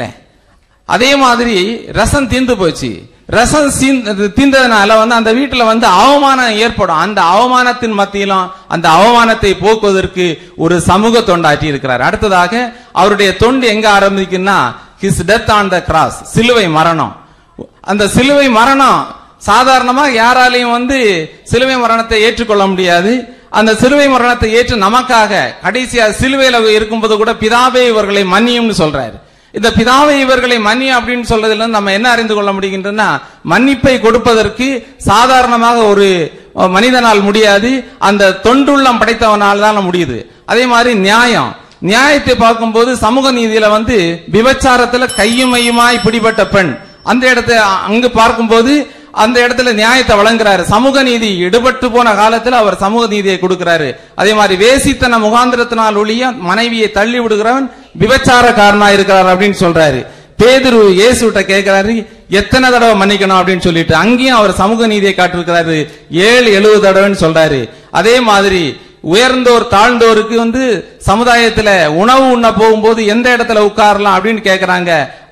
அதே மாதிரி ரசம் தீந்து போச்சு ரசம் சீந்து- தீந்ததுனால வந்து அந்த வீட்டுல வந்து அவமானம் ஏற்படும் அந்த அவமானத்தின் மத்தியிலும் அந்த அவமானத்தை போக்குவதற்கு ஒரு சமூக தொண்டாற்றி இருக்கிறார் அடுத்ததாக அவருடைய தொண்டு எங்க ஆரம்பிக்குன்னா his death on the cross சிலுவை மரணம் அந்த சிலுவை மரணம் சாதாரணமா யாராலையும் வந்து சிலுவை மரணத்தை ஏற்றுக்கொள்ள முடியாது அந்த சிலுவை மரணத்தை ஏற்று நமக்காக கடைசியா சிலுவையில இருக்கும்போது கூட பிதாவே இவர்களை மன்னியும்னு சொல்றாரு இந்த பிதாவை இவர்களை மன்னி அப்படின்னு சொல்றதுல இருந்து நம்ம என்ன அறிந்து கொள்ள முடிகின்றன மன்னிப்பை கொடுப்பதற்கு சாதாரணமாக ஒரு அஹ், மனிதனால் முடியாது அந்த தொண்டுள்ளம் படைத்தவனால் தான் முடியுது அதே மாதிரி நியாயம் நியாயத்தை பார்க்கும்போது சமூக நீதியில வந்து விபச்சாரத்துல கையும் மையுமாய் பிடிபட்ட பெண் அந்த இடத்தை அ- அங்கு பார்க்கும்போது அந்த இடத்துல நியாயத்தை வழங்குறாரு சமூக நீதி எடுபட்டு போன காலத்துல அவர் சமூக நீதியை கொடுக்கிறாரு அதே மாதிரி வேசித்தன முகாந்திரத்தினால் ஒழிய மனைவியை தள்ளி விடுகிறவன் விபச்சாரக்காரனா இருக்கிறார் அப்படின்னு சொல்றாரு பேதுரு இயேசுட்ட கேட்கிறாரு எத்தனை தடவை மன்னிக்கணும் அப்படின்னு சொல்லிட்டு அங்கேயும் அவர் சமூக நீதியை காட்டிருக்கிறாரு ஏழு எழுபது தடவைன்னு சொல்றாரு அதே மாதிரி உயர்ந்தோர் தாழ்ந்தோருக்கு வந்து சமுதாயத்துல உணவு உண்ண போகும்போது எந்த இடத்துல உட்காரலாம் அப்படின்னு கேக்குறாங்க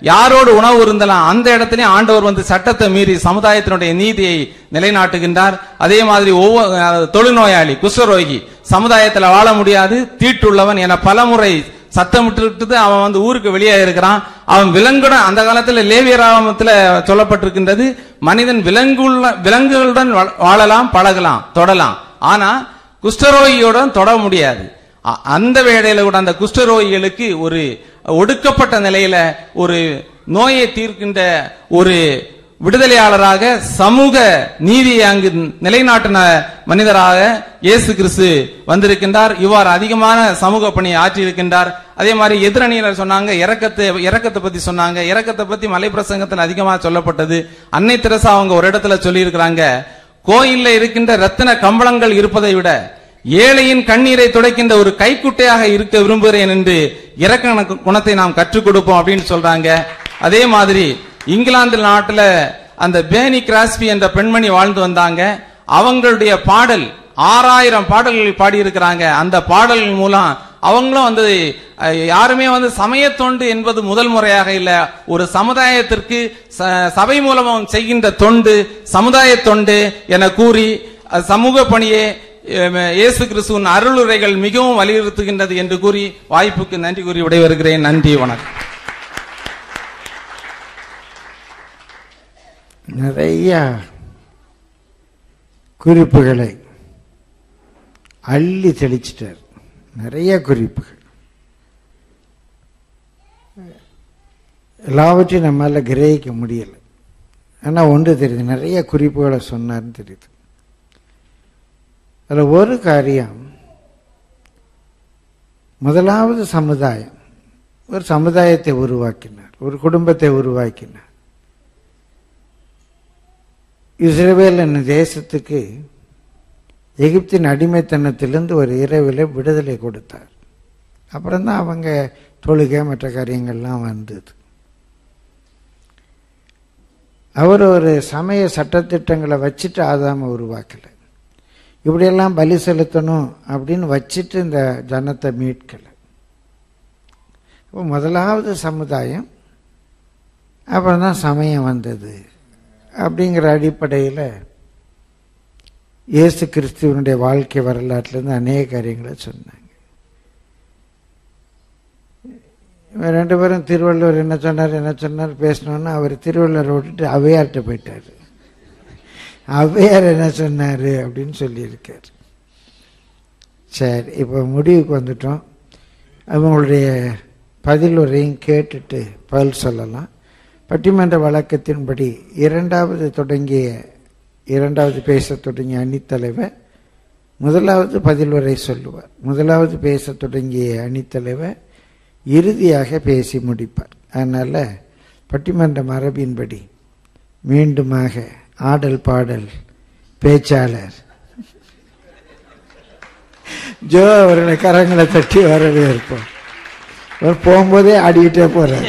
யாரோடு உணவு இருந்தலாம் அந்த இடத்துலயும் ஆண்டவர் வந்து சட்டத்தை மீறி சமுதாயத்தினுடைய நீதியை நிலைநாட்டுகின்றார் அதே மாதிரி ஒவ்வொரு அஹ், தொழுநோயாளி குஷ்டரோகி சமுதாயத்துல வாழ முடியாது தீட்டுள்ளவன் என பலமுறை சத்தமிட்டு அவன் வந்து ஊருக்கு வெளியே இருக்கிறான் அவன் விலங்குடன் அந்த காலத்துல லேவியராமத்துல சொல்லப்பட்டிருக்கின்றது மனிதன் விலங்குள்ள விலங்குகளுடன் வா- வாழலாம் பழகலாம் தொடலாம் ஆனா குஷ்டரோகியுடன் தொட முடியாது அ- அந்த வேளையில கூட அந்த குஷ்டரோகிகளுக்கு ஒரு ஒடுக்கப்பட்ட நிலையில ஒரு நோயை தீர்க்கின்ற ஒரு விடுதலையாளராக சமூக நீதியை அங்கு நிலைநாட்டின மனிதராக இயேசு கிறிஸ்து வந்திருக்கின்றார் இவ்வாறு அதிகமான சமூக பணியை ஆற்றியிருக்கின்றார் அதே மாதிரி எதிரணியினர் சொன்னாங்க இரக்கத்தை இரக்கத்தை பத்தி சொன்னாங்க இரக்கத்தை பத்தி மலை பிரசங்கத்தில் அதிகமாக சொல்லப்பட்டது அன்னை தெரசா அவங்க ஒரு இடத்துல சொல்லியிருக்கிறாங்க கோயில்ல இருக்கின்ற ரத்தின கம்பளங்கள் இருப்பதை விட ஏழையின் கண்ணீரை துடைக்கின்ற ஒரு கைக்குட்டையாக இருக்க விரும்புகிறேன் என்று இறக்க குணத்தை நாம் கற்றுக் கொடுப்போம் அப்படின்னு சொல்றாங்க அதே மாதிரி இங்கிலாந்து நாட்டுல அந்த பேனி கிராஸ்பி என்ற பெண்மணி வாழ்ந்து வந்தாங்க அவங்களுடைய பாடல் ஆறாயிரம் பாடல்கள் பாடியிருக்கிறாங்க அந்த பாடல்கள் மூலம் அவங்களும் வந்து அஹ், யாருமே வந்து சமயத்தொண்டு என்பது முதல் முறையாக இல்ல ஒரு சமுதாயத்திற்கு ச- சபை மூலம் செய்கின்ற தொண்டு சமுதாய தொண்டு என கூறி அஹ், சமூக பணியே அஹ், இயேசு கிறிஸ்துவின் அருளுரைகள் மிகவும் வலியுறுத்துகின்றது என்று கூறி வாய்ப்புக்கு நன்றி கூறி விடைபெறுகிறேன் நன்றி வணக்கம் நிறைய குறிப்புகளை அள்ளி தெளிச்சிட்டார் நிறைய குறிப்புகள் எல்லாவற்றையும் நம்மால கிரகிக்க முடியல ஆனா ஒன்று தெரியுது நிறைய குறிப்புகளை சொன்னார்னு தெரியுது அதுல ஒரு காரியம் முதலாவது சமுதாயம் ஒரு சமுதாயத்தை உருவாக்கினார் ஒரு குடும்பத்தை உருவாக்கினார் இஸ்ரவேல் என்னும் தேசத்துக்கு எகிப்தின் அடிமைத்தனத்திலிருந்து ஒரு இரவில் விடுதலை கொடுத்தார் அப்புறம்தான் அவங்க தொழுகை மற்ற காரியங்கள்லாம் வந்தது அவர் ஒரு சமய சட்டத்திட்டங்களை வச்சுட்டு ஆதாம உருவாக்கலை இப்படியெல்லாம் பலி செலுத்தணும் அப்படின்னு வச்சுட்டு இந்த ஜனத்தை மீட்கலை இப்போ முதலாவது சமுதாயம் அப்புறம் தான் சமயம் வந்தது அப்படிங்கிற அடிப்படையில் இயேசு கிறிஸ்துவனுடைய வாழ்க்கை வரலாற்றிலேருந்து அநேக காரியங்களை சொன்னாங்க இவன் ரெண்டு பேரும் திருவள்ளுவர் என்ன சொன்னார் என்ன சொன்னார் பேசினோன்னா அவர் திருவள்ளுவர் விட்டுட்டு அவையார்கிட்ட போயிட்டார் அவையார் என்ன சொன்னார் அப்படின்னு சொல்லியிருக்கார் சரி இப்போ முடிவுக்கு வந்துட்டோம் அவங்களுடைய பதிலுரையும் கேட்டுட்டு பதில் சொல்லலாம் பட்டிமன்ற வழக்கத்தின்படி இரண்டாவது தொடங்கிய இரண்டாவது பேச தொடங்கிய அணித்தலைவர் முதலாவது பதிலுரை சொல்லுவார் முதலாவது பேச தொடங்கிய அணித்தலைவர் இறுதியாக பேசி முடிப்பார் அதனால் பட்டிமன்ற மரபின்படி மீண்டுமாக ஆடல் பாடல் பேச்சாளர் ஜோ அவர்களை கரங்களை தட்டி வரவேற்போம் அவர் போகும்போதே ஆடிக்கிட்டே போறார்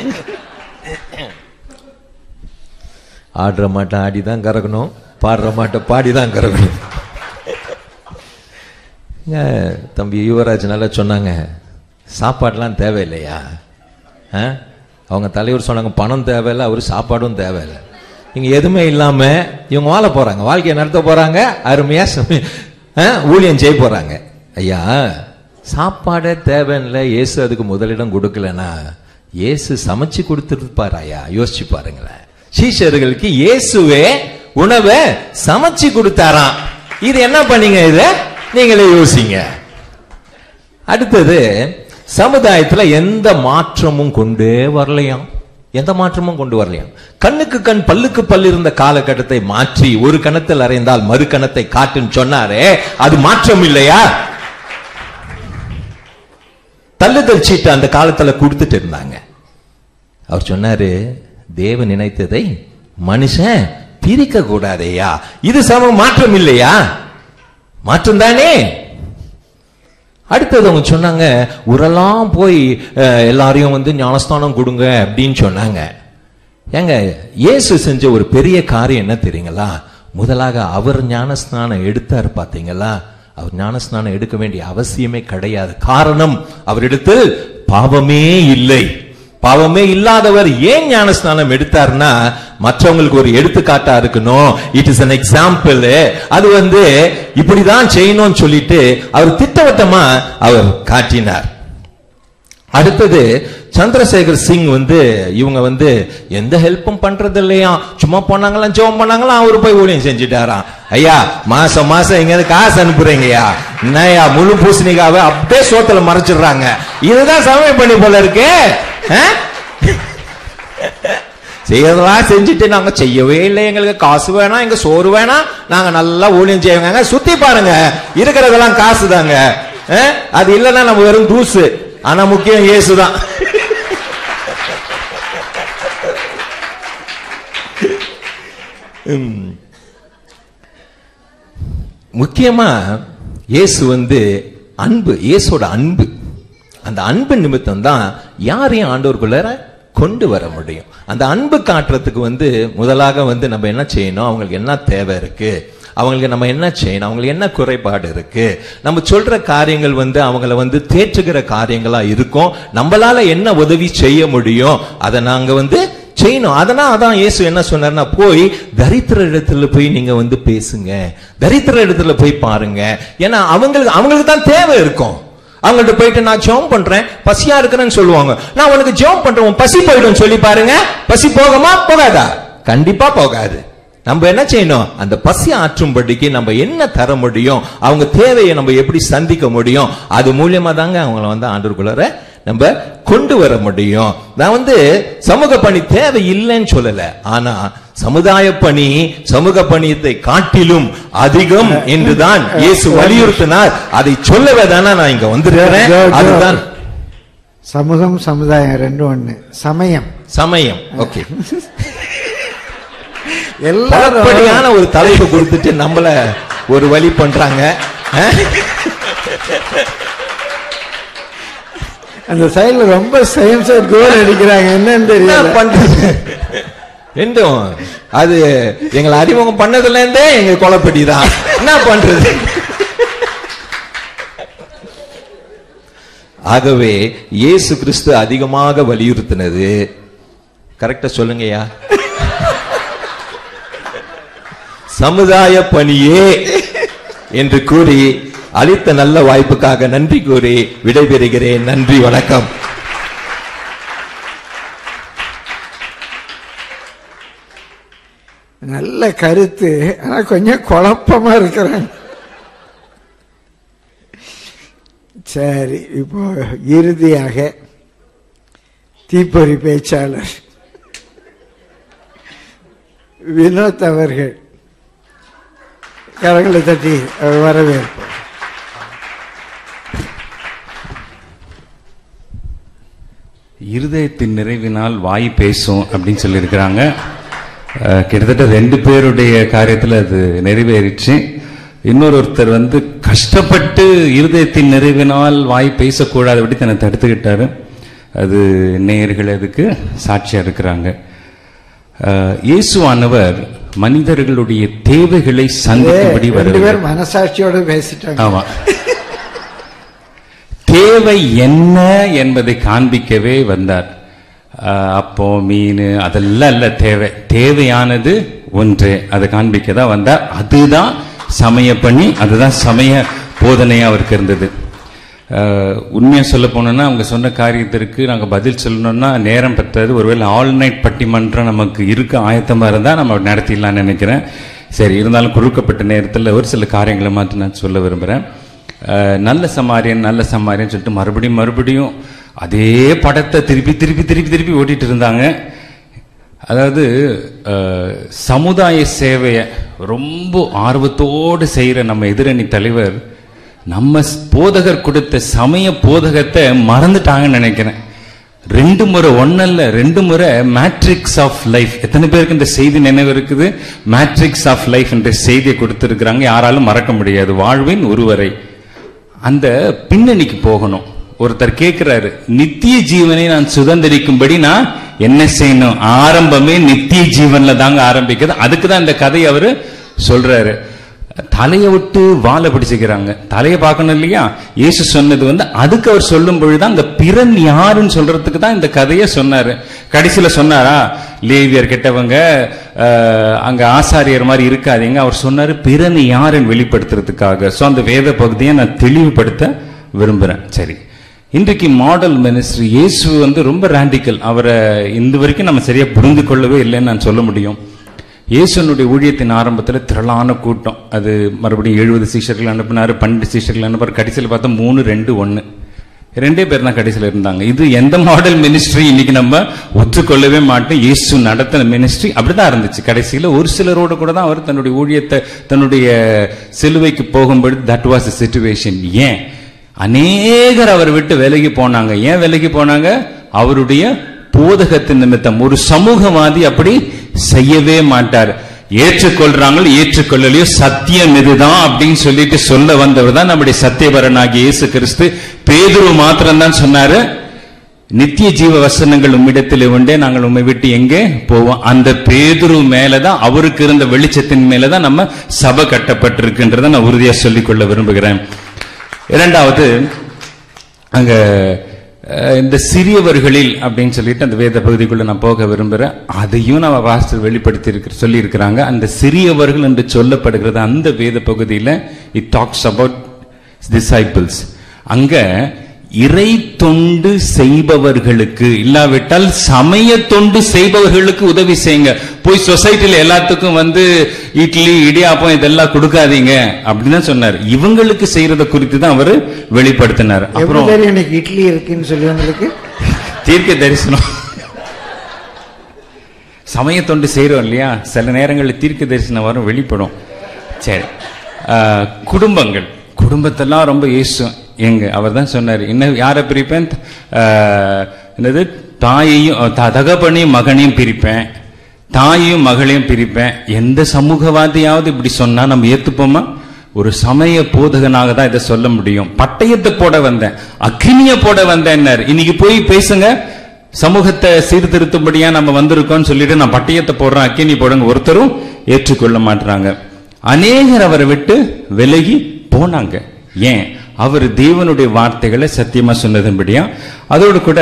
ஆடுற மாட்டை ஆடி தான் கறக்கணும் பாடுற மாட்டை பாடி தான் கறக்கணும் இங்க தம்பி யுவராஜ் நல்லா சொன்னாங்க சாப்பாடுலாம் தேவையில்லையா ஆ? அவங்க தலைவர் சொன்னாங்க பணம் தேவையில்லை அவர் சாப்பாடும் தேவையில்லை இங்க எதுவுமே இல்லாம இவங்க வாழ போறாங்க வாழ்க்கையை நடத்த போறாங்க அருமையா சம- ஆ? ஊழியம் செய்ய போறாங்க ஐயா சாப்பாடே தேவையில்லை இயேசு அதுக்கு முதலிடம் கொடுக்கலனா இயேசு சமைச்சு கொடுத்துருப்பார் ஐயா யோசிச்சு பாருங்களேன் சீஷர்களுக்கு இயேசுவே உணவை சமைச்சு கொடுத்தாராம் இது என்ன பண்ணீங்க இத நீங்களே யோசிங்க அடுத்தது சமுதாயத்துல எந்த மாற்றமும் கொண்டே வரலையாம் எந்த மாற்றமும் கொண்டு வரலையாம் கண்ணுக்கு கண் பல்லுக்கு பல் இருந்த காலகட்டத்தை மாற்றி ஒரு கணத்தில் அறைந்தால் மறு கணத்தை காட்டுன்னு சொன்னாரே அது மாற்றம் இல்லையா தள்ளுதல் சீட்டு அந்த காலத்துல கொடுத்துட்டு இருந்தாங்க அவர் சொன்னாரு தேவன் நினைத்ததை மனுஷன் பிரிக்க கூடாதேயா இது சம மாற்றம் இல்லையா மாற்றம் தானே அடுத்தது அவங்க சொன்னாங்க ஊரெல்லாம் போய் அஹ், எல்லாரையும் வந்து ஞானஸ்தானம் கொடுங்க அப்படின்னு சொன்னாங்க ஏங்க இயேசு செஞ்ச ஒரு பெரிய காரியம் என்ன தெரியுங்களா முதலாக அவர் ஞானஸ்நானம் எடுத்தார் பாத்தீங்களா அவர் ஞானஸ்நானம் எடுக்க வேண்டிய அவசியமே கிடையாது காரணம் அவரிடத்தில் பாவமே இல்லை பாவமே இல்லாதவர் ஏன் ஞானஸ்நானம் எடுத்தார்னா மற்றவங்களுக்கு ஒரு எடுத்துக்காட்டா இருக்கணும் இட் இஸ் an எக்ஸாம்பிள் அது வந்து இப்படிதான் செய்யணும்னு சொல்லிட்டு அவர் திட்டவட்டமா அவர் காட்டினார் அடுத்தது சந்திரசேகர் சிங் வந்து இவங்க வந்து எந்த ஹெல்ப்பும் பண்றது இல்லையா சும்மா போனாங்களாம் ஜெபம் பண்ணாங்களாம் அவரு போய் ஊழியம் செஞ்சுட்டாராம் ஐயா மாசம் மாசம் எங்க காசு அனுப்புறீங்கய்யா என்னய்யா முழு பூசணிக்காவை அப்படியே சோத்துல மறைச்சிடுறாங்க இதுதான் சமயம் பண்ணி போல இருக்கு ஆ? செய்யறதெல்லாம் செஞ்சுட்டு நாங்க செய்யவே இல்லை எங்களுக்கு காசு வேணாம் எங்க சோறு வேணாம் நாங்க நல்லா ஊழியம் செய்வாங்க சுத்தி பாருங்க இருக்கிறதெல்லாம் காசு தாங்க ஆ? அது இல்லைன்னா நம்ம வெறும் தூசு ஆனா முக்கியம் இயேசுதான் உம். முக்கியமா இயேசு வந்து அன்பு இயேசோட அன்பு அந்த அன்பு நிமித்தம் தான் யாரையும் ஆண்டவருக்குள்ள கொண்டு வர முடியும் அந்த அன்பு காட்டுறதுக்கு வந்து முதலாக வந்து நம்ம என்ன செய்யணும் அவங்களுக்கு என்ன தேவை இருக்கு அவங்களுக்கு நம்ம என்ன செய்யணும் அவங்களுக்கு என்ன குறைபாடு இருக்கு நம்ம சொல்ற காரியங்கள் வந்து அவங்கள வந்து தேற்றுகிற காரியங்களா இருக்கும் நம்மளால என்ன உதவி செய்ய முடியும் அதை நாங்க வந்து செய்யணும் அதனால அதான் இயேசு என்ன சொன்னார்னா போய் தரித்திர இடத்துல போய் நீங்க வந்து பேசுங்க தரித்திர இடத்துல போய் பாருங்க ஏன்னா அவங்களுக்கு அவங்களுக்கு தான் தேவை இருக்கும் அவங்கள்ட்ட போயிட்டு நான் ஜெபம் பண்றேன் பசியா இருக்கிறேன்னு சொல்லுவாங்க நான் உனக்கு ஜெபம் பண்றேன் உன் பசி போயிடும் சொல்லி பாருங்க பசி போகுமா போகாதா கண்டிப்பா போகாது நம்ம என்ன செய்யணும் அந்த பசி ஆற்றும்படிக்கு நம்ம என்ன தர முடியும் அவங்க தேவையை நம்ம எப்படி சந்திக்க முடியும் அது மூலியமா தாங்க அவங்கள வந்து ஆண்டவருக்குள்ளார நம்ம கொண்டு வர முடியும் நான் வந்து சமூக பணி தேவை இல்லைன்னு சொல்லல ஆனா சமுதாய பணி சமூக பணியத்தை காட்டிலும் அதிகம் என்றுதான் இயேசு வலியுறுத்தினார் அதை சொல்லவே தானே நான் இங்க வந்துடுறேன் அதுதான் சமூகம் சமுதாயம் ரெண்டும் ஒண்ணு சமயம் சமயம் ஓகே எல்லாரும் பலப்படியான ஒரு தலைப்பு கொடுத்துட்டு நம்மள ஒரு வழி பண்றாங்க அஹ்? அந்த சைடுல ரொம்ப சயின்ஸ் கோல் அடிக்கிறாங்க என்னன்னு என்ன தெரியல பண்றது ரெண்டும் அது எங்களை அறிமுகம் பண்ணதுல இருந்தே எங்க கொலப்படி தான் என்ன பண்றது ஆகவே இயேசு கிறிஸ்து அதிகமாக வலியுறுத்தினது கரெக்டா சொல்லுங்கய்யா சமுதாய பணியே என்று கூறி அளித்த நல்ல வாய்ப்புக்காக நன்றி கூறி விடைபெறுகிறேன் நன்றி வணக்கம் நல்ல கருத்து ஆனா கொஞ்சம் குழப்பமா இருக்கிறாங்க சரி இப்போ இறுதியாக தீப்பொறி பேச்சாளர் வினோத் அவர்கள் கரங்களை தட்டி வரவேற்போம் இருதயத்தின் நிறைவினால் வாய் பேசும் அப்படின்னு சொல்லியிருக்கிறாங்க அஹ், கிட்டத்தட்ட ரெண்டு பேருடைய காரியத்தில் அது நிறைவேறிச்சு இன்னொரு ஒருத்தர் வந்து கஷ்டப்பட்டு இருதயத்தின் நிறைவினால் வாய் பேசக்கூடாது அப்படி தன்னை தடுத்துக்கிட்டாரு அது நேயர்கள் அதுக்கு சாட்சியா இருக்கிறாங்க அஹ், இயேசுவானவர் மனிதர்களுடைய தேவைகளை சந்திக்கும்படி ரெண்டு வருகிறார் பேர் மனசாட்சியோட பேசிட்டாங்க ஆமா தேவை என்ன என்பதை காண்பிக்கவே வந்தார் ஆஹ் அப்போ மீன் அதெல்லாம் இல்ல தேவை தேவையானது ஒன்று அதை காண்பிக்க தான் வந்தார் அதுதான் சமய பணி அதுதான் சமய போதனையா அவருக்கு இருந்தது ஆஹ் உண்மையா சொல்ல போனோம்னா அவங்க சொன்ன காரியத்திற்கு நாங்க பதில் சொல்லணும்னா நேரம் பற்றாது ஒருவேளை ஆல் நைட் பட்டிமன்றம் நமக்கு இருக்க ஆயத்தமா இருந்தா நம்ம நடத்திடலாம்னு நினைக்கிறேன் சரி இருந்தாலும் கொடுக்கப்பட்ட நேரத்தில் ஒரு சில காரியங்களை மாற்றி நான் சொல்ல விரும்புகிறேன் அஹ் நல்ல சமாரியன் நல்ல சமாரியன் சொல்லிட்டு மறுபடியும் மறுபடியும் அதே படத்தை திருப்பி திருப்பி திருப்பி திருப்பி ஓட்டிட்டு இருந்தாங்க அதாவது அஹ், சமுதாய சேவையை ரொம்ப ஆர்வத்தோடு செய்கிற நம்ம எதிரணி தலைவர் நம்ம ஸ்- போதகர் கொடுத்த சமய போதகத்தை மறந்துட்டாங்கன்னு நினைக்கிறேன் ரெண்டு முறை ஒன்னல்ல ரெண்டு முறை மேட்ரிக்ஸ் ஆஃப் லைஃப் எத்தனை பேருக்கு இந்த செய்தி நினைவு இருக்குது மேட்ரிக்ஸ் ஆஃப் லைஃப் என்ற செய்தியை கொடுத்திருக்கிறாங்க யாராலும் மறக்க முடியாது வாழ்வின் ஒருவரை அந்த பின்னணிக்கு போகணும் ஒருத்தர் கேட்கிறாரு நித்திய ஜீவனை நான் சுதந்திரிக்கும்படி நான் என்ன செய்யணும் ஆரம்பமே நித்திய ஜீவன்ல தாங்க ஆரம்பிக்குது அதுக்கு தான் இந்த கதை அவரு சொல்றாரு தலையை விட்டு வாழை பிடிச்சுக்கிறாங்க தலையை பார்க்கணும் இல்லையா இயேசு சொன்னது வந்து அதுக்கு அவர் சொல்லும் பொழுதுதான் அந்த பிறன் யாருன்னு சொல்றதுக்கு தான் இந்த கதையை சொன்னாரு கடைசியில சொன்னாரா லேவியர் கெட்டவங்க அஹ், அங்க ஆசாரியர் மாதிரி இருக்காதீங்க அவர் சொன்னாரு பிறன் யாருன்னு வெளிப்படுத்துறதுக்காக சோ அந்த வேத பகுதியை நான் தெளிவுபடுத்த விரும்புறேன் சரி இன்றைக்கு மாடல் மினிஸ்ட்ரி இயேசு வந்து ரொம்ப ராண்டிக்கல் அவரை இந்த வரைக்கும் நம்ம சரியா புரிந்து கொள்ளவே இல்லைன்னு நான் சொல்ல முடியும் இயேசுனுடைய ஊழியத்தின் ஆரம்பத்துல திரளான கூட்டம் அது மறுபடியும் எழுபது சீஷர்கள் அனுப்பினாரு பன்னெண்டு சீஷர்கள் அனுப்புறாரு கடைசியில் பார்த்தா மூணு ரெண்டு ஒன்னு ரெண்டே பேர் தான் கடைசியில் இருந்தாங்க இது எந்த மாடல் மினிஸ்ட்ரி இன்னைக்கு நம்ம ஒத்துக்கொள்ளவே மாட்டோம் இயேசு நடத்தின மினிஸ்ட்ரி அப்படிதான் இருந்துச்சு கடைசியில் ஒரு சிலரோட கூட தான் அவர் தன்னுடைய ஊழியத்தை தன்னுடைய சிலுவைக்கு போகும்பொழுது தட் வாஸ் சிச்சுவேஷன் ஏன் அநேகர் அவர் விட்டு விலகி போனாங்க ஏன் விலகி போனாங்க அவருடைய போதகத்தின் நிமித்தம் ஒரு சமூகவாதி அப்படி செய்யவே மாட்டார் ஏற்றுக்கொள்றாங்களோ ஏற்றுக்கொள்ளலையோ சத்தியம் இதுதான் அப்படின்னு சொல்லிட்டு சொல்ல வந்தவர் தான் நம்முடைய சத்தியவரனாகிய இயேசு கிறிஸ்து பேதுரு மாத்திரம் தான் சொன்னாரு நித்திய ஜீவ வசனங்கள் உம்மிடத்தில் உண்டே நாங்கள் உம்மை விட்டு எங்கே போவோம் அந்த பேதுரு மேலதான் அவருக்கு இருந்த வெளிச்சத்தின் மேலதான் நம்ம சபை கட்டப்பட்டிருக்குன்றதை நான் உறுதியா சொல்லிக்கொள்ள விரும்புகிறேன் இரண்டாவது அங்க அஹ், இந்த சிறியவர்களில் அப்படின்னு சொல்லிட்டு அந்த வேத பகுதிக்குள்ள நான் போக விரும்புறேன் அதையும் நம்ம பாஸ்டர் வெளிப்படுத்தி இருக்கிற சொல்லி இருக்கிறாங்க அந்த சிறியவர்கள் என்று சொல்லப்படுகிறது அந்த வேத பகுதியில இட் டாக்ஸ் அபவுட் disciples அங்க இறை தொண்டு செய்பவர்களுக்கு இல்லாவிட்டால் சமய தொண்டு செய்பவர்களுக்கு உதவி செய்யுங்க போய் சொசைட்டில எல்லாத்துக்கும் வந்து இட்லி இடியாப்பம் இதெல்லாம் கொடுக்காதீங்க அப்படின்னு தான் சொன்னார் இவங்களுக்கு செய்யறத குறித்து தான் அவர் வெளிப்படுத்தினார் எவ்வளவு அப்புறம் பேர் எனக்கு இட்லி இருக்குன்னு சொல்லி உங்களுக்கு தீர்க்க தரிசனம் சமய தொண்டு செய்றோம் இல்லையா சில நேரங்களில் தீர்க்க தரிசனம் வரும் வெளிப்படும் சரி ஆஹ், குடும்பங்கள் குடும்பத்தெல்லாம் ரொம்ப ஏசும் எங்க அவர் தான் சொன்னார் என்ன யாரை பிரிப்பேன் ஆஹ், என்னது தாயையும் த- தகப்பனையும் மகனையும் பிரிப்பேன் தாயையும் மகளையும் பிரிப்பேன் எந்த சமூகவாதியாவது இப்படி சொன்னா நம்ம ஏத்துப்போமா ஒரு சமய போதகனாக தான் இதை சொல்ல முடியும் பட்டயத்தை போட வந்தேன் அக்னிய போட வந்தேன் இன்னைக்கு போய் பேசுங்க சமூகத்தை சீர்திருத்தும்படியா நம்ம வந்திருக்கோம்னு சொல்லிட்டு நான் பட்டயத்தை போடுறேன் அக்கினி போடுங்க ஒருத்தரும் ஏற்றுக்கொள்ள மாட்டாங்க அநேகர் அவரை விட்டு விலகி போனாங்க ஏன் அவர் தேவனுடைய வார்த்தைகளை சத்தியமா சொன்னதன்படியா அதோடு கூட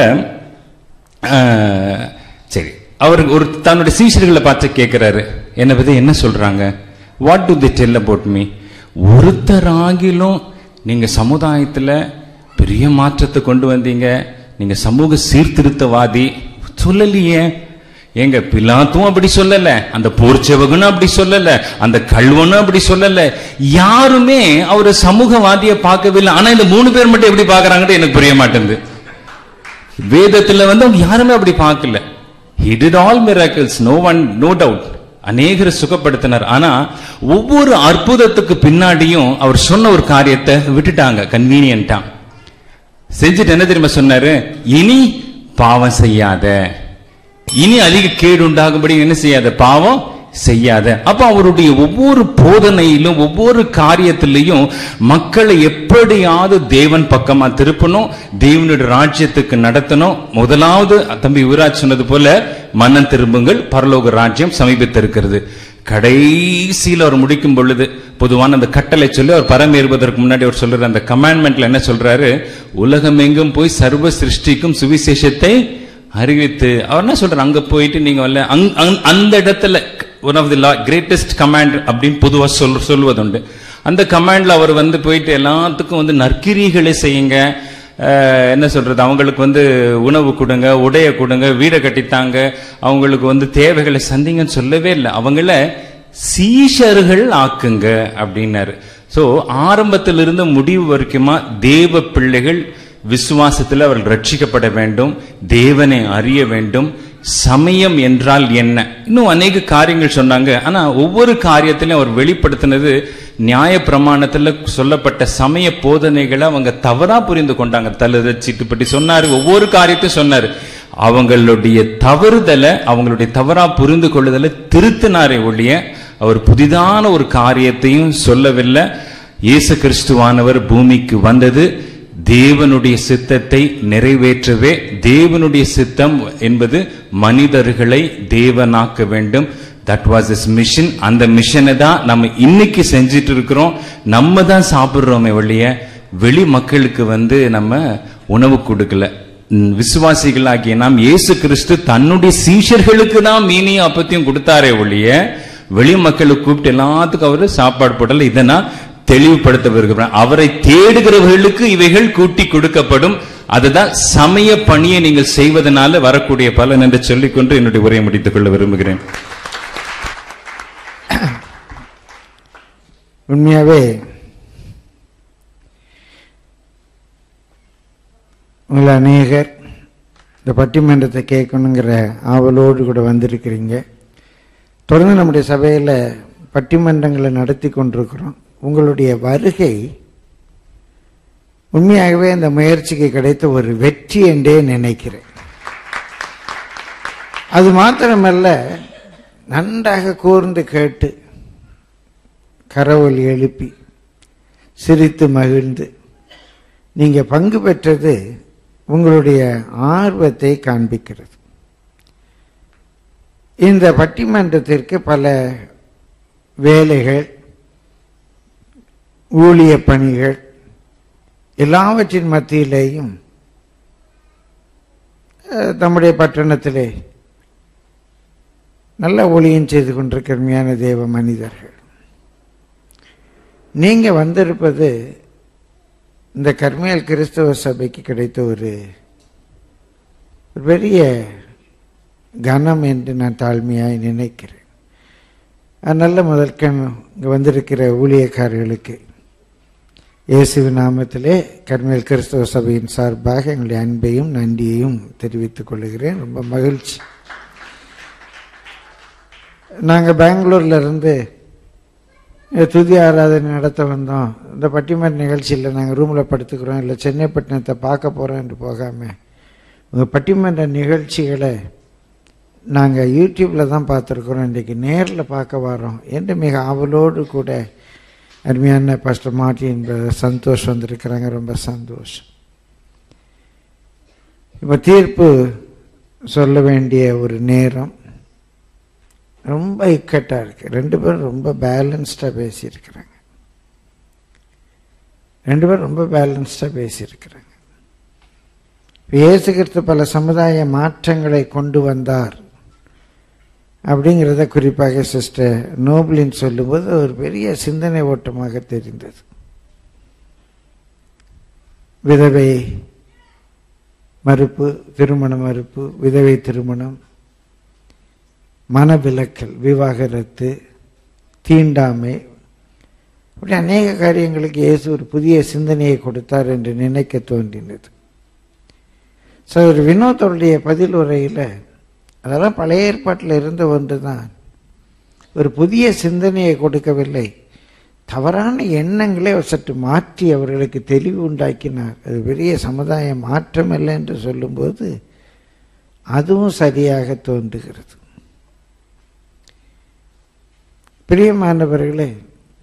ஆஹ், சரி அவர் ஒரு தன்னுடைய சீஷர்களை பார்த்து கேட்கிறாரு என்னை பத்தி என்ன சொல்றாங்க what do they tell about me ஒருத்தராகிலும் நீங்க சமுதாயத்துல பெரிய மாற்றத்தை கொண்டு வந்தீங்க நீங்க சமூக சீர்திருத்தவாதி சொல்லலையே ஏங்க பிலாத்தும் அப்படி சொல்லல அந்த போர்ச்சவகனும் அப்படி சொல்லல அந்த கல்வனும் அப்படி சொல்லல யாருமே அவரை சமூகவாதியை பார்க்கவில்லை ஆனா இந்த மூணு பேர் மட்டும் எப்படி பார்க்கறாங்கன்னு எனக்கு புரிய மாட்டேங்குது வேதத்துல வந்து அவங்க யாருமே அப்படி பார்க்கல he did all miracles no one no doubt அநேகரை சுகப்படுத்தினார் ஆனா ஒவ்வொரு அற்புதத்துக்கு பின்னாடியும் அவர் சொன்ன ஒரு காரியத்தை விட்டுட்டாங்க கன்வீனியன்ட்டா செஞ்சுட்டு என்ன தெரியுமா சொன்னாரு இனி பாவம் செய்யாத இனி அதிக கேடு உண்டாகும்படி என்ன செய்யாத பாவம் செய்யாத அப்ப அவருடைய ஒவ்வொரு போதனையிலும் ஒவ்வொரு காரியத்திலையும் மக்களை எப்படியாவது தேவன் பக்கமா திருப்பணும் தேவனுடைய ராஜ்யத்துக்கு நடத்தணும் முதலாவது தம்பி யுவராஜ் சொன்னது போல மன்னன் திரும்புங்கள் பரலோக ராஜ்யம் சமீபத்திருக்கிறது கடைசியில் அவர் முடிக்கும் பொழுது பொதுவான அந்த கட்டளை சொல்லி அவர் பரமேறுவதற்கு முன்னாடி அவர் சொல்றாரு அந்த கமாண்ட்மெண்ட்ல என்ன சொல்றாரு உலகம் எங்கும் போய் சர்வ சிருஷ்டிக்கும் சுவிசேஷத்தை அறிவித்து அவர் என்ன சொல்றாரு அங்க போயிட்டு நீங்க வரல அங்- அங்- அந்த இடத்துல one of the greatest command அப்படின்னு பொதுவா சொல் சொல்வதுண்டு அந்த கமாண்ட்ல அவர் வந்து போயிட்டு எல்லாத்துக்கும் வந்து நற்கிரிகளை செய்யுங்க அஹ், என்ன சொல்றது அவங்களுக்கு வந்து உணவு கொடுங்க உடைய கொடுங்க வீடை கட்டித்தாங்க அவங்களுக்கு வந்து தேவைகளை சந்திங்கன்னு சொல்லவே இல்லை அவங்கள சீஷர்கள் ஆக்குங்க அப்படின்னாரு சோ ஆரம்பத்திலிருந்து முடிவு வரைக்குமா தேவ பிள்ளைகள் விசுவாசத்தில் அவர்கள் ரட்சிக்கப்பட வேண்டும் தேவனை அறிய வேண்டும் சமயம் என்றால் என்ன இன்னும் அநேக காரியங்கள் சொன்னாங்க ஆனா ஒவ்வொரு காரியத்திலையும் அவர் வெளிப்படுத்தினது நியாய பிரமாணத்துல சொல்லப்பட்ட சமய போதனைகளை அவங்க தவறா புரிந்து கொண்டாங்க தழுத சீட்டுப்பட்டி சொன்னாரு ஒவ்வொரு காரியத்தையும் சொன்னாரு அவங்களுடைய தவறுதலை அவங்களுடைய தவறா புரிந்து கொள்ளுதலை திருத்தினாரே ஒழிய அவர் புதிதான ஒரு காரியத்தையும் சொல்லவில்லை இயேசு கிறிஸ்துவானவர் பூமிக்கு வந்தது தேவனுடைய சித்தத்தை நிறைவேற்றவே தேவனுடைய சித்தம் என்பது மனிதர்களை தேவனாக்க வேண்டும் தட் வாஸ் இஸ் மிஷன் அந்த மிஷனை தான் நம்ம இன்னைக்கு செஞ்சிட்டு இருக்கிறோம் நம்ம தான் சாப்பிடுறோமே ஒழிய வெளி மக்களுக்கு வந்து நம்ம உணவு கொடுக்கல ம், விசுவாசிகளாகிய நாம் இயேசு கிறிஸ்து தன்னுடைய சீஷர்களுக்கு தான் மீனையும் அப்பத்தையும் கொடுத்தாரே ஒழிய வெளி மக்களை கூப்பிட்டு எல்லாத்துக்கும் அவரு சாப்பாடு போடல இதை நான் தெளிவுபடுத்த விரும்புகிறேன் அவரை தேடுகிறவர்களுக்கு இவைகள் கூட்டி கொடுக்கப்படும் அதுதான் சமய பணியை நீங்கள் செய்வதனால வரக்கூடிய பலன் என்று சொல்லிக்கொண்டு என்னுடைய உரையை முடித்துக் கொள்ள விரும்புகிறேன் உண்மையாவே உங்களை அநேகர் இந்த பட்டிமன்றத்தை கேட்கணுங்கிற ஆவலோடு கூட வந்திருக்கிறீங்க தொடர்ந்து நம்முடைய சபையில் பட்டிமன்றங்களை நடத்தி கொண்டிருக்கிறோம் உங்களுடைய வருகை உண்மையாகவே இந்த முயற்சிக்கு கிடைத்த ஒரு வெற்றி என்றே நினைக்கிறேன் அது மாத்திரமல்ல நன்றாக கூர்ந்து கேட்டு கரவொலி எழுப்பி சிரித்து மகிழ்ந்து நீங்க பங்கு பெற்றது உங்களுடைய ஆர்வத்தை காண்பிக்கிறது இந்த பட்டிமன்றத்திற்கு பல வேலைகள் ஊழிய பணிகள் எல்லாவற்றின் மத்தியிலேயும் அஹ், நம்முடைய பட்டணத்திலே நல்ல ஊழியம் செய்து கொண்டிருக்கிற உண்மையான தேவ மனிதர்கள் நீங்க வந்திருப்பது இந்த கர்மியல் கிறிஸ்தவ சபைக்கு கிடைத்த ஒரு ஒரு பெரிய கனம் என்று நான் தாழ்மையாய் நினைக்கிறேன் அதனால முதற்கண் இங்கே வந்திருக்கிற ஊழியக்காரர்களுக்கு இயேசுவின் நாமத்திலே கர்மியல் கிறிஸ்தவ சபையின் சார்பாக எங்களுடைய அன்பையும் நன்றியையும் தெரிவித்துக் கொள்கிறேன் ரொம்ப மகிழ்ச்சி நாங்கள் பெங்களூர்ல இருந்து இங்க துதி ஆராதனை நடத்த வந்தோம் இந்த பட்டிமன்ற நிகழ்ச்சியில் நாங்கள் ரூமில் படுத்துக்கிறோம் இல்லை சென்னை பட்டினத்தை பார்க்க போகிறோம் என்று போகாமல் உங்கள் பட்டிமன்ற நிகழ்ச்சிகளை நாங்கள் யூடியூப்பில் தான் பார்த்துருக்குறோம் இன்றைக்கி நேரில் பார்க்க வரோம் என்று மிக ஆவலோடு கூட அருமையான பாஸ்டர் மார்ட்டின் brother சந்தோஷ் வந்திருக்கிறாங்க ரொம்ப சந்தோஷம் இப்போ தீர்ப்பு சொல்ல வேண்டிய ஒரு நேரம் ரொம்ப இக்கட்டாக இருக்கு ரெண்டு பேரும் ரொம்ப பேலன்ஸ்டாக பேசியிருக்கிறாங்க ரெண்டு பேரும் ரொம்ப பேலன்ஸ்டாக பேசியிருக்கிறாங்க இப்ப இயேசு கிறிஸ்து பல சமுதாய மாற்றங்களை கொண்டு வந்தார் அப்படிங்கிறத குறிப்பாக சிஸ்டர் நோபலின் சொல்லும்போது ஒரு பெரிய சிந்தனை ஓட்டமாக தெரிந்தது விதவை மறுப்பு திருமண மறுப்பு விதவை திருமணம் மனவிலக்கல் விவாகரத்து தீண்டாமை இப்படி அநேக காரியங்களுக்கு இயேசு ஒரு புதிய சிந்தனையை கொடுத்தார் என்று நினைக்க தோன்றினது ஸோ ஒரு வினோத்தருடைய பதில் உரையில் அதெல்லாம் பழைய ஏற்பாட்டில் இருந்த ஒன்று தான் ஒரு புதிய சிந்தனையை கொடுக்கவில்லை தவறான எண்ணங்களை அவர் சற்று மாற்றி அவர்களுக்கு தெளிவு உண்டாக்கினார் அது பெரிய சமுதாய மாற்றம் இல்லை என்று சொல்லும்போது அதுவும் சரியாக தோன்றுகிறது பிரியமானவர்களே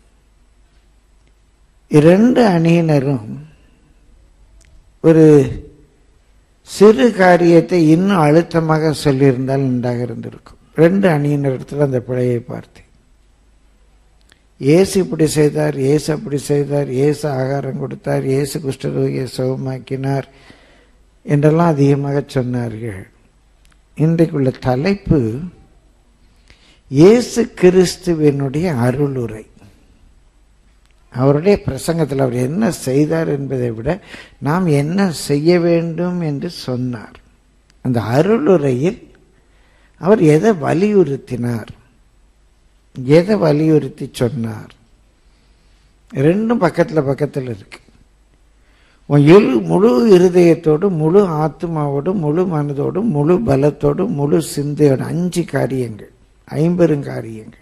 இரண்டு அணியினரும் ஒரு சிறு காரியத்தை இன்னும் அழுத்தமாக சொல்லியிருந்தால் நன்றாக இருந்திருக்கும் ரெண்டு அணியினர் இடத்துல அந்த பிழையை பார்த்தேன் இயேசு இப்படி செய்தார் இயேசு அப்படி செய்தார் இயேசு ஆகாரம் கொடுத்தார் இயேசு குஷ்டரோகியை சுகமாக்கினார் என்றெல்லாம் அதிகமாக சொன்னார்கள் இன்றைக்குள்ள தலைப்பு இயேசு கிறிஸ்துவினுடைய அருளுரை அவருடைய பிரசங்கத்தில் அவர் என்ன செய்தார் என்பதை விட நாம் என்ன செய்ய வேண்டும் என்று சொன்னார் அந்த அருளுரையில் அவர் எதை வலியுறுத்தினார் எதை வலியுறுத்தி சொன்னார் ரெண்டும் பக்கத்தில் பக்கத்தில் இருக்கு உன் இரு முழு இருதயத்தோடும் முழு ஆத்மாவோடும் முழு மனதோடும் முழு பலத்தோடும் முழு சிந்தையோடு அஞ்சு காரியங்கள் ஐம்பெருங்காரியங்கள்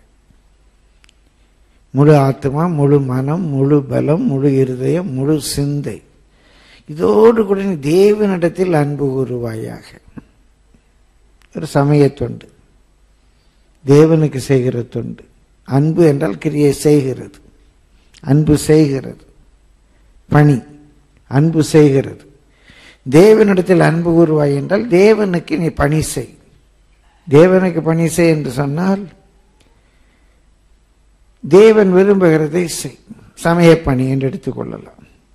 முழு ஆத்மா முழு மனம் முழு பலம் முழு இருதயம் முழு சிந்தை இதோடு கூட நீ தேவனிடத்தில் அன்பு கூறுவாயாக ஒரு சமய தொண்டு தேவனுக்கு செய்கிற தொண்டு அன்பு என்றால் கிரியை செய்கிறது அன்பு செய்கிறது பணி அன்பு செய்கிறது தேவனிடத்தில் அன்பு கூறுவாய் என்றால் தேவனுக்கு நீ பணி செய் தேவனுக்கு பணி செய் என்று சொன்னால் தேவன் விரும்புகிறதை செய் சமயப்பணி என்று எடுத்துக்கொள்ளலாம்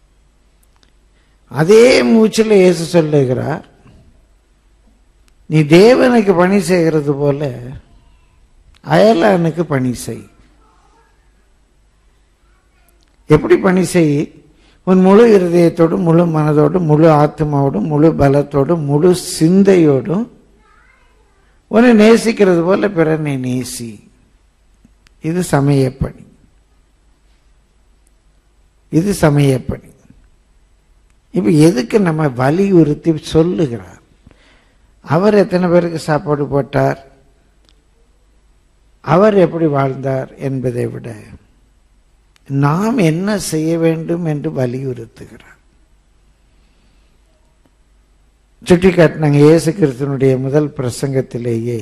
அதே மூச்சில் இயேசு சொல்லுகிறார் நீ தேவனுக்கு பணி செய்கிறது போல அயலானுக்கு பணி செய் எப்படி பணி செய் உன் முழு இருதயத்தோடும் முழு மனதோடும் முழு ஆத்மாவோடும் முழு பலத்தோடும் முழு சிந்தையோடும் உன்னை நேசிக்கிறது போல பிறனை நேசி இது சமயப்பணி இது சமயப்பணி இப்ப எதுக்கு நம்ம வலியுறுத்தி சொல்லுகிறார் அவர் எத்தனை பேருக்கு சாப்பாடு போட்டார் அவர் எப்படி வாழ்ந்தார் என்பதை விட நாம் என்ன செய்ய வேண்டும் என்று வலியுறுத்துகிறார் சுட்டிக்காட்டினாங்க இயேசு கிறிஸ்தனுடைய முதல் பிரசங்கத்திலேயே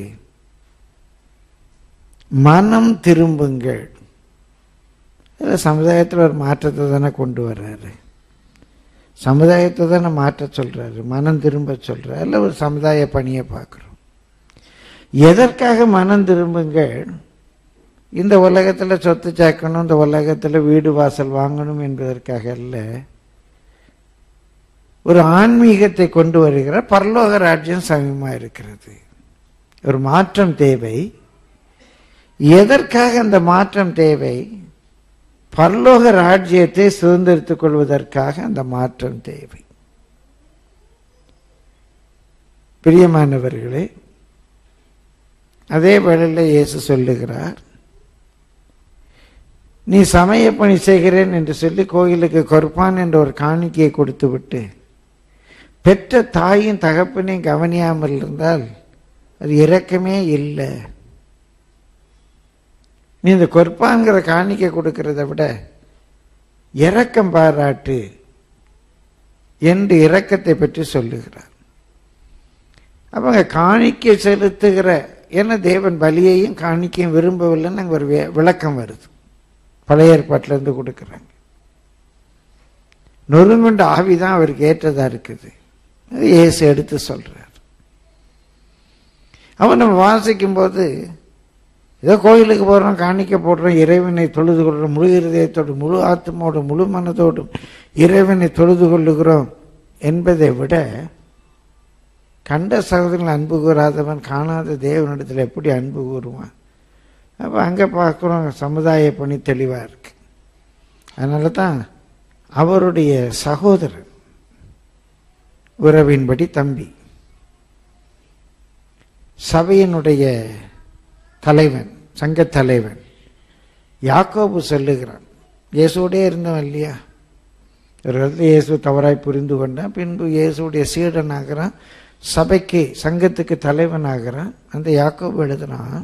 மனம் திரும்புங்கள் இதுல சமுதாயத்தில் ஒரு மாற்றத்தை தானே கொண்டு வர்றாரு சமுதாயத்தை தானே மாற்ற சொல்றாரு மனம் திரும்ப சொல்றாரு இல்லை ஒரு சமுதாய பணியை பார்க்குறோம் எதற்காக மனம் திரும்புங்கள் இந்த உலகத்தில் சொத்து சேர்க்கணும் இந்த உலகத்தில் வீடு வாசல் வாங்கணும் என்பதற்காக அல்ல ஒரு ஆன்மீகத்தை கொண்டு வருகிற பரலோக ராஜ்யம் சமயமாக இருக்கிறது ஒரு மாற்றம் தேவை எதற்காக அந்த மாற்றம் தேவை பரலோக ராஜ்யத்தை சுதந்திரித்துக் கொள்வதற்காக அந்த மாற்றம் தேவை பிரியமானவர்களே அதே வேளையில் இயேசு சொல்லுகிறார் நீ சமய பணி செய்கிறேன் என்று சொல்லி கோயிலுக்கு கொர்பான் என்ற ஒரு காணிக்கையை கொடுத்து விட்டு பெற்ற தாயும் தகப்பனையும் கவனியாமல் இருந்தால் அது இரக்கமே இல்லை நீ இந்த கொற்பாங்கிற காணிக்கை கொடுக்கிறத விட இரக்கம் பாராட்டு என்று இரக்கத்தை பற்றி சொல்லுகிறார் அவங்க காணிக்கை செலுத்துகிற ஏன்னா தேவன் பலியையும் காணிக்கையும் விரும்பவில்லைன்னு அங்கே ஒரு வி- விளக்கம் வருது பழைய ஏற்பாட்டில் இருந்து கொடுக்குறாங்க நொறுங்குண்ட ஆவி தான் அவருக்கு ஏற்றதா இருக்குது அது இயேசு எடுத்து சொல்றார் அவன் நம்ம வாசிக்கும் போது ஏதோ கோயிலுக்கு போகிறோம் காணிக்க போடுறோம் இறைவனை தொழுது கொள்கிறோம் முழு இருதயத்தோடு முழு ஆத்மாவோடும் முழு மனதோடும் இறைவனை தொழுது கொள்ளுகிறோம் என்பதை விட கண்ட சகோதரர்கள் அன்பு கூறாதவன் காணாத தேவனிடத்தில் எப்படி அன்பு கூறுவான் அப்போ அங்கே பார்க்குறோம் சமுதாய பணி தெளிவாக இருக்கு அதனால தான் அவருடைய சகோதரன் உறவின்படி தம்பி சபையினுடைய தலைவன் சங்க தலைவன் யாக்கோபு சொல்லுகிறான் இயேசுவோடே இருந்தவன் இல்லையா ஒரு இடத்துல இயேசு தவறாய் புரிந்து கொண்டான் பின்பு இயேசுடைய சீடன் ஆகிறான் சபைக்கு சங்கத்துக்கு தலைவன் ஆகிறான் அந்த யாக்கோபு எழுதுனான்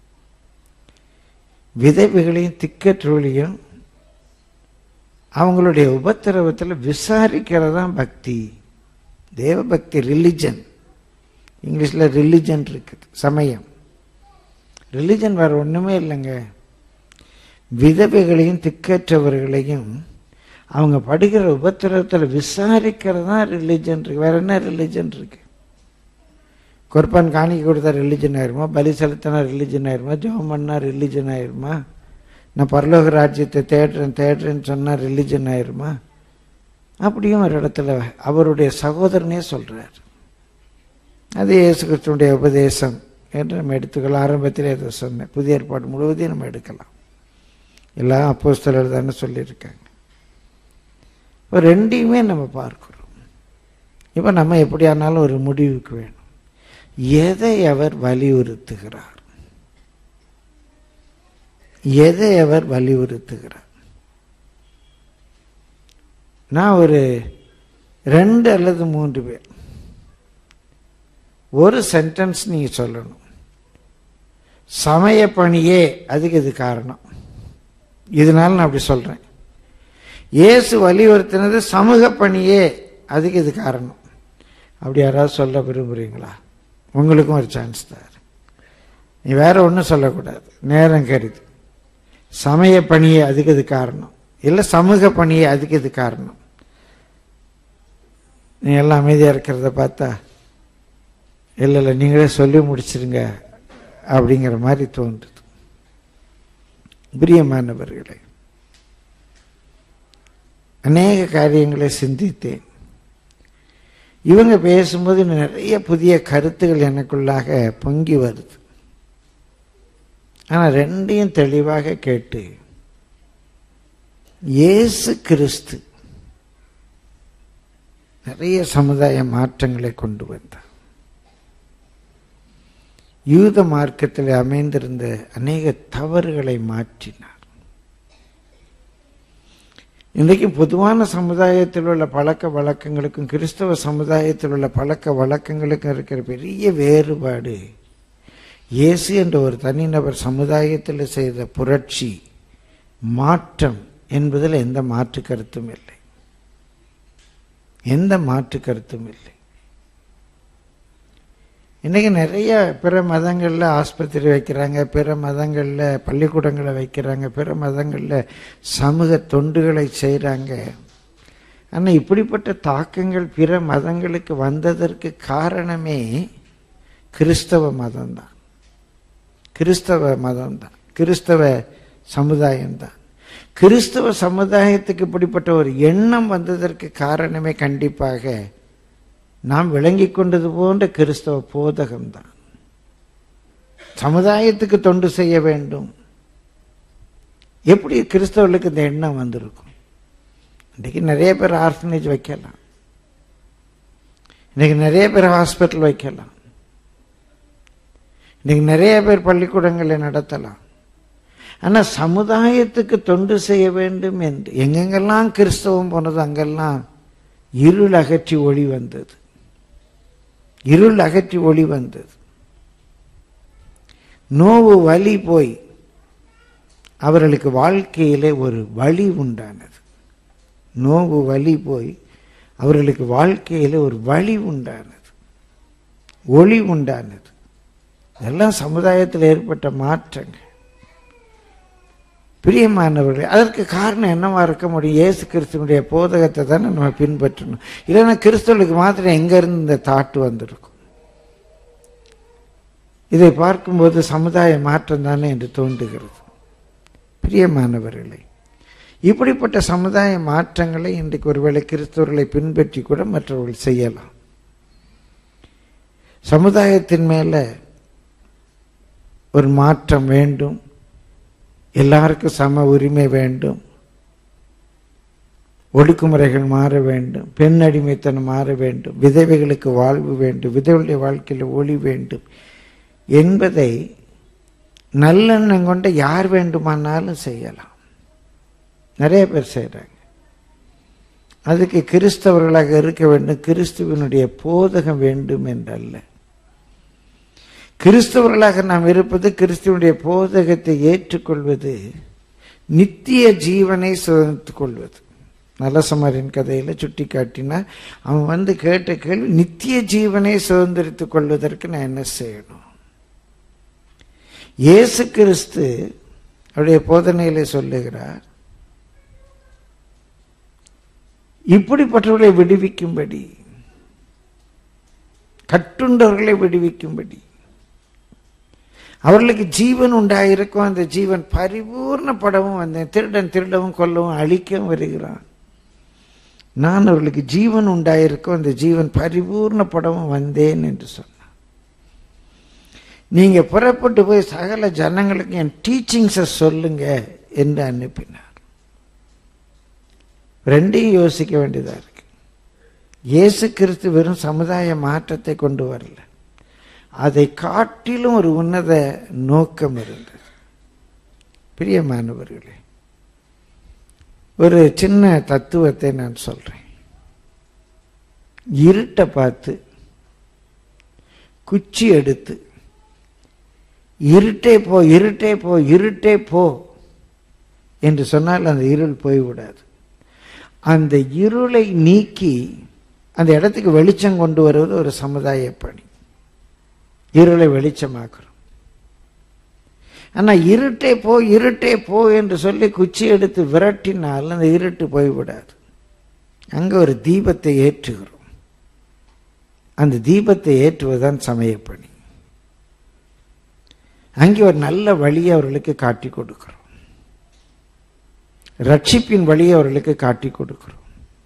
விதவைகளையும் திக்கற்றொழியும் அவங்களுடைய உபத்திரவத்தில் விசாரிக்கிறதான் பக்தி தேவ பக்தி ரிலிஜன் இங்கிலீஷில் ரிலிஜன் இருக்குது சமயம் ரிலிஜன் வேற ஒன்றுமே இல்லைங்க விதவைகளையும் திக்கற்றவர்களையும் அவங்க படுகிற உபத்திரவத்தில் விசாரிக்கிறது தான் ரிலிஜன் இருக்கு வேற என்ன ரிலிஜன் இருக்கு கொர்பான் காணிக்கை கொடுத்தா ரிலிஜன் ஆயிருமா பலி செலுத்தினா ரிலிஜன் ஆயிருமா ஜெபம் பண்ணா ரிலிஜன் ஆயிருமா நான் பரலோக ராஜ்யத்தை தேடுறேன் தேடுறேன்னு சொன்னால் ரிலிஜன் ஆயிருமா அப்படியும் ஒரு இடத்துல அவருடைய சகோதரனே சொல்றார் அது இயேசு கிறிஸ்துடைய உபதேசம் என்று நம்ம எடுத்துக்கலாம் ஆரம்பத்திலே அதை சொன்னேன் புதிய ஏற்பாடு முழுவதையும் நம்ம எடுக்கலாம் எல்லாம் அப்போஸ்தலர் தானே சொல்லியிருக்காங்க இப்போ ரெண்டையுமே நம்ம பார்க்கிறோம் இப்போ நம்ம எப்படியானாலும் ஒரு முடிவுக்கு வேணும் எதை அவர் வலியுறுத்துகிறார் எதை அவர் வலியுறுத்துகிறார் நான் ஒரு ரெண்டு அல்லது மூன்று பேர் ஒரு சென்டென்ஸ் நீங்க சொல்லணும் சமய பணியே அதுக்கு இது காரணம் இதனால நான் அப்படி சொல்றேன் இயேசு வலியுறுத்தினது சமூக பணியே அதுக்கு இது காரணம் அப்படி யாராவது சொல்ல விரும்புறீங்களா உங்களுக்கும் ஒரு சான்ஸ் தான் நீ வேற ஒன்றும் சொல்லக்கூடாது நேரம் கருது சமய பணியே அதுக்கு இது காரணம் இல்லை சமூக பணியே அதுக்கு இது காரணம் நீ எல்லாம் அமைதியாக இருக்கிறத பார்த்தா இல்லை இல்லை நீங்களே சொல்லி முடிச்சிருங்க அப்படிங்கிற மாதிரி தோன்றுது பிரியமானவர்களே அநேக காரியங்களை சிந்தித்தேன் இவங்க பேசும்போது நிறைய புதிய கருத்துகள் எனக்குள்ளாக பொங்கி வருது ஆனால் ரெண்டையும் தெளிவாக கேட்டு இயேசு கிறிஸ்து நிறைய சமுதாய மாற்றங்களை கொண்டு வந்தார் யூத மார்க்கத்தில் அமைந்திருந்த அநேக தவறுகளை மாற்றினார் இன்றைக்கு பொதுவான சமுதாயத்தில் உள்ள பழக்க வழக்கங்களுக்கும் கிறிஸ்தவ சமுதாயத்தில் உள்ள பழக்க வழக்கங்களுக்கும் இருக்கிற பெரிய வேறுபாடு இயேசு என்ற ஒரு தனிநபர் சமுதாயத்தில் செய்த புரட்சி மாற்றம் என்பதில் எந்த மாற்று கருத்தும் இல்லை எந்த மாற்று கருத்தும் இல்லை இன்றைக்கி நிறைய பிற மதங்களில் ஆஸ்பத்திரி வைக்கிறாங்க பிற மதங்களில் பள்ளிக்கூடங்களை வைக்கிறாங்க பிற மதங்களில் சமூக தொண்டுகளை செய்கிறாங்க ஆனால் இப்படிப்பட்ட தாக்கங்கள் பிற மதங்களுக்கு வந்ததற்கு காரணமே கிறிஸ்தவ மதம்தான் கிறிஸ்தவ மதம்தான் கிறிஸ்தவ சமுதாயம்தான் கிறிஸ்தவ சமுதாயத்துக்கு இப்படிப்பட்ட ஒரு எண்ணம் வந்ததற்கு காரணமே கண்டிப்பாக நாம் விளங்கி கொண்டது போன்ற கிறிஸ்தவ போதகம்தான் சமுதாயத்துக்கு தொண்டு செய்ய வேண்டும் எப்படி கிறிஸ்தவர்களுக்கு இந்த எண்ணம் வந்திருக்கும் இன்றைக்கு நிறைய பேர் ஆர்ஃபனேஜ் வைக்கலாம் இன்றைக்கு நிறைய பேர் ஹாஸ்பிட்டல் வைக்கலாம் இன்றைக்கு நிறைய பேர் பள்ளிக்கூடங்களை நடத்தலாம் ஆனால் சமுதாயத்துக்கு தொண்டு செய்ய வேண்டும் என்று எங்கெங்கெல்லாம் கிறிஸ்தவம் போனது அங்கெல்லாம் இருள் அகற்றி ஒளி வந்தது இருள் அகற்றி ஒளி வந்தது நோவு வலி போய் அவர்களுக்கு வாழ்க்கையிலே ஒரு வழி உண்டானது நோவு வலி போய் அவர்களுக்கு வாழ்க்கையிலே ஒரு வழி உண்டானது ஒளி உண்டானது இதெல்லாம் சமுதாயத்தில் ஏற்பட்ட மாற்றங்கள் பிரியமானவர்களே அதற்கு காரணம் என்னவா இருக்க முடியும் இயேசு கிறிஸ்துவனுடைய போதகத்தை தானே நம்ம பின்பற்றணும் இல்லைன்னா கிறிஸ்தவர்களுக்கு மாத்திரம் எங்கேருந்து இந்த தாட்டு வந்திருக்கும் இதை பார்க்கும்போது சமுதாய மாற்றம் தானே என்று தோன்றுகிறது பிரியமானவர்களே இப்படிப்பட்ட சமுதாய மாற்றங்களை இன்றைக்கு ஒருவேளை கிறிஸ்தவர்களை பின்பற்றி கூட மற்றவர்கள் செய்யலாம் சமுதாயத்தின் மேல ஒரு மாற்றம் வேண்டும் எல்லாருக்கும் சம உரிமை வேண்டும் ஒடுக்குமுறைகள் மாற வேண்டும் பெண் அடிமைத்தனம் மாற வேண்டும் விதவைகளுக்கு வாழ்வு வேண்டும் விதவைகளுடைய வாழ்க்கையில் ஒளி வேண்டும் என்பதை நல்லெண்ணம் கொண்ட யார் வேண்டுமானாலும் செய்யலாம் நிறைய பேர் செய்கிறாங்க அதுக்கு கிறிஸ்தவர்களாக இருக்க வேண்டும் கிறிஸ்துவனுடைய போதகம் வேண்டும் என்றல்ல கிறிஸ்தவர்களாக நாம் இருப்பது கிறிஸ்துவனுடைய போதகத்தை ஏற்றுக்கொள்வது நித்திய ஜீவனை சுதந்தித்துக் கொள்வது நலசமரின் கதையில் சுட்டி காட்டினா அவன் வந்து கேட்ட கேள்வி நித்திய ஜீவனை சுதந்திரித்துக் கொள்வதற்கு நான் என்ன செய்யணும் இயேசு கிறிஸ்து அவருடைய போதனையிலே சொல்லுகிறார் இப்படிப்பட்டவர்களை விடுவிக்கும்படி கட்டுண்டவர்களை விடுவிக்கும்படி அவர்களுக்கு ஜீவன் உண்டாயிருக்கும் அந்த ஜீவன் பரிபூர்ணப்படவும் வந்தேன் திருடன் திருடவும் கொல்லவும் அழிக்கவும் வருகிறான் நான் அவர்களுக்கு ஜீவன் உண்டாயிருக்கும் அந்த ஜீவன் பரிபூர்ணப்படவும் வந்தேன் என்று சொன்னான் நீங்க புறப்பட்டு போய் சகல ஜனங்களுக்கு என் டீச்சிங்ஸை சொல்லுங்க என்று அனுப்பினார் ரெண்டையும் யோசிக்க வேண்டியதா இருக்கு இயேசு கிறிஸ்து வெறும் சமுதாய மாற்றத்தை கொண்டு வரல அதை காட்டிலும் ஒரு உன்னத நோக்கம் இருந்தது பிரியமானவர்களே ஒரு சின்ன தத்துவத்தை நான் சொல்றேன் இருட்டை பார்த்து குச்சி எடுத்து இருட்டே போ இருட்டே போ இருட்டே போ என்று சொன்னால் அந்த இருள் போய்விடாது அந்த இருளை நீக்கி அந்த இடத்துக்கு வெளிச்சம் கொண்டு வருவது ஒரு சமுதாய பணி இருளை வெளிச்சமாக்குறோம் ஆனால் இருட்டே போ இருட்டே போ என்று சொல்லி குச்சி எடுத்து விரட்டினால் அந்த இருட்டு போய்விடாது அங்கே ஒரு தீபத்தை ஏற்றுகிறோம் அந்த தீபத்தை ஏற்றுவதுதான் சமயப்பணி அங்கே ஒரு நல்ல வழியை அவர்களுக்கு காட்டி கொடுக்கிறோம் ரட்சிப்பின் வழியை அவர்களுக்கு காட்டி கொடுக்கிறோம்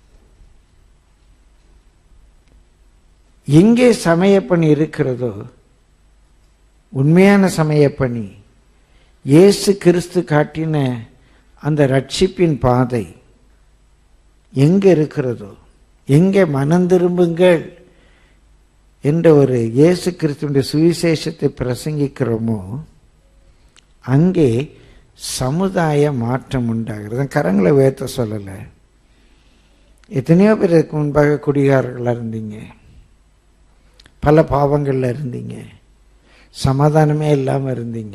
எங்கே சமயப்பணி இருக்கிறதோ உண்மையான சமயப்பணி இயேசு கிறிஸ்து காட்டின அந்த ரட்சிப்பின் பாதை எங்க இருக்கிறதோ எங்கே மனம் திரும்புங்கள் என்ற ஒரு இயேசு கிறிஸ்துடைய சுவிசேஷத்தை பிரசங்கிக்கிறோமோ அங்கே சமுதாய மாற்றம் உண்டாகிறது நான் கரங்களை உயர்த்த சொல்லலை எத்தனையோ பேருக்கு முன்பாக குடிகாரர்களாக இருந்தீங்க பல பாவங்களில் இருந்தீங்க சமாதானமே இல்லாமல் இருந்தீங்க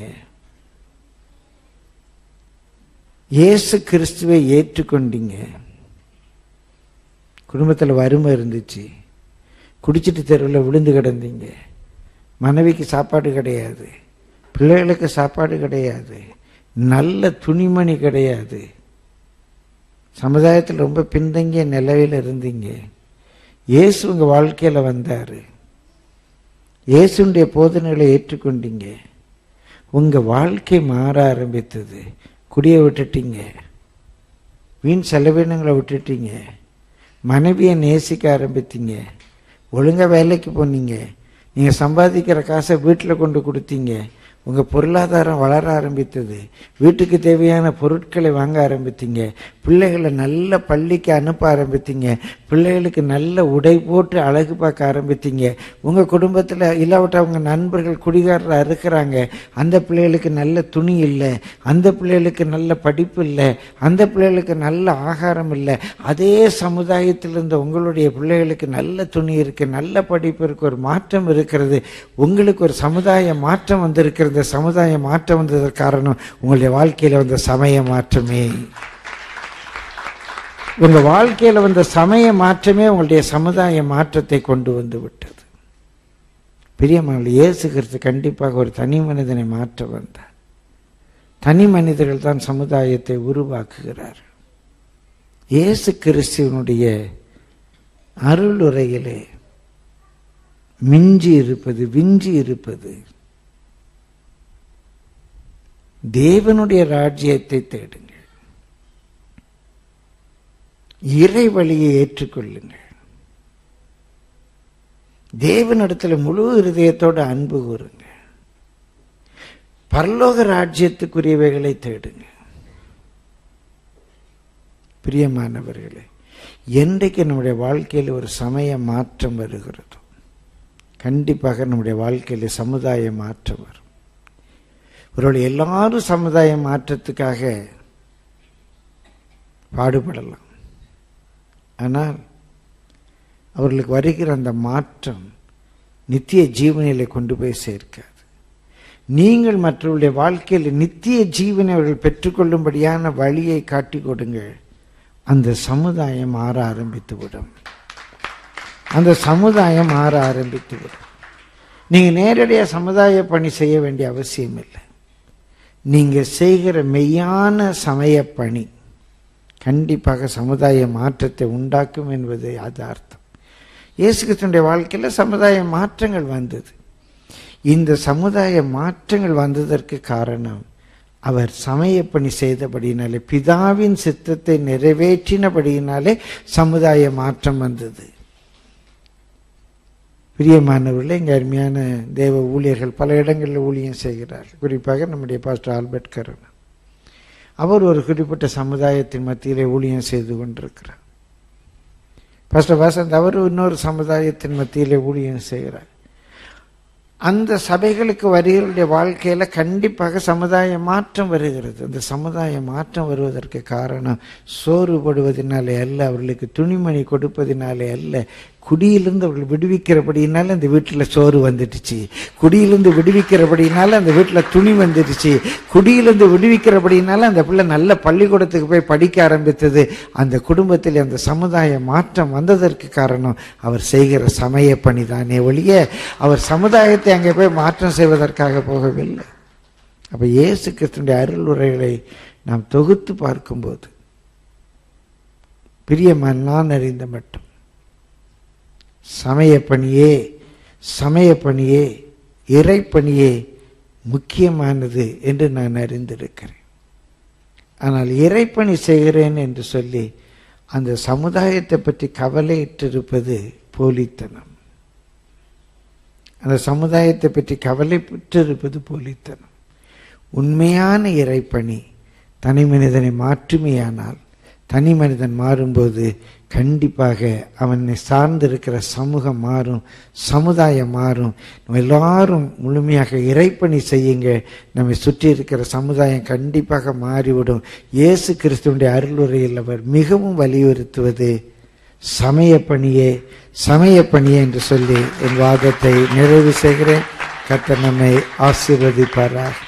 இயேசு கிறிஸ்துவை ஏற்றுக்கொண்டீங்க குடும்பத்தில் வறுமை இருந்துச்சு குடிச்சிட்டு தெருவில் விழுந்து கிடந்தீங்க மனைவிக்கு சாப்பாடு கிடையாது பிள்ளைகளுக்கு சாப்பாடு கிடையாது நல்ல துணிமணி கிடையாது சமுதாயத்தில் ரொம்ப பின்தங்கிய நிலையில் இருந்தீங்க இயேசு உங்கள் வாழ்க்கையில் வந்தார் இயேசுடைய போதனைகளை ஏற்றுக்கொண்டீங்க உங்கள் வாழ்க்கை மாற ஆரம்பித்தது குடியை விட்டுட்டீங்க வீண் செலவினங்களை விட்டுட்டீங்க மனைவியை நேசிக்க ஆரம்பித்தீங்க ஒழுங்காக வேலைக்கு போனீங்க நீங்கள் சம்பாதிக்கிற காசை வீட்டில் கொண்டு கொடுத்தீங்க உங்கள் பொருளாதாரம் வளர ஆரம்பித்தது வீட்டுக்கு தேவையான பொருட்களை வாங்க ஆரம்பித்தீங்க பிள்ளைகளை நல்ல பள்ளிக்கு அனுப்ப ஆரம்பித்தீங்க பிள்ளைகளுக்கு நல்ல உடை போட்டு அழகு பார்க்க ஆரம்பித்தீங்க உங்கள் குடும்பத்தில் இல்லாவிட்ட அவங்க நண்பர்கள் குடிகாரராக இருக்கிறாங்க அந்த பிள்ளைகளுக்கு நல்ல துணி இல்லை அந்த பிள்ளைகளுக்கு நல்ல படிப்பு இல்லை அந்த பிள்ளைகளுக்கு நல்ல ஆகாரம் இல்லை அதே சமுதாயத்தில் இருந்த உங்களுடைய பிள்ளைகளுக்கு நல்ல துணி இருக்கு நல்ல படிப்பு இருக்கு ஒரு மாற்றம் இருக்கிறது உங்களுக்கு ஒரு சமுதாய மாற்றம் வந்திருக்கிறது இந்த சமுதாய மாற்றம் வந்ததற்கு காரணம் உங்களுடைய வாழ்க்கையில் வந்த சமய மாற்றமே உங்க வாழ்க்கையில வந்த சமய மாற்றமே உங்களுடைய சமுதாய மாற்றத்தை கொண்டு வந்து விட்டது பிரியமான இயேசு கிறிஸ்து கண்டிப்பாக ஒரு தனி மனிதனை மாற்ற வந்தார் தனி மனிதர்கள் தான் சமுதாயத்தை உருவாக்குகிறார் இயேசு கிறிஸ்துவனுடைய அருளுரையிலே மிஞ்சி இருப்பது விஞ்சி இருப்பது தேவனுடைய ராஜ்யத்தை தேடுங்கள் இறை வழியை ஏற்றுக்கொள்ளுங்கள் தேவனிடத்தில் முழு இருதயத்தோட அன்பு கூறுங்க பரலோக ராஜ்யத்துக்குரியவைகளை தேடுங்க பிரியமானவர்களே என்றைக்கு நம்முடைய வாழ்க்கையில் ஒரு சமய மாற்றம் வருகிறதோ கண்டிப்பாக நம்முடைய வாழ்க்கையில் சமுதாய மாற்றம் வரும் ஒருவேளை எல்லாரும் சமுதாய மாற்றத்துக்காக பாடுபடலாம் ஆனால் அவர்களுக்கு வருகிற அந்த மாற்றம் நித்திய ஜீவனிலே கொண்டு போய் சேர்க்காது நீங்கள் மற்றவருடைய வாழ்க்கையில் நித்திய ஜீவனை அவர்கள் பெற்றுக்கொள்ளும்படியான வழியை காட்டி கொடுங்கள் அந்த சமுதாயம் மாற ஆரம்பித்து விடும் அந்த சமுதாயம் மாற ஆரம்பித்து விடும் நீங்க நேரடியாக சமுதாய பணி செய்ய வேண்டிய அவசியம் இல்லை நீங்க செய்கிற மெய்யான சமய பணி கண்டிப்பாக சமுதாய மாற்றத்தை உண்டாக்கும் என்பது அது அர்த்தம் இயேசு கிறிஸ்துடைய வாழ்க்கையில் சமுதாய மாற்றங்கள் வந்தது இந்த சமுதாய மாற்றங்கள் வந்ததற்கு காரணம் அவர் சமய பணி செய்தபடியினாலே பிதாவின் சித்தத்தை நிறைவேற்றினபடியினாலே சமுதாய மாற்றம் வந்தது பிரியமானவர்களே இங்கே அருமையான தேவ ஊழியர்கள் பல இடங்களில் ஊழியம் செய்கிறார்கள் குறிப்பாக நம்முடைய பாஸ்டர் ஆல்பர்ட் கருண் அவர் ஒரு குறிப்பிட்ட சமுதாயத்தின் மத்தியிலே ஊழியம் செய்து கொண்டிருக்கிறார் பாஸ்டர் வசந்த் அவர் இன்னொரு சமுதாயத்தின் மத்தியிலே ஊழியம் செய்கிறார் அந்த சபைகளுக்கு வருகிறவருடைய வாழ்க்கையில கண்டிப்பாக சமுதாய மாற்றம் வருகிறது அந்த சமுதாய மாற்றம் வருவதற்கு காரணம் சோறுபடுவதனாலே அல்ல அவர்களுக்கு துணிமணி கொடுப்பதினாலே அல்ல குடியிலிருந்து அவர்கள் விடுவிக்கிறபடினால அந்த வீட்டில் சோறு வந்துடுச்சு குடியிலிருந்து விடுவிக்கிறபடினால அந்த வீட்டில் துணி வந்துடுச்சு குடியிலிருந்து விடுவிக்கிறபடினால அந்த பிள்ளை நல்ல பள்ளிக்கூடத்துக்கு போய் படிக்க ஆரம்பித்தது அந்த குடும்பத்தில் அந்த சமுதாய மாற்றம் வந்ததற்கு காரணம் அவர் செய்கிற சமய பணி தானே ஒழிய அவர் சமுதாயத்தை அங்கே போய் மாற்றம் செய்வதற்காக போகவில்லை அப்போ இயேசு கிறிஸ்துடைய அருள் உரைகளை நாம் தொகுத்து பார்க்கும்போது பிரியமான் நான் அறிந்த மட்டும் சமய பணியே சமய பணியே இறைப்பணியே முக்கியமானது என்று நான் அறிந்திருக்கிறேன் ஆனால் இறைப்பணி செய்கிறேன் என்று சொல்லி அந்த சமுதாயத்தை பற்றி கவலையிட்டிருப்பது போலித்தனம் அந்த சமுதாயத்தை பற்றி கவலைப்பட்டிருப்பது போலித்தனம் உண்மையான இறைப்பணி தனி மனிதனை மாற்றுமையானால் தனி மனிதன் மாறும்போது கண்டிப்பாக அவனை சார்ந்திருக்கிற சமூகம் மாறும் சமுதாயம் மாறும் நம்ம எல்லாரும் முழுமையாக இறைப்பணி செய்யுங்க நம்மை சுற்றி இருக்கிற சமுதாயம் கண்டிப்பாக மாறிவிடும் இயேசு கிறிஸ்துவனுடைய அருளுரையில் அவர் மிகவும் வலியுறுத்துவது சமய பணியே சமய பணியே என்று சொல்லி என் வாதத்தை நிறைவு செய்கிறேன் கர்த்தர் நம்மை ஆசீர்வதிப்பாராக